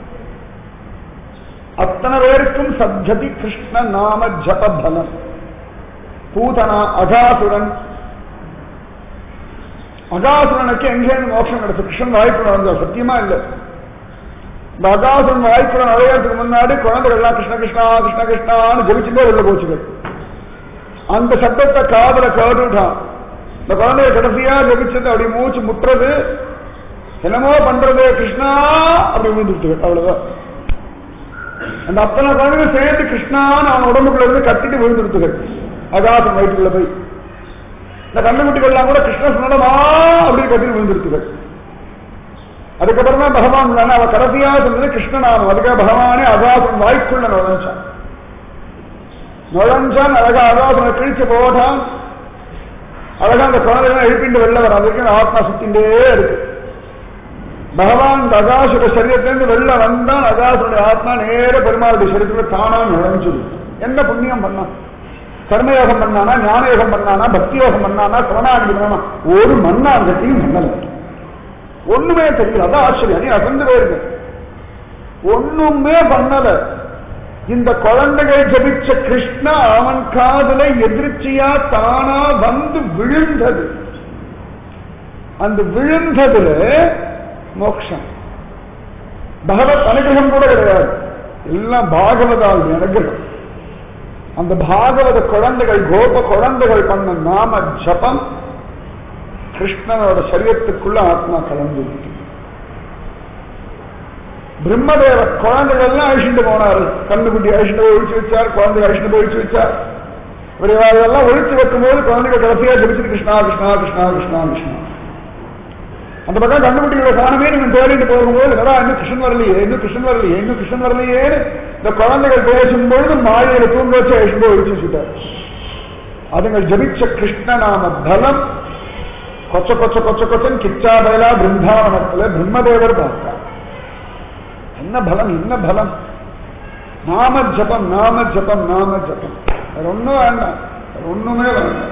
Speaker 1: அத்தனை பேருக்கும் சத்கதி கிருஷ்ண நாம ஜப பலம் பூதனா அகாசுரன் அகாசுரனுக்கு எங்கேருந்து மோட்சம் கிடைச்சு கிருஷ்ணன் வாய்ப்புல வந்தார் சத்தியமா இல்லை இந்த அகாசுரன் வாய்ப்புல நுழையறதுக்கு முன்னாடி குழந்தைகள்லாம் கிருஷ்ண கிருஷ்ணா கிருஷ்ண கிருஷ்ணான்னு ஜெபிச்சுட்டே உள்ள போச்சுகள் அந்த சத்தத்தை காதல கேட்டுட்டான் இந்த குழந்தைய கடைசியா ஜெபிச்சது அப்படி மூச்சு முட்டுறது என்னமோ பண்றது கிருஷ்ணா அப்படி விழுந்துட்டு அவ்வளவுதான் அந்த அத்தனை குழந்தைங்க சேர்ந்து கிருஷ்ணான்னு அவன் உடம்புக்குள்ள இருந்து கத்திட்டு விழுந்துருத்துகள் அகாசம் வயிற்றுக்குள்ள போய் இந்த கண்ணுக்குட்டிகள்லாம் கூட கிருஷ்ண சுனடமா அப்படின்னு கத்திட்டு விழுந்துருத்துகள் அதுக்கப்புறம் தான் பகவான் அவ கடைசியா சொன்னது கிருஷ்ணநாமம் அதுக்காக பகவானே அகாசம் வாய்க்குள்ள நுழைஞ்சான் நுழைஞ்சான் அழகா அகாசனை கிழிச்சு போட்டான் அழகா அந்த குழந்தைகளை எழுப்பிண்டு வெளில வர அதுக்கு ஆத்மா சுத்திண்டே இருக்கு பகவான் இந்த அகாசுர சரீரத்திலிருந்து வெளில வந்தான் அகாசுடைய ஆத்மா நேர பெருமாளுடைய சரீரத்துல தானா நுழைஞ்சது என்ன புண்ணியம் பண்ணான் கர்மயோகம் பண்ணானா ஞானயோகம் பண்ணானா பக்தி யோகம் பண்ணானா சரணாகி பண்ணானா ஒரு மண்ணாங்கத்தையும் பண்ணல ஒண்ணுமே தெரியல அதான் ஆச்சரியம் நீ அசந்து போயிருங்க ஒண்ணுமே பண்ணல இந்த குழந்தைகள் ஜபிச்ச கிருஷ்ணா அவன் காதல எதிர்ச்சியா தானா வந்து விழுந்தது அந்த விழுந்ததுல மோக்ஷம் பகவத் அனுகிரகம் கூட கிடையாது எல்லாம் பாகவதால் அனுகிரகம் அந்த பாகவத குழந்தைகள் கோப குழந்தைகள் பண்ண நாம ஜபம் கிருஷ்ணனோட சரீரத்துக்குள்ள ஆத்மா கலந்து விட்டு பிரம்மதேவ குழந்தைகள் எல்லாம் அழிச்சுட்டு போனாரு கண்ணுக்குட்டி அழிச்சுட்டு போய் ஒழிச்சு வச்சார் குழந்தைகள் அழிச்சுட்டு போய் ஒழிச்சு வச்சார் இவரையெல்லாம் ஒழிச்சு வைக்கும்போது குழந்தைகள் கடைசியா ஜபிச்சுட்டு கிருஷ்ணா கிருஷ்ணா கிருஷ்ணா கிருஷ்ணா கிருஷ்ணா அந்த பக்கம் கண்டுபிடிக்கிற காணமே நீங்க தேடிட்டு போகும்போது வரா இன்னும் கிருஷ்ணன் வரலையே இன்னும் கிருஷ்ணன் வரலையே இன்னும் கிருஷ்ணன் வரலையே இந்த குழந்தைகள் பேசும்பொழுது மாலையில தூங்க வச்சு அழிச்சுட்டு போய் ஒழிச்சு வச்சுட்டார் அதுங்கள் ஜபிச்ச கிருஷ்ணநாம பலம் கொச்ச கொச்ச கொச்ச கொச்சன் கிச்சா பயிலா பிருந்தாவனத்துல பிரம்மதேவர் பார்த்தார் என்ன பலம் என்ன பலம் நாம ஜபம் நாம ஜபம் நாம ஜபம் வேற ஒண்ணும் வேண்டாம் வேற ஒண்ணுமே வேண்டாம்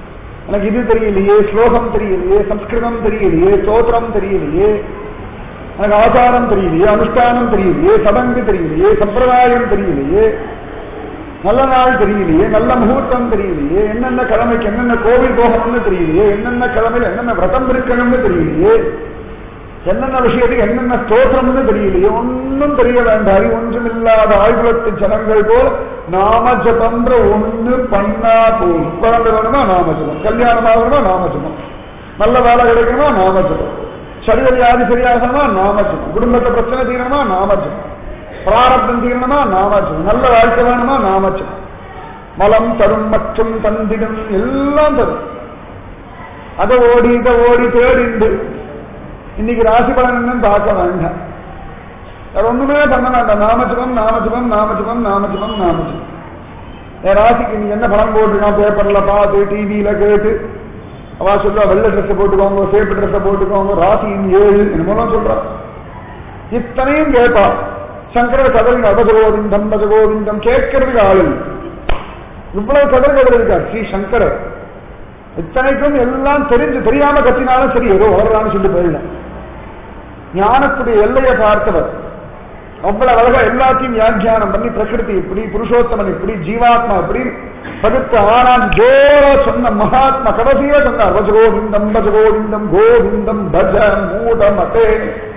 Speaker 1: எனக்கு இது தெரியலையே ஸ்லோகம் தெரியலையே சம்ஸ்கிருதம் தெரியலையே ஸ்தோத்திரம் தெரியலையே எனக்கு ஆசாரம் தெரியலையே அனுஷ்டானம் தெரியலையே சடங்கு தெரியலையே சம்பிரதாயம் தெரியலையே நல்ல நாள் தெரியலையே நல்ல முகூர்த்தம் தெரியலையே என்னென்ன கிழமைக்கு என்னென்ன கோவில் போகணும்னு தெரியலையே என்னென்ன கிழமையில் என்னென்ன விரதம் இருக்கணும்னு தெரியலையே என்னென்ன விஷயத்துக்கு என்னென்ன ஸ்தோத்திரம்னு தெரியலையே ஒன்னும் தெரிய வேண்டாம் அறிவு ஒன்றும் இல்லாத ஆழ்குலத்து ஜனங்கள் போல் நாம ஜபம்ன்ற ஒண்ணு பண்ணா போல் குழந்தை வேணுமா நாம ஜபம் கல்யாணம் ஆகணுமா நாம ஜபம் நல்ல வேலை கிடைக்கணுமா நாம ஜபம் சரீர வியாதி சரியாகணுமா நாம ஜபம் குடும்பத்தை பிரச்சனை தீரணுமா நாம ஜபம் பிராரப்தம் தீரணுமா நாம ஜபம் நல்ல வாழ்க்கை வேணுமா நாம ஜபம் மலம் தரும் மற்றும் தந்திடும் எல்லாம் தரும் அதை ஓடி இதை ஓடி தேடிண்டு இன்னைக்கு ராசி பலன் என்னன்னு பார்க்க வேண்டாம் வேற ஒண்ணுமே பண்ண வேண்டாம் நாமஜபம் நாமஜபம் நாமஜபம் நாமஜபம் நாமஜபம் என் ராசிக்கு நீ என்ன பலன் போட்டிருக்கான் பேப்பர்ல பார்த்து டிவியில கேட்டு அவ சொல்லுவா வெள்ளை ட்ரெஸ் போட்டுக்கோங்க சேப்பு ட்ரெஸ் போட்டுக்கோங்க ராசியின் ஏழு என்னமோ சொல்றா இத்தனையும் கேட்பா சங்கர கதறின் அபஜகோவிந்தம் பஜகோவிந்தம் கேட்கறதுக்கு ஆளு இவ்வளவு கதர் கதர் இருக்கார் ஸ்ரீ சங்கரர் இத்தனைக்கும் எல்லாம் தெரிஞ்சு தெரியாம கத்தினாலும் சரி ஏதோ ஓடுறான்னு சொல்லி போயிடலாம் ஞானத்துடைய எல்லையை பார்த்தவர் அவ்வளவு அழகா எல்லாத்தையும் வியாக்கியானம் பண்ணி பிரகிருதி இப்படி புருஷோத்தமன் இப்படி ஜீவாத்மா இப்படி பகுத்து ஆனான் ஜோர சொன்ன மகாத்மா கடைசியா சொன்னார் பஜ கோவிந்தம் பஜ கோவிந்தம் கோவிந்தம் பஜ மூடமதே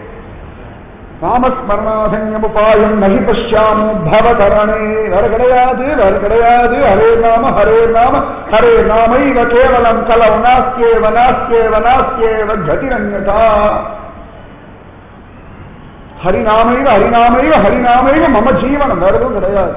Speaker 1: நாமஸ்மரணாசன்யமுபாயம் நகி பஷ்யாமோ பவகரணே வேற கிடையாது வேற கிடையாது ஹரே நாம ஹரே நாம ஹரே நாமைவ கேவலம் கலவு நாஸ்தியேவ நாஸ்தியேவ நாஸ்தியேவ கதிரன்யதா ஹரிநாமைவ ஹரிநாமைவ ஹரிநாமைவ மம ஜீவனம் வேற எதுவும் கிடையாது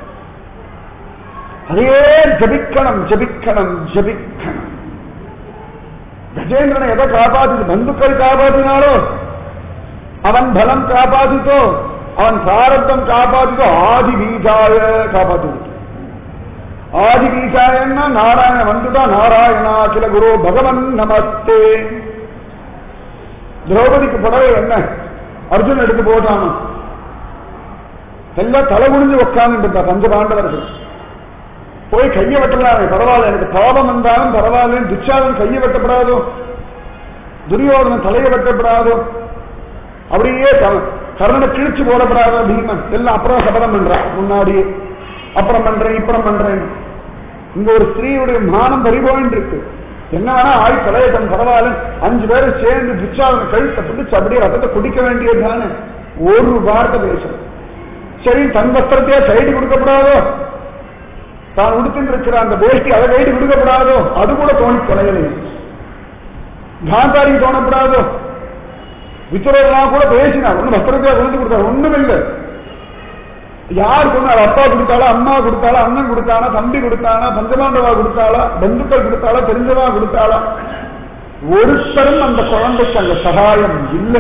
Speaker 1: அதே ஜபிக்கணும் ஜபிக்கணும் ஜபிக்கணும் கஜேந்திரனை எதை காப்பாத்து பந்துக்கள் காப்பாத்தினாலோ அவன் பலம் காப்பாத்தித்தோ அவன் பிராரத்தம் காப்பாத்தித்தோ ஆதி பீஜாய காப்பாத்து ஆதி பீஜாயன்னா நாராயண வந்துட்டா நாராயணா கில குரு பகவன் நமஸ்தே திரௌபதிக்கு புடவை என்ன அர்ஜுன் எடுத்து போட்டானோ எல்லாம் தலை குனிஞ்சு உட்கார்ந்து இருந்தா பஞ்ச பாண்டவர்கள் போய் கையை வெட்டலாம் பரவாயில்ல எனக்கு பாவம் வந்தாலும் பரவாயில்ல துச்சாதன் கையை வெட்டப்படாதோ துரியோதனன் தலையை வெட்டப்படாதோ அப்படியே கர்ணனை கிழிச்சு போடப்படாத பீமன் எல்லாம் அப்புறம் சபதம் பண்றான் முன்னாடியே அப்புறம் பண்றேன் இப்புறம் பண்றேன் இங்க ஒரு ஸ்திரீயுடைய மானம் பறிபோயின்னு இருக்கு என்ன வேணா ஆய் தலையட்டம் பரவாயில்ல அஞ்சு பேரும் சேர்ந்து துச்சாதன கழுத்தை பிடிச்சு அப்படியே ரத்தத்தை குடிக்க வேண்டியதுதானே ஒரு வார்த்தை பேசணும் சரி தன் வஸ்திரத்தையே சைடு கொடுக்கப்படாதோ தான் உடுத்தின்னு இருக்கிற அந்த வேஷ்டி அதை கைடு கொடுக்கப்படாதோ அது கூட தோணி தொலையலை காந்தாரிக்கு தோணப்படாதோ வித்துரெல்லாம் கூட பேசினார் ஒன்னும் வஸ்திரத்தையா கொண்டு கொடுத்தார் ஒண்ணும் இல்லை யார் கொண்டாரு அப்பா கொடுத்தாளா அம்மா கொடுத்தாளா அண்ணன் கொடுத்தாளா தம்பி கொடுத்தானா பஞ்சபாண்டவா கொடுத்தாளா பந்துக்கள் கொடுத்தாளா தெரிஞ்சவா கொடுத்தாளா ஒருத்தரும் அந்த குழந்தைக்கு அந்த சகாயம் இல்லை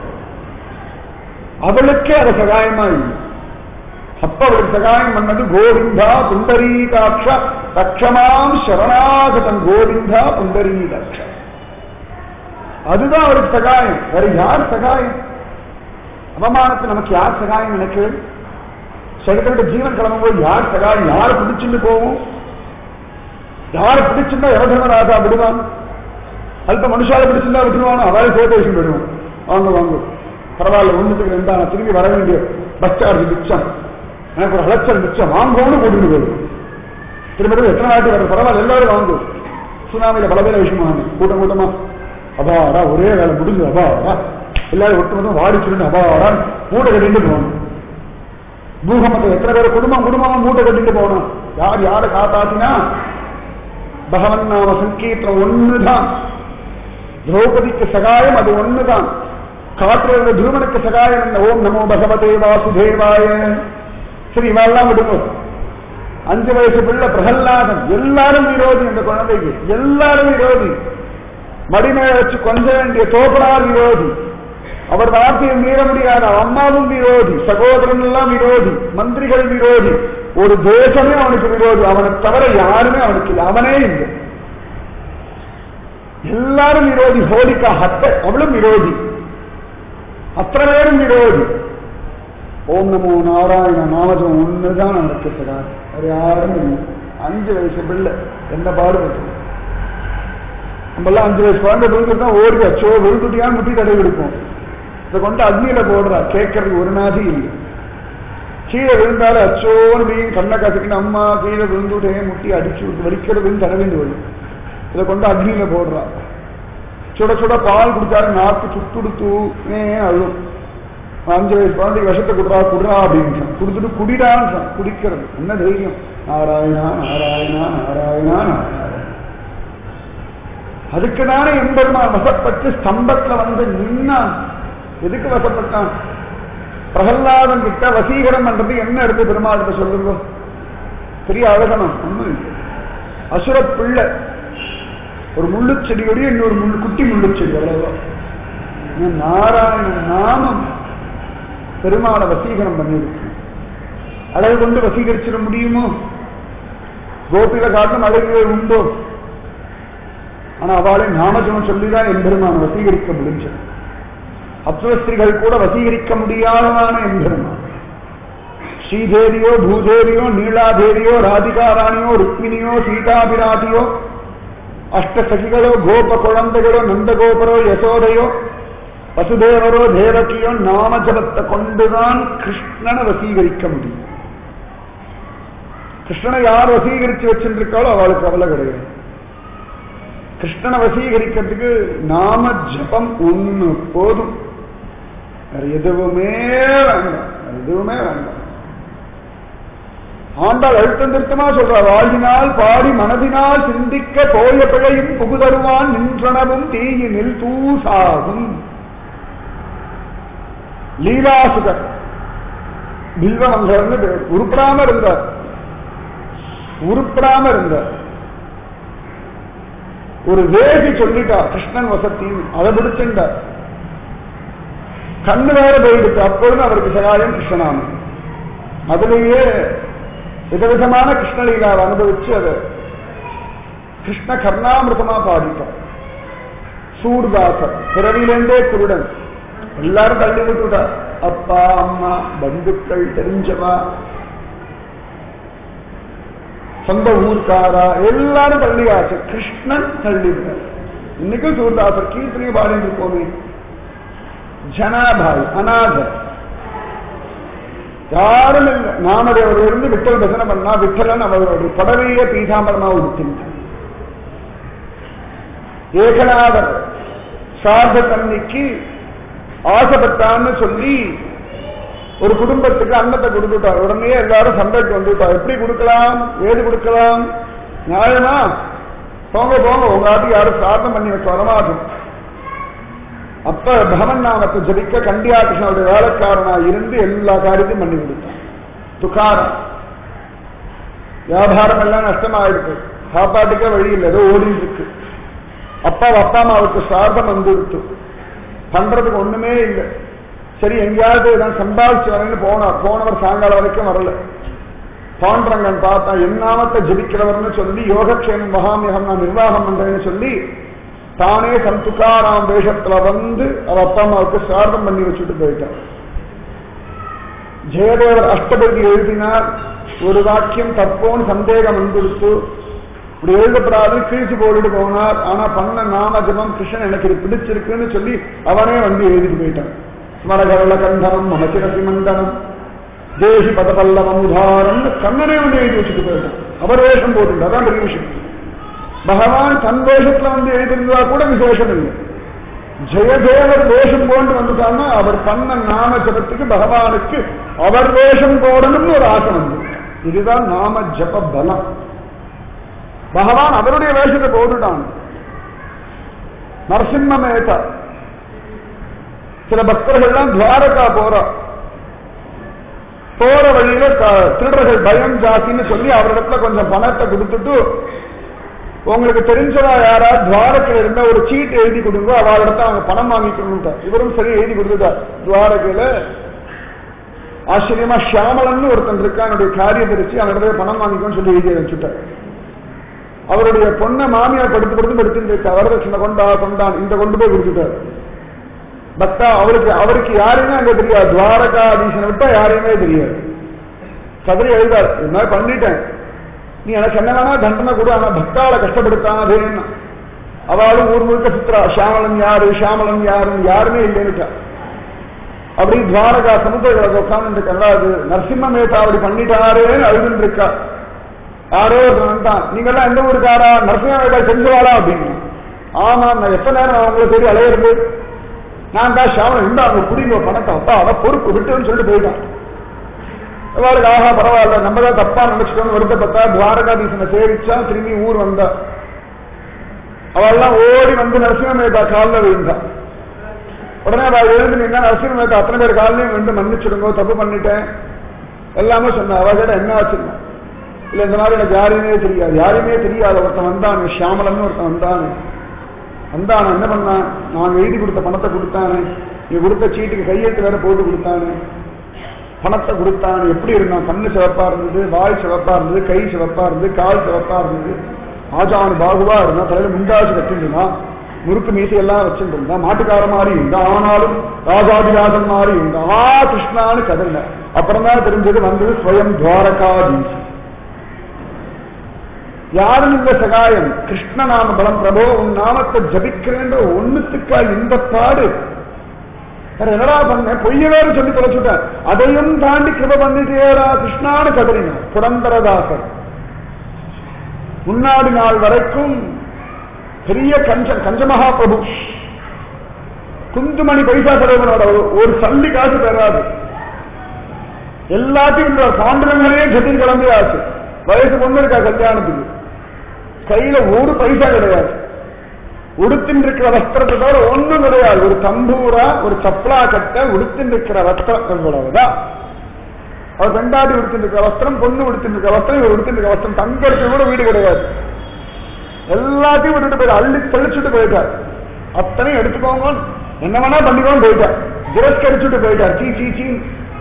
Speaker 1: அவளுக்கே அது சகாயமா இல்லை அப்ப அவளுக்கு சகாயம் பண்ணது கோவிந்தா புண்டரீகாட்ச தக்ஷமாம் சரணாகதன் கோவிந்தா புண்டரீகாட்ச அதுதான் அவருக்கு சகாயம் வேற யார் சகாயம் அவமானத்தை நமக்கு யார் சகாயம் எனக்கு சகத்தோட ஜீவன் கிளம்பும்போது யார் சகாயம் யாரை பிடிச்சுட்டு போவோம் யாரை பிடிச்சிருந்தா யவதர்மராஜா விடுவான் அல்ப மனுஷால பிடிச்சிருந்தா விட்டுருவானோ அதாவது கோட்டேஷன் விடுவோம் வாங்க வாங்க பரவாயில்ல ஒண்ணுத்துக்கு ரெண்டா நான் திரும்பி வர வேண்டிய பஸ் சார்ஜ் மிச்சம் எனக்கு ஒரு அலைச்சல் மிச்சம் வாங்கணும்னு கூட்டிட்டு போயிடும் திரும்ப எத்தனை நாட்டு வர பரவாயில்ல எல்லாரும் வாங்கும் சுனாமியில பல பேர விஷயமா கூட்டம் கூட்டமா அபாடா ஒரே வேலை முடிஞ்சு அபாடா எல்லாரும் ஒட்டுமொத்தம் வாடி சொல்லிட்டு அபாடா மூட்டை கட்டிட்டு போகணும் பூகமத்தை எத்தனை பேர் குடும்பம் குடும்பமா மூட்டை கட்டிட்டு போகணும் யார் யாரை காப்பாத்தினா பகவன் நாம சங்கீர்த்தம் ஒண்ணுதான் திரௌபதிக்கு சகாயம் அது ஒண்ணுதான் காற்றில் இருந்த துருவனுக்கு சகாயம் என்ன ஓம் நமோ பகவதே வாசுதேவாய சரி இவெல்லாம் விடுங்க அஞ்சு வயசு பிள்ளை பிரகல்லாதன் எல்லாரும் விரோதி இந்த குழந்தைக்கு எல்லாரும் விரோதி மடிமையை வச்சு கொஞ்ச வேண்டிய தோப்பனார் விரோதி அவர் வார்த்தையை மீற முடியாத அம்மாவும் விரோதி சகோதரன் எல்லாம் விரோதி மந்திரிகள் விரோதி ஒரு தேசமே அவனுக்கு விரோதி அவனை தவிர யாருமே அவனுக்கு இல்லை அவனே இல்லை எல்லாரும் விரோதி ஹோலிகா ஹத்த அவளும் விரோதி அத்தனை பேரும் விரோதி ஓம் நமோ நாராயண நாமஜம் ஒண்ணுதான் அவனுக்கு சதா வேற யாரும் இல்லை அஞ்சு வயசு பிள்ளை என்ன பாடுபட்டு நம்மெல்லாம் அஞ்சு வயசு குழந்தை விழுந்துட்டு தான் ஓடி அச்சோ விழுந்துட்டியான்னு முட்டி தடவி எடுப்போம் இதை கொண்டு அக்னியில போடுறா கேட்கறது ஒரு நாதி இல்லை கீழே விழுந்தாலும் அச்சோன்னு நீங்க கண்ணை கசக்கின்னு அம்மா கீழே விழுந்துட்டேன் முட்டி அடிச்சு விட்டு வலிக்கிறதுன்னு தடவிந்து வரும் இதை கொண்டு அக்னியில போடுறா சுட சுட பால் குடிச்சாரு நாக்கு சுட்டுடுத்து ஏன் அழும் அஞ்சு வயசு குழந்தைக்கு விஷத்தை குடுறா குடுறா அப்படின்னு குடுத்துட்டு குடிடான்னு சொன்னான். குடிக்கிறது என்ன தைரியம் நாராயணா நாராயணா நாராயணா நாராயணா அதுக்கு தானே எம்பெருமான் வசப்பட்டு ஸ்தம்பத்துல வந்து நின்னான் எதுக்கு வசப்பட்டான் பிரகல்லாதன் கிட்ட வசீகரம் பண்றது என்ன எடுத்து பெருமாள் கிட்ட சொல்லுங்க பெரிய அழகனம் ஒண்ணும் இல்லை அசுர பிள்ளை ஒரு முள்ளுச்செடியோடய இன்னொரு முள்ளு குட்டி முள்ளுச்செடி அவ்வளவுதான் ஆனா நாராயண நாமம் பெருமாளை வசீகரம் பண்ணியிருக்கு அழகு கொண்டு வசீகரிச்சிட முடியுமோ கோபில காட்டும் அழகுகள் உண்டோ ஆனா அவளை நாமஜனம் சொல்லிதான் எம்பெருமான் வசீகரிக்க முடிஞ்சது அப்சரஸ்திரிகள் கூட வசீகரிக்க முடியாததான எம்பெருமான் ஸ்ரீதேவியோ பூதேவியோ நீலாதேவியோ ராதிகாராணியோ ருக்மிணியோ சீதாபிராட்டியோ அஷ்டசகிகளோ கோப குழந்தைகளோ நந்தகோபரோ யசோதையோ வசுதேவரோ தேவகியோ நாமஜபத்தை கொண்டுதான் கிருஷ்ணனை வசீகரிக்க முடியும் கிருஷ்ணனை யார் வசீகரிச்சு வச்சிருக்காளோ அவளுக்கு கவலை கிடையாது கிருஷ்ணனை வசீகரிக்கிறதுக்கு நாம ஜபம் ஒண்ணு போதும் வேற எதுவுமே வேண்டாம் வேற எதுவுமே வேண்டாம் ஆண்டாள் அழுத்தம் திருத்தமா சொல்றா வாழ்வினால் பாடி மனதினால் சிந்திக்க போய பிழையும் புகுதருவான் நின்றனவும் தீயினில் தூசாகும் லீலாசுகர் பில்வமங்கர்னு பேர். உருப்படாம இருந்தார் உருப்படாம இருந்தார் ஒரு வேதி சொல்லிட்டா கிருஷ்ணன் வசத்தின்னு அதை பிடிச்சிருந்தார் கண்ணு வேற போயிடுச்சு அப்பொழுது அவருக்கு சகாயம் கிருஷ்ணனாமன் அதுலேயே விதவிதமான கிருஷ்ணலீலாவை அனுபவிச்சு அதை கிருஷ்ண கர்ணாமிருதமா பாடிட்டார் சூர்தாசர் பிறவியிலேருந்தே குருடன் எல்லாரும் தள்ளி விட்டுட்டார் அப்பா அம்மா பந்துக்கள் தெரிஞ்சவா சொந்த ஊர்க்காரா எல்லாரும் தள்ளியாச்சு கிருஷ்ணன் தள்ளிவிட்டார் இன்னைக்கும் சூர்தாசர் கீர்த்தனை பாடிட்டு இருக்கோமே ஜனாபாய் அநாதர் யாரும் இல்லை நாமதேவர் இருந்து விட்டல் பசனை பண்ணா விட்டலன் அவர்களுடைய படவைய பீதாம்பரமா உடுத்தினார் ஏகநாதர் சார்த தன்னைக்கு ஆசைப்பட்டான்னு சொல்லி ஒரு குடும்பத்துக்கு அன்னத்தை கொடுத்துட்டார் உடனே எல்லாரும் சண்டைக்கு வந்துட்டார் எப்படி கொடுக்கலாம் ஏது கொடுக்கலாம் நியாயமா போங்க போங்க உங்க ஆட்டி யாரும் சாதம் பண்ணி வச்சு வரமாட்டோம் அப்ப பகவன் நாமத்தை ஜபிக்க கண்டியா கிருஷ்ணனுடைய வேலைக்காரனா இருந்து எல்லா காரியத்தையும் பண்ணி கொடுத்தான் துக்காரம் வியாபாரம் எல்லாம் நஷ்டமாயிருக்கு சாப்பாட்டுக்கே வழி இல்லை ஏதோ ஓடிட்டு இருக்கு அப்பா அப்பா அம்மாவுக்கு சார்பம் வந்துடுத்து பண்றதுக்கு ஒண்ணுமே இல்லை சரி எங்கேயாவது நான் சம்பாதிச்சு வரேன்னு போனார் போனவர் சாயங்காலம் வரைக்கும் வரல பாண்டரங்கன் பார்த்தா என்னாமத்தை ஜபிக்கிறவர்னு சொல்லி யோகக்ஷேமம் மகாமியகம் நான் நிர்வாகம் பண்றேன்னு சொல்லி தானே சந்துக்காராம் வேஷத்துல வந்து அவ அப்பா அம்மாவுக்கு சார்தம் பண்ணி வச்சுட்டு போயிட்டான் ஜெயதேவர் அஷ்டபதி எழுதினார் ஒரு வாக்கியம் தப்போன்னு சந்தேகம் வந்துடுத்து இப்படி எழுதப்படாது கிழிச்சு போட்டுட்டு போனார் ஆனா பண்ண நாம ஜபம் கிருஷ்ணன் எனக்கு இது பிடிச்சிருக்குன்னு சொல்லி அவனே வந்து எழுதிட்டு போயிட்டான் ஸ்மரகரள கண்டனம் மனசிரசி மண்டனம் தேசி பதபல்லவம் உதாரம் கண்ணனே வந்து எழுதி வச்சுட்டு போயிட்டான் அவர் வேஷம் போட்டுட்டு அதான் பெரிய விஷயம் பகவான் தன் வேஷத்துல வந்து எழுதியிருந்தா கூட விசேஷம் இல்லை ஜெயதேவர் வேஷம் போட்டு வந்துட்டான்னா அவர் பண்ண நாம ஜபத்துக்கு பகவானுக்கு அவர் வேஷம் போடணும்னு ஒரு ஆசை வந்து இதுதான் நாம ஜப பலம் பகவான் அவருடைய வேஷத்தை போட்டுட்டான் நரசிம்ம மேதா சில பக்தர்கள்லாம் துவாரகா போறா போற வழியில க- திருடர்கள் பயம் ஜாஸ்தின்னு சொல்லி அவரிடத்துல கொஞ்சம் பணத்தை கொடுத்துட்டு உங்களுக்கு தெரிஞ்சவா யாரா துவாரகையில இருந்தா ஒரு சீட் எழுதி கொடுங்க அவளிடத்த அவங்க பணம் வாங்கிக்கணும் இவரும் சரி எழுதி கொடுத்துட்டார் துவாரகையில ஆச்சரியமா ஷியாமலன்னு ஒருத்தன் இருக்கான் என்னுடைய காரியதரிசி அவனிடத்துல பணம் வாங்கிக்கணும்னு சொல்லி எழுதி வச்சுட்டார் அவருடைய பொண்ணை மாமியார் படுத்து படுத்து படுத்துட்டு இருக்கா வரதட்சணை கொண்டா கொண்டான் இந்த கொண்டு போய் கொடுத்துட்டார் பக்தா அவருக்கு அவருக்கு யாருமே அங்க தெரியாது துவாரகாதீசனை விட்டா யாரையுமே தெரியாது சதுரி எழுதார் இது மாதிரி பண்ணிட்டேன் நீ எனக்கு என்ன வேணா தண்டனை கொடு ஆனா பக்தாவை கஷ்டப்படுத்தாதேன்னு அவளும் ஊர் முழுக்க சுத்துறா ஷியாமலன் யாரு ஷியாமலன் யாருன்னு யாருமே இல்லைன்னுட்டா அப்படி துவாரகா சமுத்திரங்களை உட்கார்ந்து கல்லாது நரசிம்ம மேத்தா அப்படி பண்ணிட்டாரேன்னு அழுதுன்னு இருக்கா யாரோ ஒருத்தன் வந்துட்டான் நீங்க எல்லாம் எந்த ஊருக்காரா நரசிம்ம மேத்தா செஞ்சுவாரா அப்படின்னு ஆமா நான் எத்தனை நேரம் அவங்கள தேடி அலையிறது நான் தான் ஷாவன் இந்த அவங்க புரியுங்க பணத்தை அப்பா அதான் பொறுப்பு விட்டுன்னு சொல்லிட்டு போயிட்டான் அவளுக்கு ஆஹா பரவாயில்ல நம்ம தான் தப்பா நினைச்சிட்டோம் வருத்தப்பட்டா துவாரகாதீசனை சேவிச்சா திரும்பி ஊர் வந்தா அவள்லாம் ஓடி வந்து நரசிம்ம மேத்தா காலில் விழுந்தா உடனே அவள் எழுந்து நின்னா நரசிம்ம மேத்தா அத்தனை பேர் காலையும் வந்து மன்னிச்சிடுங்க தப்பு பண்ணிட்டேன் எல்லாமே சொன்னா அவ கேட்ட என்ன ஆச்சுன்னா இல்ல இந்த மாதிரி எனக்கு யாருமே தெரியாது யாருமே தெரியாது ஒருத்தன் வந்தானு ஷியாமலன்னு ஒருத்தன் வந்தானு வந்தானு என்ன பண்ணான் நான் எழுதி கொடுத்த பணத்தை கொடுத்தானே நீ கொடுத்த சீட்டுக்கு கையெழுத்து வேற போட்டு கொடுத்தானு பணத்தை கொடுத்தான் எப்படி இருந்தான் கண்ணு சிவப்பா இருந்தது வாய் சிவப்பா இருந்தது கை சிவப்பா இருந்தது கால் சிவப்பா இருந்தது ஆஜானு பாகுவா இருந்தான் தலையில முண்டாசு வச்சிருந்தான் முறுக்கு மீசையெல்லாம் வச்சிருந்தான் மாட்டுக்கார மாதிரி இருந்தா ஆனாலும் ராஜாதிராஜன் மாதிரி இருந்தா ஆ கிருஷ்ணான்னு கதறின அப்புறம் தான் தெரிஞ்சது வந்தது ஸ்வயம் துவாரகாதீசி யாரும் இந்த சகாயம் கிருஷ்ண நாம பலம் பிரபோ உன் நாமத்தை ஜபிக்கிறேன்ற ஒண்ணுத்துக்கா இந்த பாடு வேற என்னடா பண்ண பொய்யவேறு சொல்லி தொலைச்சுட்டேன் அதையும் தாண்டி கிருப பண்ணிட்டேடா கிருஷ்ணான்னு கதறினார் புரந்தரதாசர் முன்னாடி நாள் வரைக்கும் பெரிய கஞ்ச கஞ்சமகா பிரபு குந்துமணி பைசா தலைவனோட ஒரு சல்லி காசு பெறாது எல்லாத்தையும் இந்த பாண்டவங்களே கட்டில் கிளம்பியாச்சு வயசு பொண்ணு இருக்கா கல்யாணத்துக்கு கையில ஒரு பைசா கிடையாது உடுத்தின் இருக்கிற வஸ்திரத்தை தவிர ஒண்ணும் கிடையாது ஒரு தம்பூரா ஒரு சப்ளா கட்ட உடுத்தின் இருக்கிற வஸ்திரம் இவ்வளவுதான் அவர் பெண்டாட்டி உடுத்தின் இருக்கிற வஸ்திரம் பொண்ணு உடுத்தின் இருக்கிற வஸ்திரம் இவர் உடுத்தின் இருக்கிற வஸ்திரம் தங்கறதுக்கு கூட வீடு கிடையாது எல்லாத்தையும் விட்டுட்டு போயிட்டு அள்ளி தெளிச்சுட்டு போயிட்டார் அத்தனையும் எடுத்துக்கோங்க என்ன வேணா பண்ணிக்கோன்னு போயிட்டார் திரஸ்கரிச்சுட்டு போயிட்டார் சீ சீ சீ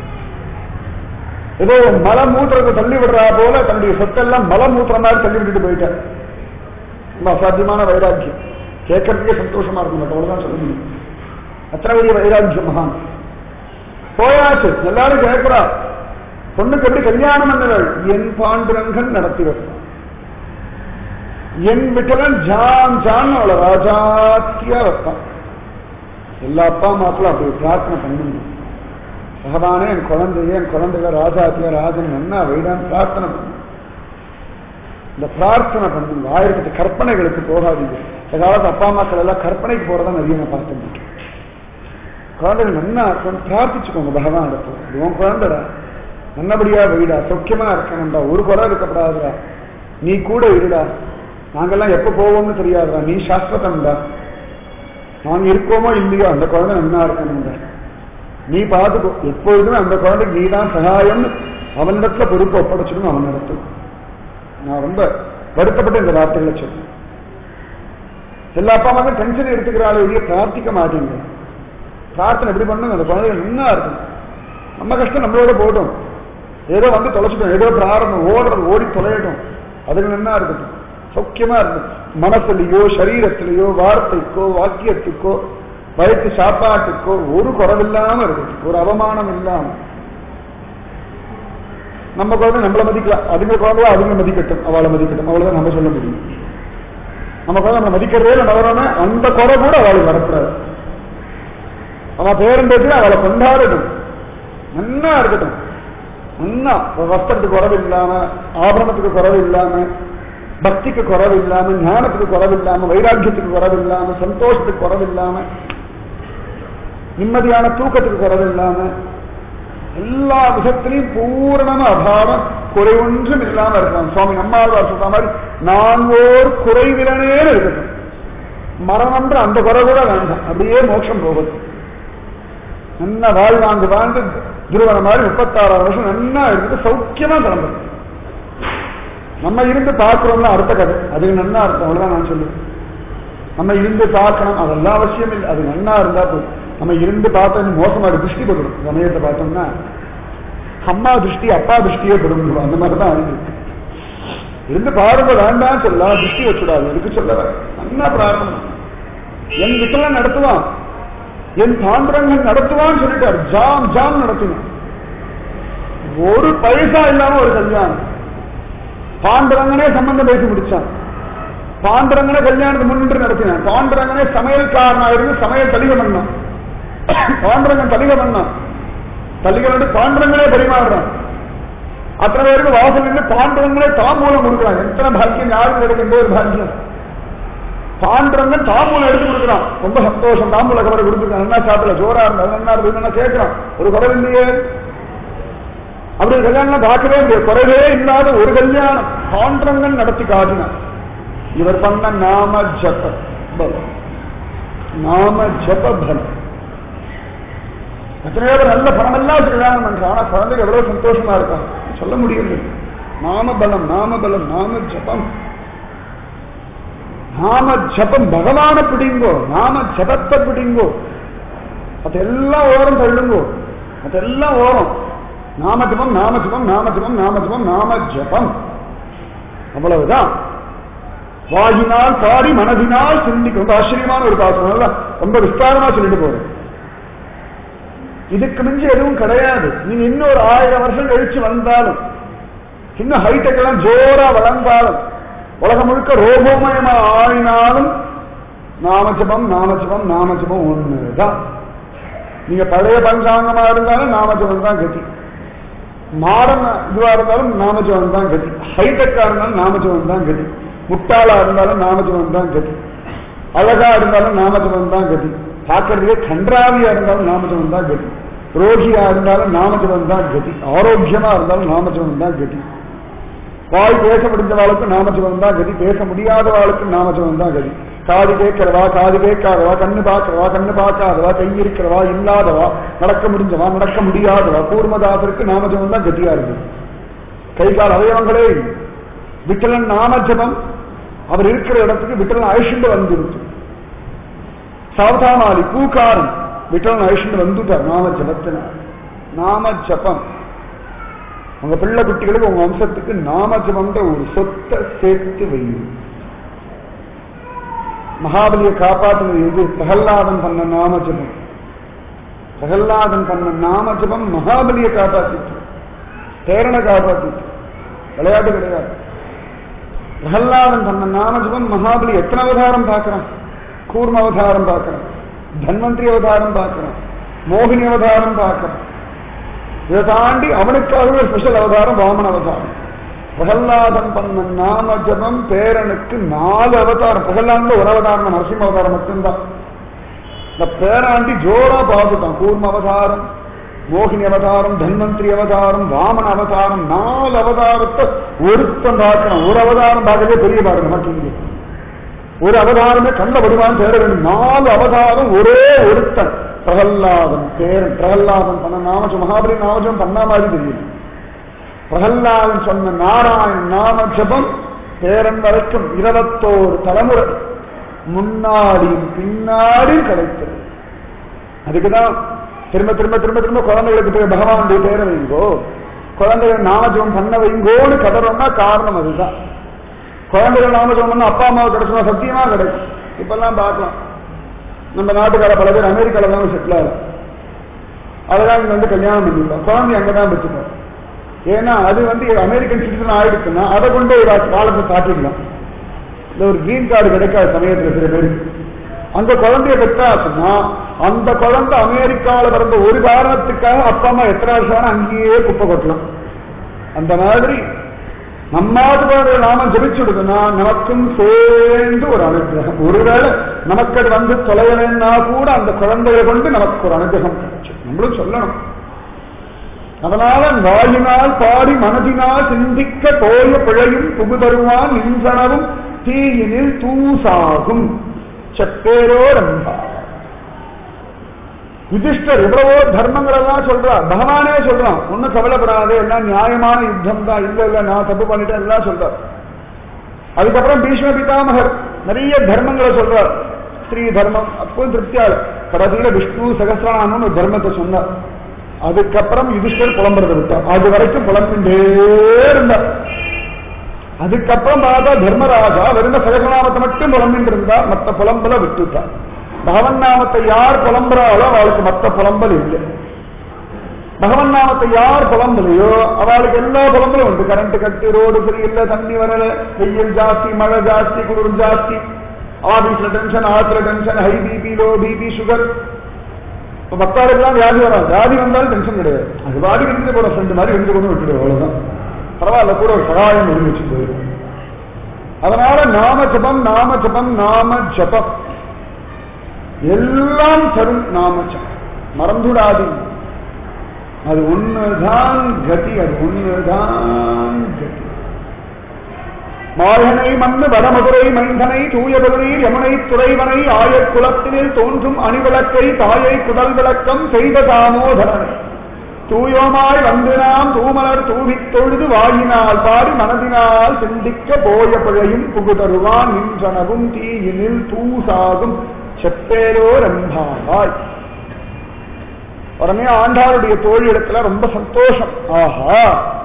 Speaker 1: ஏதோ மலமூத்திரத்தை தள்ளி விடுறா போல தன்னுடைய சொத்தெல்லாம் மலமூத்திர மாதிரி தள்ளி விட்டுட்டு போயிட்டார் ரொம்ப அசாத்தியமான வைராக்கியம் கேட்கறதுக்கே சந்தோஷமா இருக்கும் பட் அவ்வளவுதான் சொல்ல முடியும் அத்தனை பெரிய வைராக்கியம் மகான் போயாச்சு எல்லாரும் கேட்கிறா பொண்ணுக்கு எப்படி கல்யாணம் பண்ணவள் என் பாண்டுரங்கன் நடத்தி வைப்பான் என் விட்டலன் ஜான் ஜான் அவளை ராஜாத்தியா வைப்பான் எல்லா அப்பா அம்மாக்களும் அப்படி பிரார்த்தனை பண்ணுங்க பகவானே என் குழந்தைய என் குழந்தைய ராஜாத்தியா ராஜன் என்ன வைடான் பிரார்த்தனை பண்ணுங்க இந்த பிரார்த்தனை பண்ணுங்க ஆயிரத்தி கற்பனைகளுக்கு போகாதீங்க இந்த காலத்து அப்பா அம்மாக்கள் எல்லாம் கற்பனைக்கு போறதா நிறைய நான் பார்த்துருக்கேன் குழந்தைகள் நன்னா இருக்கணும் பிரார்த்திச்சுக்கோங்க பகவான் இடத்துல இது உன் குழந்தைடா நல்லபடியா வீடா சொக்கியமா இருக்கணும்டா ஒரு குறை இருக்கப்படாதுடா நீ கூட இருடா நாங்கெல்லாம் எப்ப போவோம்னு தெரியாதுடா நீ சாஸ்வதம்டா நாங்க இருக்கோமோ இல்லையோ அந்த குழந்தை நன்னா இருக்கணும்டா நீ பார்த்துக்கோ எப்பொழுதுமே அந்த குழந்தைக்கு நீ தான் சகாயம்னு அவனிடத்துல பொறுப்பு ஒப்படைச்சிடணும் அவன் இடத்துல நான் ரொம்ப வருத்தப்பட்ட இந்த வார்த்தைகளை சொல்றேன் எல்லா அப்பா அம்மாவும் டென்ஷன் எடுத்துக்கிறாள் வெளியே பிரார்த்திக்க மாட்டேங்க பிரார்த்தனை எப்படி பண்ணுங்க அந்த குழந்தைகள் நல்லா இருக்கும் நம்ம கஷ்டம் நம்மளோட போட்டோம் ஏதோ வந்து தொலைச்சிட்டோம் ஏதோ பிராரம்பம் ஓடுறது ஓடி தொலையட்டும் அதுக்கு நல்லா இருக்கட்டும் சௌக்கியமா இருக்கும் மனசுலயோ சரீரத்திலேயோ வார்த்தைக்கோ வாக்கியத்துக்கோ வயிற்று சாப்பாட்டுக்கோ ஒரு குறவில்லாம இருக்கட்டும் ஒரு அவமானம் இல்லாம நம்ம குழந்தை நம்மளை மதிக்கலாம் அதுங்க குழந்தை அதுங்க மதிக்கட்டும் அவளை மதிக்கட்டும் அவ்வளவுதான் நம்ம சொல்ல முடியும் நம்ம குழந்தை நம்ம மதிக்கிறதே நம்ம வரணும் அந்த குறை கூட அவளுக்கு வரக்கூடாது அவன் பேரன் பேச்சு அவளை கொண்டாடட்டும் நன்னா இருக்கட்டும் நன்னா வஸ்திரத்துக்கு குறவு இல்லாம ஆபரணத்துக்கு குறவு இல்லாம பக்திக்கு குறவு இல்லாம ஞானத்துக்கு குறவு இல்லாம வைராக்கியத்துக்கு குறவு இல்லாம சந்தோஷத்துக்கு குறவு இல்லாம நிம்மதியான தூக்கத்துக்கு குறவு இல்லாம எல்லா விதத்திலையும் பூரணமா அபாவம் குறை ஒன்றும் இல்லாம இருக்கலாம் சுவாமி நம்மாழ்வார் சொல்ற மாதிரி நான் ஓர் குறைவிலனே இருக்கட்டும் மரணம்ன்ற அந்த குறை கூட வேண்டாம் அப்படியே மோட்சம் போகுது நல்லா வாழ் வாழ்ந்து வாழ்ந்து துருவன மாதிரி முப்பத்தாறாம் வருஷம் நல்லா இருக்குது சௌக்கியமா கிளம்புது நம்ம இருந்து பார்க்கிறோம்னா அடுத்த கதை அது நன்னா இருக்கும் அவ்வளவுதான் நான் சொல்லுவேன் நம்ம இருந்து பார்க்கணும் அதெல்லாம் அவசியம் இல்லை அது நன்னா இருந்தா போதும் நம்ம இருந்து பார்த்தா மோசமா திருஷ்டி படும் சமயத்தை பார்த்தோம்னா அம்மா திருஷ்டி அப்பா திருஷ்டியே படும் அந்த மாதிரி தான் இருக்கு இருந்து பாருங்க வேண்டாம் சொல்லலாம் திருஷ்டி வச்சுடாது எதுக்கு சொல்ல நன்னா பிரார்த்தனை என் வீட்டுல நடத்துவான் என் பாண்டரங்கன் நடத்துவான்னு சொல்லிட்டார் ஜாம் ஜாம் நடத்தினான் ஒரு பைசா இல்லாம ஒரு கல்யாணம் பாண்டரங்கனே சம்பந்தம் பேசி முடிச்சான் பாண்டரங்கனே கல்யாணத்தை முன்னின்று நடத்தினான் பாண்டரங்கனே சமையல்காரனா இருந்து சமையல் தலிக பண்ணான் பாண்டரங்கன் தலிக பண்ணான் தள்ளிகள் பாண்டவங்களே பரிமாறுறான் அத்தனை பேருக்கு வாசல் நின்று பாண்டவங்களே தாம்பூலம் கொடுக்குறாங்க எத்தனை பாக்கியம் யாருக்கு கிடைக்கின்ற ஒரு பாக்கியம் பாண்டவங்க தாம்பூலம் எடுத்து கொடுக்குறான் ரொம்ப சந்தோஷம் தாம்பூல கவரை கொடுத்துருக்கான் என்ன சாப்பிடல ஜோரா இருந்தா என்ன இருக்குன்னு கேட்கிறான் ஒரு குறை இல்லையே அப்படி கல்யாணம் பார்க்கவே முடியாது குறைவே இல்லாத ஒரு கல்யாணம் பாண்டவங்கள் நடத்தி காட்டினான் இவர் பண்ண நாம ஜப பலம் நாம ஜப பலம் எத்தனையோ பேர் நல்ல பணம் எல்லாம் வச்சு கல்யாணம் பண்றான் ஆனா குழந்தைக்கு எவ்வளவு சந்தோஷமா இருக்கான் சொல்ல முடியல நாம பலம் நாம பலம் நாம ஜபம் நாம ஜபம் பகவான பிடிங்கோ நாம ஜபத்தை பிடிங்கோ அதெல்லாம் ஓரம் தள்ளுங்கோ அதெல்லாம் ஓரம் நாம ஜபம் நாம ஜபம் நாம ஜபம் நாம ஜபம் நாம ஜபம் அவ்வளவுதான் வாயினால் பாடி மனதினால் சிந்திக்கும் ரொம்ப ஆச்சரியமான ஒரு பாசனம் இல்ல? ரொம்ப விஸ்தாரமா சொல்லிட்டு போறேன் இதுக்கு மிஞ்சி எதுவும் கிடையாது நீங்க இன்னும் ஒரு ஆயிரம் வருஷம் கழிச்சு வந்தாலும் இன்னும் ஹைடெக் எல்லாம் ஜோரா வளர்ந்தாலும் உலகம் முழுக்க ரோபோமயமா ஆயினாலும் நாமஜபம் நாமஜபம் நாமஜபம் ஒண்ணுதான் நீங்க பழைய பஞ்சாங்கமா இருந்தாலும் நாமஜபம் தான் கதி மாடர்ன் இதுவா இருந்தாலும் நாமஜபம் தான் கதி ஹைடெக்கா இருந்தாலும் நாமஜபம் தான் கதி முட்டாளா இருந்தாலும் நாமஜபம் தான் கதி அழகா இருந்தாலும் நாமஜபம் தான் கதி பார்க்கறதுக்கே கன்றாவியா இருந்தாலும் நாமஜபம் தான் கதி ரோகியா இருந்தாலும் நாமஜபம் தான் கதி ஆரோக்கியமா இருந்தாலும் நாமஜபம் தான் கதி வாய் பேச முடிஞ்சவாளுக்கு நாமஜபம் தான் கதி பேச முடியாதவாளுக்கு நாமஜபம் தான் கதி காது கேட்கிறவா காது கேட்காதவா கண்ணு பார்க்கிறவா கண்ணு பார்க்காதவா கை இருக்கிறவா இல்லாதவா நடக்க முடிஞ்சவா நடக்க முடியாதவா கூர்மதாசருக்கு நாமஜபம் தான் கதியா இருக்கு கை கால் அவயவங்களே இல்லை. விட்டலன் நாமஜபம் அவர் இருக்கிற இடத்துக்கு விட்டலன் அழிச்சுட்டு வந்துருச்சு சாவதானாலி பூக்காரன் விட்டலன் அழிச்சுட்டு வந்துட்டார் நாம ஜபத்தினார் நாம ஜபம் உங்க பிள்ளை குட்டிகளுக்கு உங்க வம்சத்துக்கு நாம ஜபம்ன்ற ஒரு சொத்தை சேர்த்து வையும் மகாபலியை காப்பாற்றுவது எது பிரகல்லாதன் பண்ண நாம ஜபம் பிரகல்லாதன் பண்ண நாம ஜபம் மகாபலியை காப்பாற்றிட்டு பேரனை காப்பாற்றிட்டு விளையாட்டு கிடையாது பிரகல்லாதன் பண்ண நாமஜபம் மகாபலி எத்தனை அவதாரம் பார்க்கிறான் கூர்ம அவதாரம் பார்க்கிறான் தன்வந்திரி அவதாரம் பார்க்கிறான் மோகினி அவதாரம் பார்க்கிறான் இதை தாண்டி அவனுக்காகவே ஸ்பெஷல் அவதாரம் வாமன அவதாரம் பிரகல்லாதன் பண்ண நாம ஜபம் பேரனுக்கு நாலு அவதாரம் பிரகல்லாதன் ஒரு அவதாரம் நரசிம்ம அவதாரம் மட்டும்தான் இந்த பேராண்டி ஜோரா பார்த்துட்டான் கூர்ம அவதாரம் மோகினி அவதாரம் தன்வந்திரி அவதாரம் வாமன அவதாரம் நாலு அவதாரத்தை ஒருத்தன் பார்க்கணும் ஒரு அவதாரம் பார்க்கவே பெரிய பாருங்க மட்டும் ஒரு அவதாரமே கண்ட படுவான் தேட வேண்டும் நாலு அவதாரம் ஒரே ஒருத்தன் பிரகல்லாதன் பேரன் பிரகல்லாதன் பண்ண நாமஜம் மகாபலி நாமஜம் பண்ண மாதிரி தெரியும் பிரகல்லாதன் சொன்ன நாராயண் நாம ஜபம் பேரன் வரைக்கும் இருபத்தோரு தலைமுறை முன்னாடியும் பின்னாடியும் கிடைத்தது அதுக்குதான் திரும்ப திரும்ப திரும்ப திரும்ப குழந்தைகளுக்கு போய் பகவானுடைய பேரை வைங்கோ குழந்தைகள் நாமஜபம் பண்ண வைங்கோன்னு கதறோம்னா காரணம் அதுதான் குழந்தைகள் நாமஜபம் பண்ண அப்பா அம்மாவுக்கு கிடைச்சா சத்தியமா கிடைக்கும் இப்பெல்லாம் பார்க்கலாம் நம்ம நாட்டுக்கார பல பேர் அமெரிக்கால தான் செட்டில் ஆகும் அதெல்லாம் இங்க வந்து கல்யாணம் பண்ணிக்கலாம் குழந்தை அங்கதான் வச்சுக்கோம் ஏன்னா அது வந்து அமெரிக்கன் சிட்டிசன் ஆயிடுச்சுன்னா அதை கொண்டு ஒரு காலத்தை காட்டிடலாம் இல்ல ஒரு கிரீன் கார்டு கிடைக்காத சமயத்துல சில பேருக்கு அந்த குழந்தைய பெற்றாச்சுன்னா அந்த குழந்தை அமெரிக்காவில் பிறந்த ஒரு காரணத்துக்காக அப்பா அம்மா எத்தனை வருஷம் வேணா அங்கேயே குப்பை கொட்டலாம் அந்த மாதிரி நம்மாவது நாம ஜபிச்சுடுதுன்னா நமக்கும் சேர்ந்து ஒரு அனுகிரகம் ஒருவேளை நமக்கு அது வந்து தொலைவனா கூட அந்த குழந்தையை கொண்டு நமக்கு ஒரு அனுகிரகம் கிடைக்கும் நம்மளும் சொல்லணும் அதனால வாயினால் பாடி மனதினால் சிந்திக்க தோய பிழையும் புகுதருவான் நின்றனவும் தீயினில் தூசாகும் செப்பேரோ ரம்பா யுதிஷ்டர் எவ்வளவோ தர்மங்கள் எல்லாம் சொல்றார் பகவானே சொல்றான் ஒன்னும் கவலைப்படாதே எல்லாம் நியாயமான யுத்தம் தான் இல்ல இல்ல நான் தப்பு பண்ணிட்டேன் எல்லாம் சொல்றார் அதுக்கப்புறம் பீஷ்ம பிதாமகர் நிறைய தர்மங்களை சொல்றார் ஸ்ரீ தர்மம் அப்பவும் திருப்தியால கடைசியில விஷ்ணு சகசிரநாமம் ஒரு தர்மத்தை சொன்னார் அதுக்கப்புறம் யுதிஷ்டர் புலம்புறதை விட்டார் அது வரைக்கும் புலம்பின்றே இருந்தார் அதுக்கப்புறம் பார்த்தா தர்மராஜா வெறும் சகசநாமத்தை மட்டும் புலம்பின்னு இருந்தார் மற்ற புலம்பல விட்டுட்டார் பகவன் நாமத்தை யார் புலம்புறாளோ அவளுக்கு மற்ற புலம்பல் இல்லை பகவன் நாமத்தை யார் புலம்பலையோ அவளுக்கு எல்லா புலம்பலும் உண்டு கரண்ட் கட்டு ரோடு சரியில்லை தண்ணி வரல வெயில் ஜாஸ்தி மழை ஜாஸ்தி குளிர் ஜாஸ்தி ஆபீஸ்ல டென்ஷன் ஆத்துல tension high BP low BP sugar இப்ப பக்தாளுக்கெல்லாம் வியாதி வரும் வியாதி வந்தாலும் டென்ஷன் கிடையாது அது வாடி இருந்து போற ஃப்ரெண்டு மாதிரி இருந்து கொண்டு விட்டுடு அவ்வளவுதான் பரவாயில்ல கூட ஒரு சகாயம் இருந்துச்சு போயிடும் அதனால நாம ஜபம் நாம ஜபம் நாம ஜபம் எல்லாம் தரும் நாம ஜபம் மறந்துடாது அது ஒண்ணுதான் கதி அது ஒண்ணுதான் கதி மாயனை மண்ணு வடமதுரை மைந்தனை தூயபுரீர் யமுனை துறைவனை ஆயர் குலத்தினில் தோன்றும் அணிவிளக்கை தாயை குடல் விளக்கம் செய்த தாமோதரனை தூயோமாய் வந்து நாம் தூமலர் தூவித் தொழுது வாயினால் பாடி மனதினால் சிந்திக்க போய பிழையும் புகுதருவான் நின்றனவும் தீயினில் தூசாகும் செப்பேரோ ரம்பாவாய் உடனே ஆண்டாளுடைய தோழி இடத்துல ரொம்ப சந்தோஷம் ஆஹா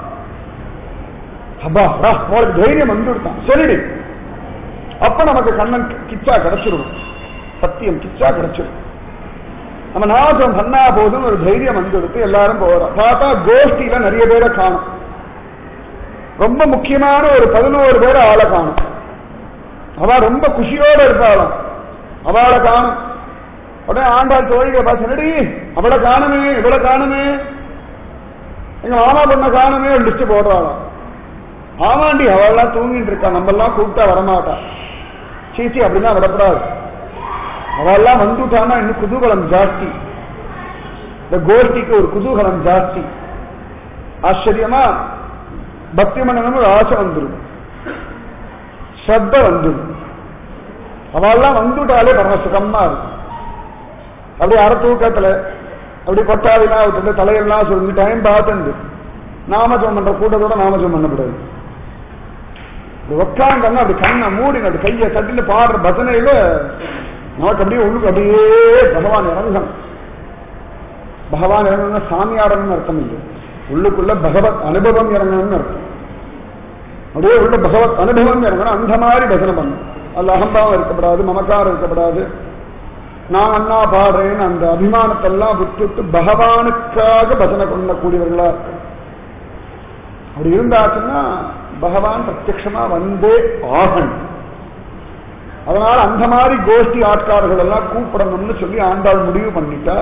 Speaker 1: அப்பா ரா, உனக்கு தைரியம் வந்துவிட்டான் சொல்லிடு அப்ப நமக்கு கண்ணன் கிச்சா கிடைச்சிடும் சத்தியம் கிச்சா கிடைச்சிடும் நம்ம நாசம் பண்ணா போதும் ஒரு தைரியம் வந்துடுத்து எல்லாரும் போறோம் பார்த்தா கோஷ்டியில நிறைய பேரை காணும் ரொம்ப முக்கியமான ஒரு பதினோரு பேர் ஆளை காணும் அவ ரொம்ப குஷியோட இருப்பாளாம் அவளை காணும் உடனே ஆண்டாள் தோழியை பார்த்து அவளை காணுமே இவளை காணுமே எங்க மாமா பொண்ணை காணுமே ஒரு லிஸ்ட் போடுறாளாம் ஆமாண்டி அவள்லாம் தூங்கிட்டு இருக்கா நம்ம எல்லாம் கூப்பிட்டா வரமாட்டா சீச்சி அப்படின்னா விடப்படாது அவெல்லாம் வந்துட்டான்னா இன்னும் குதூகலம் ஜாஸ்தி இந்த கோஷ்டிக்கு ஒரு குதூகலம் ஜாஸ்தி ஆச்சரியமா பக்தி மன்னனும் ஒரு ஆசை வந்துடும் ஸ்ரத்த வந்துடும் அவெல்லாம் வந்துட்டாலே பரம சுகமா இருக்கும் அப்படியே அரை தூக்கத்துல அப்படி கொட்டாவினா விட்டு தலையெல்லாம் சொல்லி டைம் பார்த்துண்டு நாமஜம் பண்ற கூட்டத்தோட நாமஜம் பண்ணக்கூடாது உட்காந்தோம்னா அப்படி கண்ணை மூடி அப்படி கையை தட்டில பாடுற பஜனையில நமக்கு அப்படியே உள்ளுக்கு அப்படியே பகவான் இறங்கணும் பகவான் இறங்கணும்னா சாமியாரன்னு அர்த்தம் இல்லை உள்ளுக்குள்ள பகவத் அனுபவம் இறங்கணும்னு அர்த்தம் அப்படியே உள்ள பகவத் அனுபவம் இறங்கணும் அந்த மாதிரி பஜனை பண்ணும் அதுல அகம்பாவம் இருக்கப்படாது மமக்காரம் இருக்கப்படாது நான் அண்ணா பாடுறேன்னு அந்த அபிமானத்தெல்லாம் விட்டுட்டு பகவானுக்காக பஜனை பண்ணக்கூடியவர்களா இருக்கு அப்படி இருந்தாச்சுன்னா பகவான் பிரத்யட்சமா வந்தே ஆகணும் அதனால அந்த மாதிரி கோஷ்டி ஆட்காரர்கள் எல்லாம் கூப்பிடணும்னு சொல்லி ஆண்டாள் முடிவு பண்ணிட்டா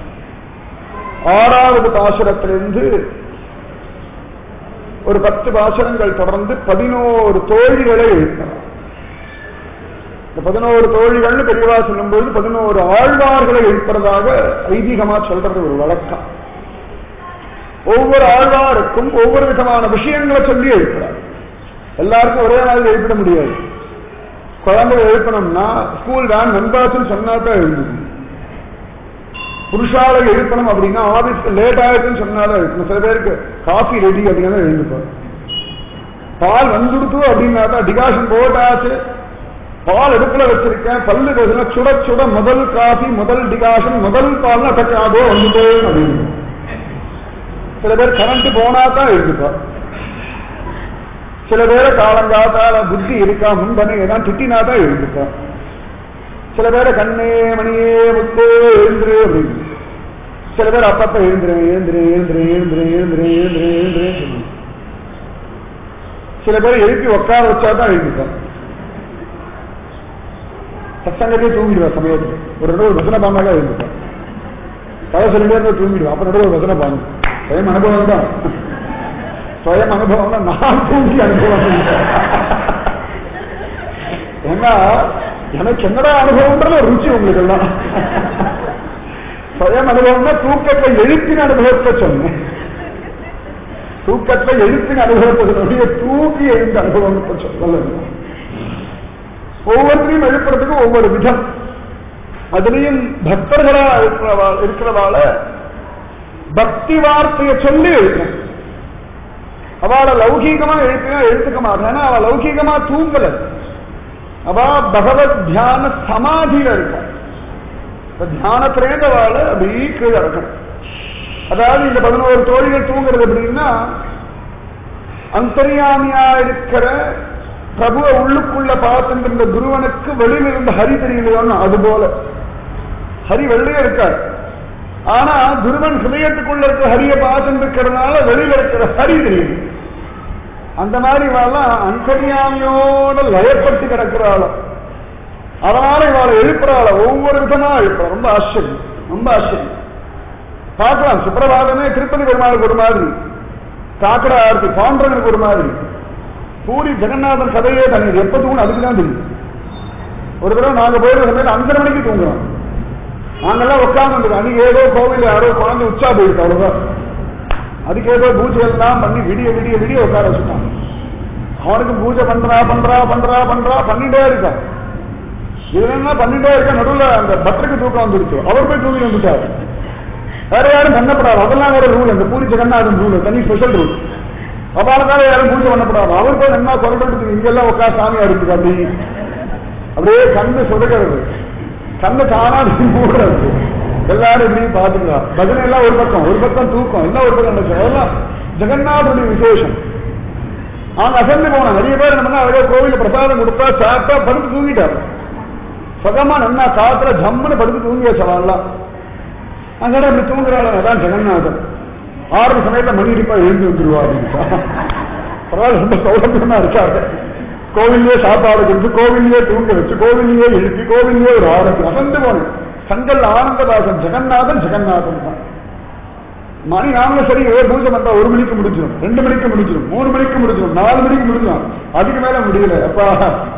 Speaker 1: ஆறாவது பாசுரத்திலிருந்து ஒரு பத்து பாசுரங்கள் தொடர்ந்து பதினோரு தோழிகளை எழுப்பினார் இந்த பதினோரு தோழிகள்னு பெரியவா சொல்லும்போது பதினோரு ஆழ்வார்களை எழுப்புறதாக ஐதீகமா சொல்றது ஒரு வழக்கம் ஒவ்வொரு ஆழ்வாருக்கும் ஒவ்வொரு விதமான விஷயங்களை சொல்லி எழுப்புறார் எல்லாருக்கும் ஒரே நாள் எழுப்பிட முடியாது குழந்தை எழுப்பணும்னா ஸ்கூல் வேன் வந்தாச்சுன்னு சொன்னா தான் எழுந்தது புருஷாலை எழுப்பணும் அப்படின்னா ஆபீஸ்க்கு லேட் ஆயிடுச்சுன்னு சொன்னாலும் எழுப்பணும் சில பேருக்கு காஃபி ரெடி அப்படின்னா எழுந்துப்பார் பால் வந்துடுத்து அப்படின்னா தான் டிகாஷன் போட்டாச்சு பால் அடுப்புல வச்சிருக்கேன் பல்லு பேசுனா சுட சுட முதல் காஃபி முதல் டிகாஷன் முதல் பால்னா டக்காதோ வந்துட்டே அப்படின்னு சில பேர் கரண்ட் போனா தான் எழுந்துப்பார் சில பேரை காலங்காத்தால புத்தி இருக்கா முன்பனை ஏதாவது திட்டினா தான் எழுந்துப்பார் சில பேரை கண்ணே மணியே முத்தே எழுந்துரு அப்படின்னு சில பேர் அப்பப்ப எழுந்துறேன் எழுந்துறேன் எழுந்துறேன் எழுந்துறேன் எழுந்துறேன் எழுந்துறேன் எழுந்துறேன் சொல்லுவாங்க சில பேரை எழுப்பி உட்கார வச்சா தான் எழுந்துப்பார் சத்தங்கத்தையே தூங்கிடுவா சமயத்துல ஒரு தடவை ஒரு வசன பாண்டாக எழுந்துப்பார் கதை சொல்லிட்டே இருந்தா தூங்கிடுவா அப்ப நடுவு ஒரு வசன பாங்க சுயம் அனுபவம் தான் சுயம் அனுபவம் நான் தூங்கி அனுபவம் ஏன்னா எனக்கு என்னடா அனுபவம்ன்றது ஒரு ருச்சி உங்களுக்கு எல்லாம் சுயம் அனுபவம்னா தூக்கத்தை எழுப்பின அனுபவத்தை சொன்னேன் தூக்கத்தை எழுப்பின அனுபவத்தை சொன்ன தூக்கி எழுந்த அனுபவத்தை சொல்லல ஒவ்வொருத்தையும் எழுப்புறதுக்கு ஒவ்வொரு விதம் அதுலயும் பக்தர்களா இருக்கிறவா இருக்கிறவாள பக்தி வார்த்தையை சொல்லி எழுப்பின அவளை லௌகீகமா எழுப்பினா எழுத்துக்க மாட்டானா அவ லௌகீகமா தூங்கல அவ பகவத் தியான சமாதியில இருக்கா தியானத்திலேருந்து அவளை அப்படியே கீழே இருக்கணும் அதாவது இந்த பதினோரு தோழிகள் தூங்குறது எப்படின்னா அந்தரியாமியா இருக்கிற பிரபுவ உள்ளுக்குள்ள பார்த்துட்டு இருந்த குருவனுக்கு வெளியில இருந்த ஹரி தெரியலையோன்னு அது போல ஹரி வெளியே இருக்கார் ஆனா துருவன் ஹிருதயத்துக்குள்ள இருக்க ஹரிய பார்த்துட்டு இருக்கிறதுனால வெளியில இருக்கிற ஹரி தெரியுது அந்த மாதிரி இவாளெல்லாம் அந்தரியாமியோட லயப்பட்டு கிடக்கிறாள் அதனால இவாளை எழுப்புறாள ஒவ்வொரு விதமா எழுப்புறா ரொம்ப ஆச்சரியம் ரொம்ப ஆச்சரியம் பார்க்கலாம் சுப்பிரபாதமே திருப்பதி பெருமாளுக்கு ஒரு மாதிரி காக்கட ஆர்த்தி பாண்டவனுக்கு ஒரு மாதிரி பூரி ஜெகநாதன் கதையே தனி இது எப்ப தூங்கணும் அதுக்கு தான் தெரியும் ஒரு தடவை நாங்க போயிருந்த சமயத்தில் அஞ்சரை மணிக்கு தூங்குறோம் நாங்கெல்லாம் உட்கார்ந்து அன்னைக்கு ஏதோ கோவில் யாரோ குழந்தை உச்சா போயிருக்கு அவ்வளவுதான் அதுக்கு ஏதோ பூஜை எல்லாம் பண்ணி விடிய விடிய விடிய உட்கார வச்சுட்டான் அவனுக்கு பூஜை பண்றா பண்றா பண்றா பண்றா பண்ணிட்டே இருக்கான் இதுல என்ன பண்ணிட்டே இருக்க நடுவுல அந்த பட்டருக்கு தூக்கம் வந்துருச்சு அவர் போய் தூங்கி வந்துட்டாரு வேற யாரும் பண்ணப்படாது அதெல்லாம் வேற ரூல் அந்த பூரி ஜெகநாதன் ரூல் தனி ஸ்பெஷல் ரூல் அப்பாலக்கால யாரும் பூஜை பண்ணப்படாது அவர் போய் என்ன குரல் இங்கெல்லாம் உட்கார் சாமியா இருக்குது அப்படி அப்படியே கண்ணு சொடுக்கிறது கண்ணு தானா மூடுறது எல்லாரும் இப்படி பாத்துக்கலாம் பஜனை எல்லாம் ஒரு பக்கம் ஒரு பக்கம் தூக்கம் எல்லாம் ஒரு பக்கம் நடக்கும் அதெல்லாம் ஜெகநாதனுடைய விசேஷம் அவங்க அசந்து போனாங்க நிறைய பேர் என்ன பண்ணா அழகா கோவில பிரசாதம் கொடுத்தா சாப்பிட்டா படுத்து தூங்கிட்டாரு சுகமா நன்னா காத்துல ஜம்முன்னு படுத்து தூங்கி வச்சவாள்லாம் அங்கே அப்படி தூங்குறாள் அதான் ஜெகநாதன் ஆறு சமயத்துல மணி அடிப்பா எழுந்து வந்துருவா அப்படின்னு பரவாயில்ல ரொம்ப சௌலபியமா இருக்காரு கோவிலே சாப்பாடு கொடுத்து கோவிலே தூங்க வச்சு கோவிலே எழுப்பி கோவிலே ஒரு ஆரத்தி அசந்து போனேன் சங்கல் ஆனந்ததாசன் ஜெகநாதன் ஜெகநாதன் தான் மணி நாமளும் சரி ஏ பூஜை பண்றா ஒரு மணிக்கு முடிஞ்சிடும் ரெண்டு மணிக்கு முடிஞ்சிடும் மூணு மணிக்கு முடிஞ்சிடும் நாலு மணிக்கு முடிஞ்சிடும் அதுக்கு மேல முடியல அப்பா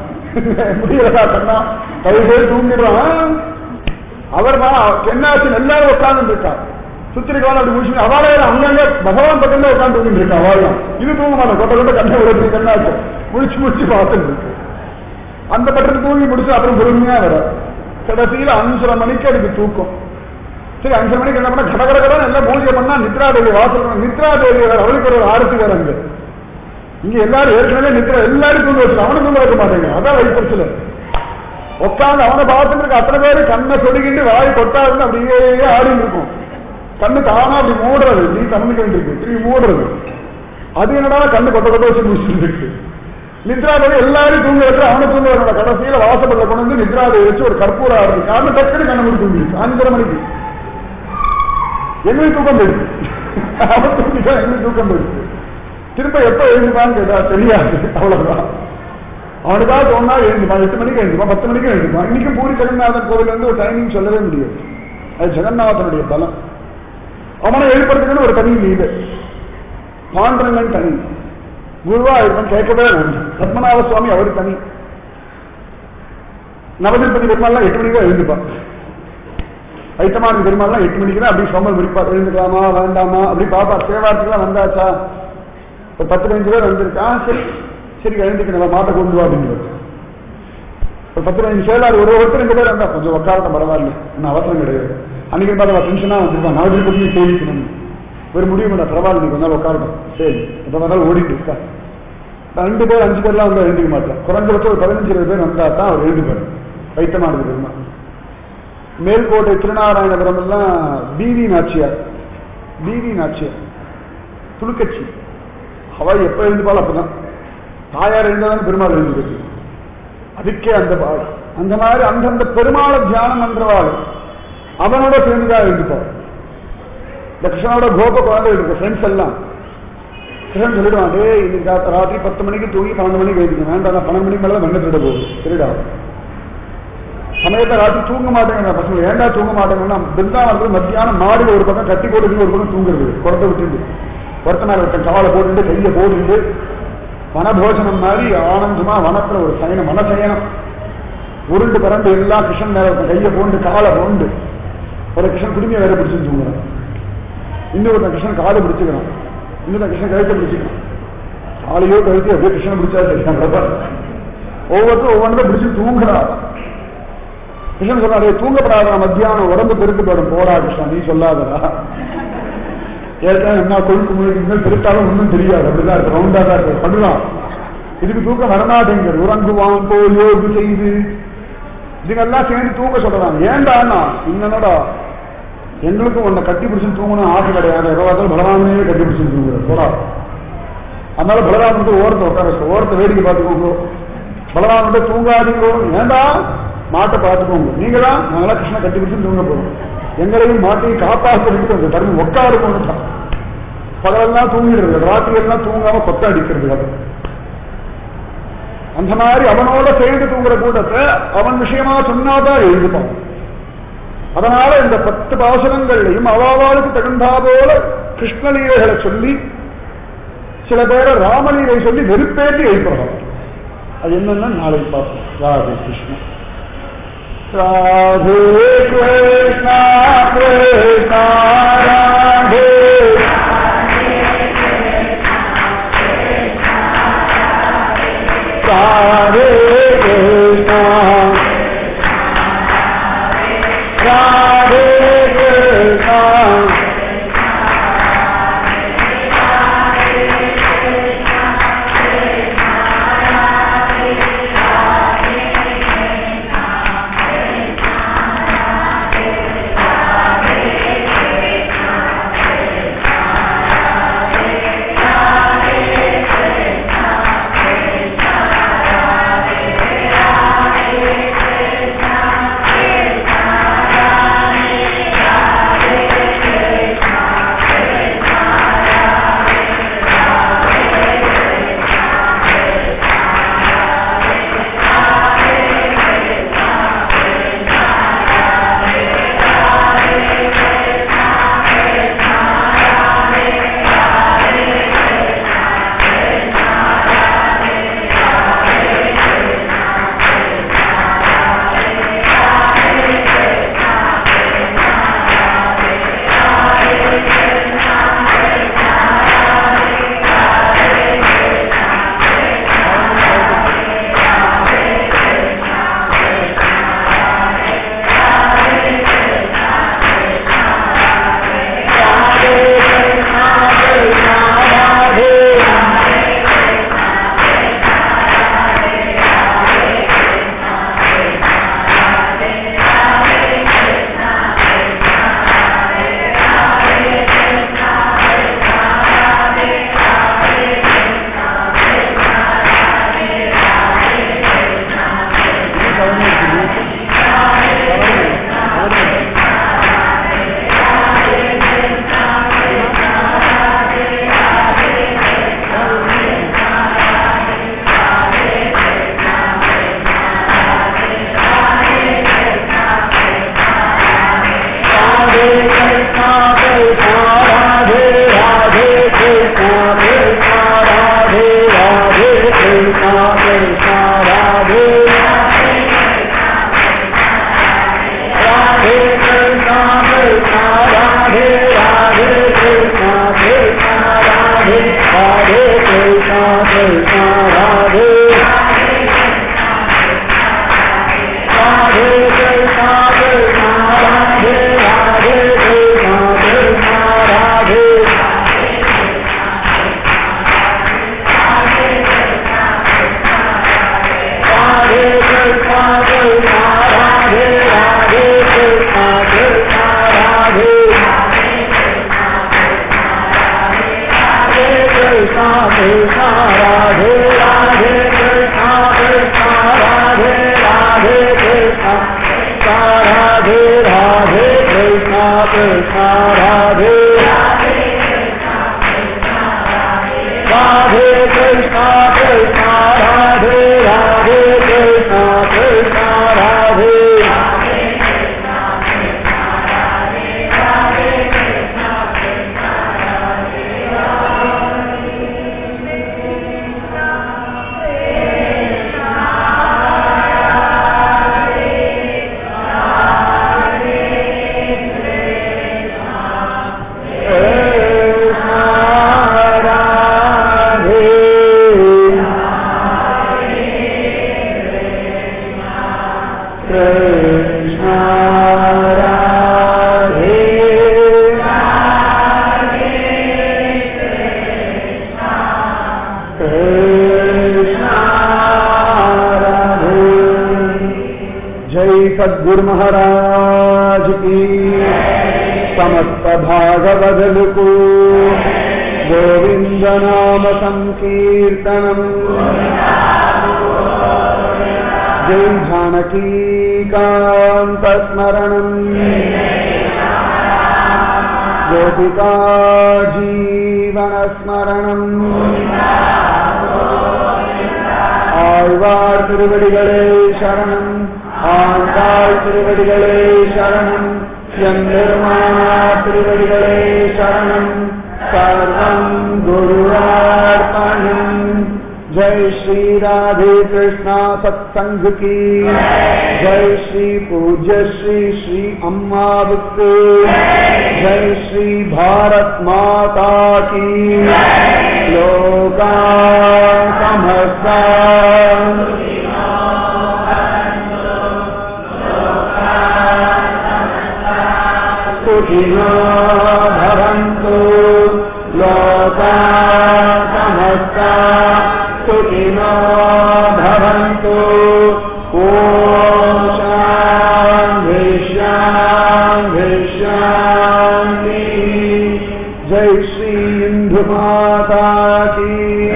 Speaker 1: முடியலடா கண்ணா கை பேர் தூங்கிடுறான் அவர் தான் என்னாச்சு எல்லாரும் உட்கார்ந்து இருக்கா சுத்திரி காலம் அப்படி முடிச்சு அவளே அங்கங்க பகவான் பக்கத்துல உட்கார்ந்து தூங்கிட்டு இருக்கா அவள் இது தூங்க மாட்டேன் கொட்ட கொட்ட கண்ணை உழைச்சி கண்ணாச்சு முடிச்சு முடிச்சு பார்த்துட்டு இருக்கு அந்த பட்டத்தை தூங்கி முடிச்சு அப்புறம் பொறுமையா வர கடைசியில அஞ்சரை மணிக்கு அதுக்கு தூக்கம் சரி அஞ்சு மணிக்கு என்ன பண்ண கட கட கடன் எல்லாம் பூஜை பண்ணா நித்ரா தேவி வாசல் பண்ண நித்ரா தேவி வேற அவளுக்கு ஒரு ஆரத்தி வேற அங்க இங்க எல்லாரும் ஏற்கனவே நித்ரா எல்லாரும் தூங்க வச்சு அவனை தூங்க வைக்க மாட்டேங்க அதான் வைப்பரிசல உட்காந்து அவனை பார்த்துட்டு இருக்க அத்தனை பேரு கண்ணை சொடுக்கிட்டு வாய் கொட்டாதுன்னு அப்படியே ஆடிட்டு இருக்கும் கண்ணு தானா அப்படி மூடுறது நீ தனக்கு வேண்டியிருக்கு திரும்பி மூடுறது அது என்னடா கண்ணு கொட்ட கொட்ட வச்சு முடிச்சுட்டு இருக்கு நித்ராதேவி எல்லாரும் தூங்க வச்சு அவனை தூங்க வரணும் கடைசியில வாசப்படல கொண்டு வந்து நித்ராதேவி வச்சு ஒரு கற்பூர ஆரம்பி காரணம் டக்குனு கண்ணை மூடி தூங்கிடுச்சு அஞ்சரை மணிக்கு எங்களுக்கு தூக்கம் போயிடுச்சு அவன் தூங்கிட்டா எங்களுக்கு தூக்கம் போயிடுச்சு திரும்ப எப்ப எழுந்துப்பான்னு கேட்டா தெரியாது அவ்வளவுதான் அவனுக்காக தோணா எழுந்துப்பான் எட்டு மணிக்கு எழுந்துப்பான் பத்து மணிக்கு எழுந்துப்பான் இன்னைக்கு பூரி ஜெகநாதன் கோவில் வந்து ஒரு டைமிங் சொல்லவே முடியாது அது ஜெகநாதனுடைய பலம் அவனை எழுப்புறதுக்குன்னு ஒரு தனி லீடு பாண்டரங்கன் தனி குருவாயூரன் கேட்கவே நன்றி பத்மநாப சுவாமி அவர் தனி நவதிருப்பதி பெருமாள்லாம் எட்டு மணிக்கு தான் எழுந்துப்பான் ஐட்டமான பெருமாள்லாம் எட்டு மணிக்கு தான் அப்படி சோமல் முடிப்பார் எழுந்துக்கலாமா வேண்டாமா அப்படி பாப்பா சேவாரத்துக்குலாம் வந்தாச்சா ஒரு பத்து பதினஞ்சு பேர் வந்திருக்கா சரி சரி எழுந்துக்கணும் மாட்டை கொண்டு வா அப்படின்னு ஒரு பத்து பதினஞ்சு சேலார் ஒரு ஒருத்தர் ரெண்டு பேர் வந்தா கொஞ்சம் உட்காரட்டும் பரவாயில்ல ஒன்றும் அவசரம் கிடையாது அன்னைக்கு பார்த்தா டென்ஷனா வந்திருப்பான் நவதிருப்பதியும் சேவிக்கணும் ஒரு முடிவு பண்ண பரவாயில்ல நீ கொஞ்ச நாள் உட்காரட்டும் சரி எப்ப பார்த்தாலும் ஓடிட்டு இருக்கா ரெண்டு பேர் அஞ்சு பேர்லாம் வந்து எழுந்திக்க மாட்டேன் குறைஞ்சபட்சம் ஒரு பதினஞ்சு இருபது பேர் வந்தா தான் அவர் எழுதுப்பார் வைத்தமானது பெருமா மேல்கோட்டை திருநாராயணபுரம் எல்லாம் பிவி நாச்சியார் பிவி நாச்சியார் துளுக்கட்சி அவ எப்ப எழுந்துப்பாள் அப்பதான் தாயார் எழுந்தாலும் பெருமாள் எழுந்துக்கிறது அதுக்கே அந்த பாடு அந்த மாதிரி அந்தந்த பெருமாளை தியானம் பண்றவாள் அவனோட சேர்ந்துதான் எழுந்துப்பாள் இந்த கிருஷ்ணனோட கோப குழந்தை இருக்கு ஃப்ரெண்ட்ஸ் எல்லாம் கிருஷ்ணன் சொல்லிடுவான் டே இன்னைக்கு ராத்திரி ராத்திரி பத்து மணிக்கு தூங்கி பன்னெண்டு மணிக்கு எழுதிக்க வேண்டாம் நான் பன்னெண்டு மணிக்கு மேலே வெண்ண திருட போகுது சரிடா சமயத்தை ராத்திரி தூங்க மாட்டேங்க பசங்க ஏன்டா தூங்க மாட்டேங்கன்னா பிருந்தாவனத்துல மத்தியானம் மாடியில் ஒரு பக்கம் கட்டி போட்டு ஒரு பக்கம் தூங்குறது குடத்தை விட்டுட்டு ஒருத்த மேல ஒருத்தன் காலை போட்டுட்டு கையை போட்டுட்டு வனபோஜனம் மாதிரி ஆனந்தமா வனத்துல ஒரு சயனம் வனசயனம் உருண்டு பரண்டு எல்லாம் கிருஷ்ணன் மேல ஒருத்தன் கையை போண்டு காலை போண்டு ஒரு கிருஷ்ணன் குடுமையை வேற பிடிச்சு தூங்குறான் இன்னொருத்தன் கிருஷ்ணன் காலை பிடிச்சுக்கிறான் இன்னொருத்தன் கிருஷ்ணன் கழுத்தை பிடிச்சிக்கிறான் காலையோ கழுத்து அப்படியே கிருஷ்ணன் பிடிச்சா தெரியும் ஒவ்வொருத்தரும் ஒவ்வொன்றும் பிடிச்சு தூங்குறான் கிருஷ்ணன் சொன்னாரு தூங்கப்படாத மத்தியானம் உடம்பு பெருக்கு போயிடும் போடா கிருஷ்ணன் நீ சொல்லாதடா ஏற்கனவே என்ன கொழுக்கு முழுக்கு பெருத்தாலும் ஒன்றும் தெரியாது அப்படிதான் இருக்கு ரவுண்டா தான் இருக்கு பண்ணலாம் இதுக்கு தூக்கம் வரமாட்டேங்குது உறங்குவான் போல் யோகு செய்து இதுங்கெல்லாம் சேர்ந்து தூங்க சொல்றாங்க ஏண்டான்னா இன்னனோட எங்களுக்கும் உன்னை கட்டி பிடிச்சு தூங்கணும் ஆசை கிடையாது எவ்வளவு பலராமனையே கட்டி பிடிச்சு தூங்குற போடா அதனால பலராமனுக்கு ஓரத்தை உட்கார ஓரத்தை வேடிக்கை பார்த்துக்கோங்க பலராமன்கிட்ட தூங்காதீங்கோ ஏண்டா மாட்டை பார்த்துக்கோங்க நீங்க தான் நாங்களாம் கிருஷ்ண கட்டி பிடிச்சு தூங்க போறோம் எங்களையும் மாட்டையும் காப்பாற்றுறதுக்கு கொஞ்சம் தர்மம் உட்காருக்கோன்னு தான் பகலெல்லாம் தூங்கிடுறது ராத்திரி எல்லாம் தூங்காம கொத்த அடிக்கிறது அது அந்த மாதிரி அவனோட சேர்ந்து தூங்குற கூட்டத்தை அவன் விஷயமா சொன்னாதான் எழுதுப்பான் அதனால இந்த பத்து பாசுரங்கள்லையும் அவாவாளுக்கு தகுந்தா போல கிருஷ்ணலீலைகளை சொல்லி சில பேரை ராமலீலை சொல்லி வெறுப்பேற்றி எழுப்புறோம் அது என்னன்னா நாளைக்கு பார்ப்போம் ராதே கிருஷ்ணன் ராதே கிருஷ்ணா கிருஷ்ணா ராதே ராதே கிருஷ்ணா ராதே கிருஷ்ணா सदगुरु महाराज की समस्त भागवदल को गोविंद नाम संकीर्तनम जय जानकी कांत स्मरणम गोपिका जीवन स्मरणम ஆழ்வார் திருவடிகளே சரணம் ஆண்டாள் திருவடிகளே சரணம் எம் பெருமானா திருவடிகளே சரணம் சர்வம் குருவார்ப்பணம் जय श्री राधे कृष्णा सत्संग की जय श्री पूज्य श्री श्री अम्मा बुक्ते जय श्री भारत माता की लोका समस्ता सुखिनो भवन्तु लोका समस्ता सुखिनो भवन्तु ॐ शान्ति शान्ति शान्ति जय श्री இந்து மாதா கி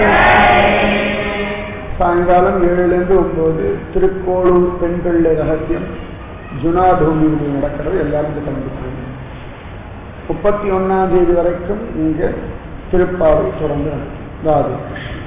Speaker 1: சாயங்காலம் ஏழுலேருந்து ஒன்பது திருக்கோளூர் பெண் பிள்ளை ரகசியம் ஜுனாதூமியில் நடக்கிறது எல்லாரும் கலந்துக்கணும் முப்பத்தி ஒன்னாம் தேதி வரைக்கும் இங்க திருப்பாவை தொடர்ந்து ராதே கிருஷ்ணன்